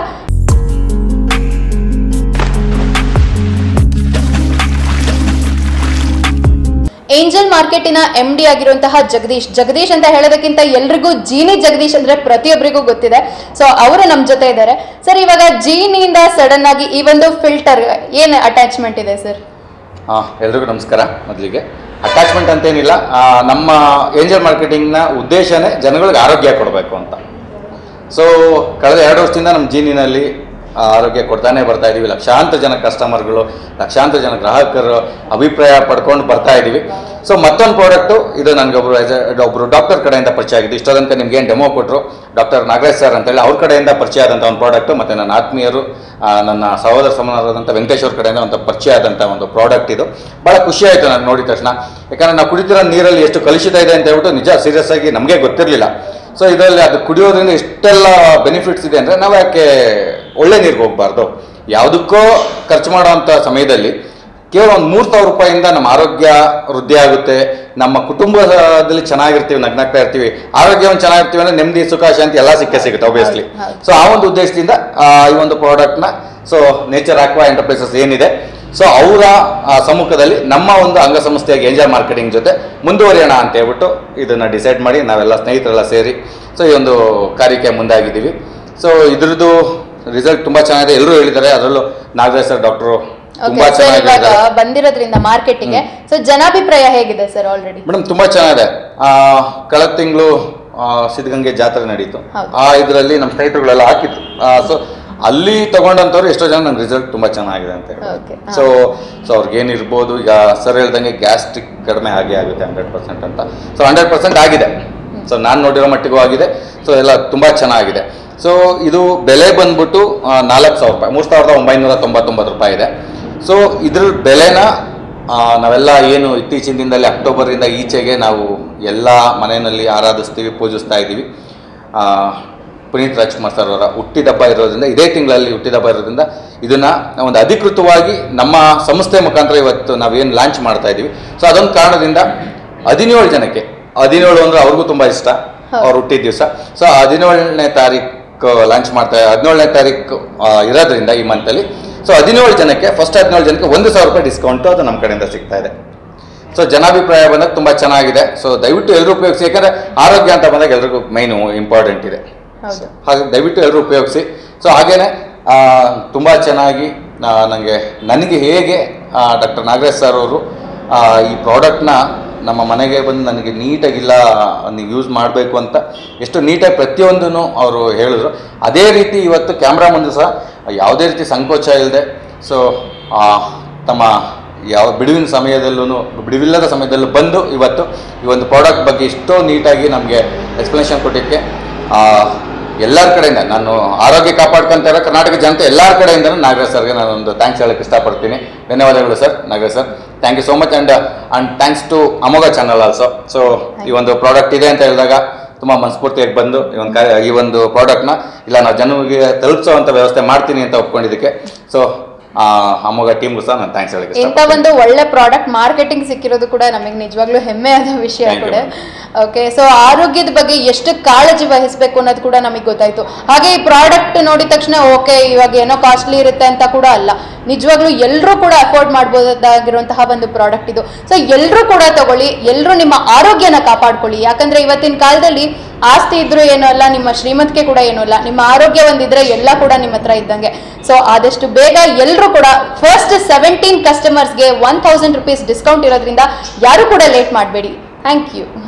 S1: ಏಂಜಲ್ ಮಾರ್ಕೆಟಿನ ಎಂ ಡಿ ಆಗಿರುವಂತಹ ಜಗದೀಶ್ ಜಗದೀಶ್ ಅಂತ ಹೇಳೋದಕ್ಕಿಂತ ಎಲ್ರಿಗೂ ಜೀನಿ ಜಗದೀಶ್ ಅಂದ್ರೆ ಪ್ರತಿಯೊಬ್ಬರಿಗೂ ಗೊತ್ತಿದೆ ಸೊ ಅವರು ನಮ್ಮ ಜೊತೆ ಇದ್ದಾರೆ ಸರ್ ಇವಾಗ ಜೀನಿಯಿಂದ ಸಡನ್ ಆಗಿ ಈ ಒಂದು ಫಿಲ್ಟರ್ ಏನು ಅಟ್ಯಾಚ್ಮೆಂಟ್ ಇದೆ ಸರ್
S4: ಹಾಂ ಎಲ್ರಿಗೂ ನಮಸ್ಕಾರ ಮೊದಲಿಗೆ ಅಟ್ಯಾಚ್ಮೆಂಟ್ ಅಂತೇನಿಲ್ಲ ಆ, ನಮ್ಮ ಏಂಜಲ್ ಮಾರ್ಕೆಟಿಂಗ್ನ ಉದ್ದೇಶನೇ ಜನಗಳಿಗೆ ಆರೋಗ್ಯ ಕೊಡಬೇಕು ಅಂತ ಸೊ ಕಳೆದ ಎರಡು ವರ್ಷದಿಂದ ನಮ್ಮ ಜೀನಿನಲ್ಲಿ ಆ, ಆರೋಗ್ಯ ಕೊಡ್ತಾನೆ ಬರ್ತಾ ಇದ್ದೀವಿ ಲಕ್ಷಾಂತರ ಜನ ಕಸ್ಟಮರ್ಗಳು ಲಕ್ಷಾಂತರ ಜನ ಗ್ರಾಹಕರು ಅಭಿಪ್ರಾಯ ಪಡ್ಕೊಂಡು ಬರ್ತಾ ಇದ್ದೀವಿ ಸೊ ಮತ್ತೊಂದು ಪ್ರಾಡಕ್ಟು ಇದು ನನಗೊಬ್ರು ಆಸ್ ಒಬ್ಬರು ಡಾಕ್ಟರ್ ಕಡೆಯಿಂದ ಪರಿಚಯ ಆಗಿದೆ ಇಷ್ಟೋ ತನಕ ನಿಮ್ಗೆ ಏನು ಡೆಮೋ ಕೊಟ್ಟರು ಡಾಕ್ಟರ್ ನಾಗರಾಜ್ ಸರ್ ಅಂತೇಳಿ ಅವ್ರ ಕಡೆಯಿಂದ ಪರಿಚಯ ಆದಂಥ ಒಂದು ಪ್ರಾಡಕ್ಟು ಮತ್ತು ನನ್ನ ಆತ್ಮೀಯರು ಆ, ನನ್ನ ಸಹೋದರ ಸಮಾನರಾದಂಥ ವೆಂಕಟೇಶ್ ಅವ್ರ ಕಡೆಯಿಂದ ಒಂದು ಪರಿಚಯ ಆದಂಥ ಒಂದು ಪ್ರಾಡಕ್ಟ್ ಇದು ಭಾಳ ಖುಷಿ ಆಯಿತು ನಾನು ನೋಡಿದ ತಕ್ಷಣ ಯಾಕಂದರೆ ನಾವು ಕುಡಿತಿರೋ ನೀರಲ್ಲಿ ಎಷ್ಟು ಕಲುಷಿತ ಇದೆ ಅಂತ ಹೇಳ್ಬಿಟ್ಟು ನಿಜ ಸೀರಿಯಸ್ ಆಗಿ ನಮಗೆ ಗೊತ್ತಿರಲಿಲ್ಲ ಸೊ ಇದರಲ್ಲಿ ಅದು ಕುಡಿಯೋದ್ರಿಂದ ಇಷ್ಟೆಲ್ಲ ಬೆನಿಫಿಟ್ಸ್ ಇದೆ ಅಂದರೆ ನಾವು ಯಾಕೆ ಒಳ್ಳೆ ನೀರಿಗೆ ಹೋಗಬಾರ್ದು ಯಾವುದಕ್ಕೋ ಖರ್ಚು ಮಾಡೋವಂಥ ಸಮಯದಲ್ಲಿ ಕೇವಲ ಒಂದು ಮೂರು ಸಾವಿರ ರೂಪಾಯಿಂದ ನಮ್ಮ ಆರೋಗ್ಯ ವೃದ್ಧಿ ಆಗುತ್ತೆ ನಮ್ಮ ಕುಟುಂಬದಲ್ಲಿ ಚೆನ್ನಾಗಿರ್ತೀವಿ ನಗ್ನಾಗ್ತಾ ಇರ್ತೀವಿ ಆರೋಗ್ಯವನ್ನು ಚೆನ್ನಾಗಿರ್ತೀವಿ ಅಂದರೆ ನೆಮ್ಮದಿ ಸುಖ ಶಾಂತಿ ಎಲ್ಲ ಸಿಕ್ಕೇ ಸಿಗುತ್ತೆ ಒಬ್ವಿಯಸ್ಲಿ
S1: ಹೌದು.
S4: ಸೊ ಆ ಒಂದು ಉದ್ದೇಶದಿಂದ ಆ, ಈ ಒಂದು ಪ್ರಾಡಕ್ಟ್ನ ಸೊ ನೇಚರ್ ಆಕ್ವಾ ಎಂಟರ್ಪ್ರೈಸಸ್ ಏನಿದೆ ಸೊ ಅವರ ಸಮ್ಮುಖದಲ್ಲಿ ನಮ್ಮ ಒಂದು ಅಂಗಸಂಸ್ಥೆಯಾಗಿ ಏಂಜಲ್ ಮಾರ್ಕೆಟಿಂಗ್ ಜೊತೆ ಮುಂದುವರಿಯೋಣ ಅಂತ ಹೇಳ್ಬಿಟ್ಟು ಇದನ್ನು ಡಿಸೈಡ್ ಮಾಡಿ ನಾವೆಲ್ಲ ಸ್ನೇಹಿತರೆಲ್ಲ ಸೇರಿ ಸೊ ಈ ಒಂದು ಕಾರ್ಯಕ್ಕೆ ಮುಂದಾಗಿದ್ದೀವಿ ಸೊ ಇದ್ರದ್ದು ರಿಸಲ್ಟ್ ತುಂಬ ಚೆನ್ನಾಗಿದೆ ಎಲ್ಲರೂ ಹೇಳಿದ್ದಾರೆ ಅದರಲ್ಲೂ ನಾಗರಾಜ್ ಸರ್ ಡಾಕ್ಟರು ತುಂಬಾ
S1: ಓಕೆ ಸರ್ ಇವಾಗ
S4: ಚೆನ್ನಾಗಿದ್ದಾರೆ
S1: ಬಂದಿರೋದ್ರಿಂದ ಮಾರ್ಕೆಟಿಗೆ ಸೊ ಜನಾಭಿಪ್ರಾಯ ಹೇಗಿದೆ ಸರ್ ಆಲ್ರೆಡಿ
S4: ಮೇಡಮ್ ತುಂಬಾ ಚೆನ್ನಾಗಿದೆ ಆ, ಕಳೆದ ತಿಂಗಳು ಸಿದ್ಧಗಂಗೆ ಜಾತ್ರೆ ನಡೀತು
S1: ಹೌದು.
S4: ಆ ಇದರಲ್ಲಿ ನಮ್ಮ ಸ್ನೇಹಿತರುಗಳೆಲ್ಲ ಹಾಕಿದ್ರು ಸೊ ಅಲ್ಲಿ ತಗೊಂಡಂಥವ್ರು ಎಷ್ಟೋ ಜನ ನಂಗೆ ರಿಸಲ್ಟ್ ತುಂಬಾ ಚೆನ್ನಾಗಿದೆ ಅಂತ ಹೇಳಿ
S1: Okay, ಹಾ.
S4: ಸೊ ಸೊ ಅವ್ರಿಗೇನಿರ್ಬೋದು ಈಗ ಸರ್ ಹೇಳ್ದಂಗೆ ಗ್ಯಾಸ್ಟ್ರಿಕ್ ಕಡಿಮೆ ಆಗೇ ಆಗುತ್ತೆ ಹಂಡ್ರೆಡ್ ಪರ್ಸೆಂಟ್ ಅಂತ ಸೊ ಹಂಡ್ರೆಡ್ ಪರ್ಸೆಂಟ್ ಆಗಿದೆ ಸೊ ನಾನು ನೋಡಿರೋ ಮಟ್ಟಿಗೂ ಆಗಿದೆ ಸೊ ಎಲ್ಲ ತುಂಬ ಚೆನ್ನಾಗಿದೆ ಸೊ ಇದು ಬೆಲೆ ಬಂದ್ಬಿಟ್ಟು ನಾಲ್ಕು ಸಾವಿರ ರೂಪಾಯಿ ಮೂರು ಸಾವಿರದ ಒಂಬೈನೂರ ತೊಂಬತ್ತೊಂಬತ್ತು ರೂಪಾಯಿ ಇದೆ ಸೊ ಇದ್ರ ಬೆಲೆನ ಆ, ನಾವೆಲ್ಲ ಏನು ಇತ್ತೀಚಿನ ದಿನದಲ್ಲಿ ಅಕ್ಟೋಬರಿಂದ ಈಚೆಗೆ ನಾವು ಎಲ್ಲ ಮನೆಯಲ್ಲಿ ಆರಾಧಿಸ್ತೀವಿ ಪೂಜಿಸ್ತಾ ಇದ್ದೀವಿ ಪುನೀತ್ ರಾಜ್ಕುಮಾರ್ ಸರ್ ಅವರ ಹುಟ್ಟಿದಬ್ಬ ಇರೋದ್ರಿಂದ ಇದೇ ತಿಂಗಳಲ್ಲಿ ಹುಟ್ಟಿದಬ್ಬ ಇರೋದ್ರಿಂದ ಇದನ್ನ ಒಂದು ಅಧಿಕೃತವಾಗಿ ನಮ್ಮ ಸಂಸ್ಥೆ ಮುಖಾಂತರ ಇವತ್ತು ನಾವೇನು ಲಾಂಚ್ ಮಾಡ್ತಾ ಇದ್ದೀವಿ ಸೊ ಅದೊಂದು ಕಾರಣದಿಂದ ಹದಿನೇಳು ಜನಕ್ಕೆ ಹದಿನೇಳು ಅಂದ್ರೆ ಅವ್ರಿಗೂ ತುಂಬಾ ಇಷ್ಟ ಅವ್ರು ಹುಟ್ಟಿದ ದಿವಸ ಸೊ ಹದಿನೇಳನೇ ತಾರೀಕು ಲಾಂಚ್ ಮಾಡ್ತಾ ಹದಿನೇಳನೇ ತಾರೀಕು ಆ, ಇರೋದ್ರಿಂದ ಈ ಮಂತಲ್ಲಿ ಸೊ ಹದಿನೇಳು ಜನಕ್ಕೆ ಫಸ್ಟ್ ಹದಿನೇಳು ಜನಕ್ಕೆ ಒಂದು ಸಾವಿರ ರೂಪಾಯಿ ಡಿಸ್ಕೌಂಟು ಅದು ನಮ್ಮ ಕಡೆಯಿಂದ ಸಿಗ್ತಾ ಇದೆ ಸೊ ಜನಾಭಿಪ್ರಾಯ ಬಂದಾಗ ತುಂಬ ಚೆನ್ನಾಗಿದೆ ಸೊ ದಯವಿಟ್ಟು ಎಲ್ಲರೂ ಉಪಯೋಗಿಸಿ ಯಾಕಂದರೆ ಆರೋಗ್ಯ ಅಂತ ಬಂದಾಗ ಎಲ್ರಿಗೂ ಮೈನು ಇಂಪಾರ್ಟೆಂಟ್ ಇದೆ
S1: ಹೌದು
S4: ಹಾಗೆ ದಯವಿಟ್ಟು ಎಲ್ಲರೂ ಉಪಯೋಗಿಸಿ ಸೊ ಹಾಗೇನೆ ತುಂಬ ಚೆನ್ನಾಗಿ ನನಗೆ ನನಗೆ ಹೇಗೆ ಡಾಕ್ಟರ್ ನಾಗರಾಜ್ ಸರ್ ಅವರು ಆ, ಈ ಪ್ರಾಡಕ್ಟ್ನ ನಮ್ಮ ಮನೆಗೆ ಬಂದು ನನಗೆ ನೀಟಾಗಿಲ್ಲ ನೀವು ಯೂಸ್ ಮಾಡಬೇಕು ಅಂತ ಎಷ್ಟು ನೀಟಾಗಿ ಪ್ರತಿಯೊಂದೂ ಅವರು ಹೇಳಿದ್ರು ಅದೇ ರೀತಿ ಇವತ್ತು ಕ್ಯಾಮ್ರಾ ಮುಂದೆ ಸಹ ಯಾವುದೇ ರೀತಿ ಸಂಕೋಚ ಇಲ್ಲದೆ ಸೊ ತಮ್ಮ ಯಾವ ಬಿಡುವಿನ ಸಮಯದಲ್ಲೂ ಬಿಡುವಿಲ್ಲದ ಸಮಯದಲ್ಲೂ ಬಂದು ಇವತ್ತು ಈ ಒಂದು ಪ್ರಾಡಕ್ಟ್ ಬಗ್ಗೆ ಇಷ್ಟೋ ನೀಟಾಗಿ ನಮಗೆ ಎಕ್ಸ್ಪ್ಲನೇಷನ್ ಕೊಟ್ಟಿದ್ದಕ್ಕೆ ಆ, ಎಲ್ಲರ ಕಡೆಯಿಂದ ನಾನು ಆರೋಗ್ಯ ಕಾಪಾಡ್ಕೊಂತ ಇರೋ ಕರ್ನಾಟಕ ಜನತೆ ಎಲ್ಲರ ಕಡೆಯಿಂದ ನಾಗರಾಜ್ ಸರ್ಗೆ ನಾನು ಒಂದು ಥ್ಯಾಂಕ್ಸ್ ಹೇಳಕ್ಕೆ ಇಷ್ಟಪಡ್ತೀನಿ ಧನ್ಯವಾದಗಳು sir Nagaraj sir thank you so much and and thanks to Amogha channel also so ಈ ಒಂದು ಪ್ರಾಡಕ್ಟ್ ಇದೆ ಅಂತ ಹೇಳಿದಾಗ ತುಂಬ ಮನಸ್ಫೂರ್ತಿಯಾಗಿ ಬಂದು ಈ ಒಂದು ಕಾರ್ಯ ಈ ಒಂದು ಪ್ರಾಡಕ್ಟ್ನ ಇಲ್ಲ ನಾವು ಜನರಿಗೆ ತಲುಪಿಸೋವಂಥ ವ್ಯವಸ್ಥೆ ಮಾಡ್ತೀನಿ ಅಂತ ಒಪ್ಕೊಂಡಿದ್ದಕ್ಕೆ ಸೊ ಅಮೋಘ ಟೀಮ್ಗೂ ಸಹ ನಾನು ಥ್ಯಾಂಕ್ಸ್ ಹೇಳಕ್ಕೆ
S1: ಇಂಥ
S4: ಇಷ್ಟಪಡ್ತೀನಿ
S1: ಒಂದು ಒಳ್ಳೆ ಪ್ರಾಡಕ್ಟ್ ಮಾರ್ಕೆಟಿಂಗ್ ಸಿಕ್ಕಿರೋದು ಕೂಡ ನಮಗೆ ನಿಜವಾಗ್ಲೂ ಹೆಮ್ಮೆ ಆದ ವಿಷಯ
S4: Thank you,
S1: ಕೂಡ
S4: ma'am.
S1: ಓಕೆ ಸೊ ಆರೋಗ್ಯದ ಬಗ್ಗೆ ಎಷ್ಟು ಕಾಳಜಿ ವಹಿಸಬೇಕು ಅನ್ನೋದು ಕೂಡ ನಮಗೆ ಗೊತ್ತಾಯ್ತು ಹಾಗೆ ಈ ಪ್ರಾಡಕ್ಟ್ ನೋಡಿದ ತಕ್ಷಣ ಓಕೆ ಇವಾಗ ಏನೋ ಕಾಸ್ಟ್ಲಿ ಇರುತ್ತೆ ಅಂತ ಕೂಡ ಅಲ್ಲ ನಿಜವಾಗ್ಲೂ ಎಲ್ಲರೂ ಕೂಡ ಅಫೋರ್ಡ್ ಮಾಡ್ಬೋದಾಗಿರುವಂತಹ ಒಂದು ಪ್ರಾಡಕ್ಟ್ ಇದು ಸೊ ಎಲ್ಲರೂ ಕೂಡ ತಗೊಳ್ಳಿ ಎಲ್ಲರೂ ನಿಮ್ಮ ಆರೋಗ್ಯನ ಕಾಪಾಡ್ಕೊಳ್ಳಿ ಯಾಕಂದ್ರೆ ಇವತ್ತಿನ ಕಾಲದಲ್ಲಿ ಆಸ್ತಿ ಇದ್ರೂ ಏನೂ ಅಲ್ಲ ನಿಮ್ಮ ಶ್ರೀಮಂತಿಕೆ ಕೂಡ ಏನೂ ಅಲ್ಲ ನಿಮ್ಮ ಆರೋಗ್ಯ ಒಂದಿದ್ರೆ ಎಲ್ಲ ಕೂಡ ನಿಮ್ಮ ಹತ್ರ ಇದ್ದಂಗೆ ಸೊ ಆದಷ್ಟು ಬೇಗ ಎಲ್ಲರೂ ಕೂಡ ಫಸ್ಟ್ ಸೆವೆಂಟೀನ್ ಕಸ್ಟಮರ್ಸ್ಗೆ ಒನ್ ತೌಸಂಡ್ ರುಪೀಸ್ ಡಿಸ್ಕೌಂಟ್ ಇರೋದ್ರಿಂದ ಯಾರು ಕೂಡ ಲೇಟ್ ಮಾಡಬೇಡಿ ಥ್ಯಾಂಕ್ ಯು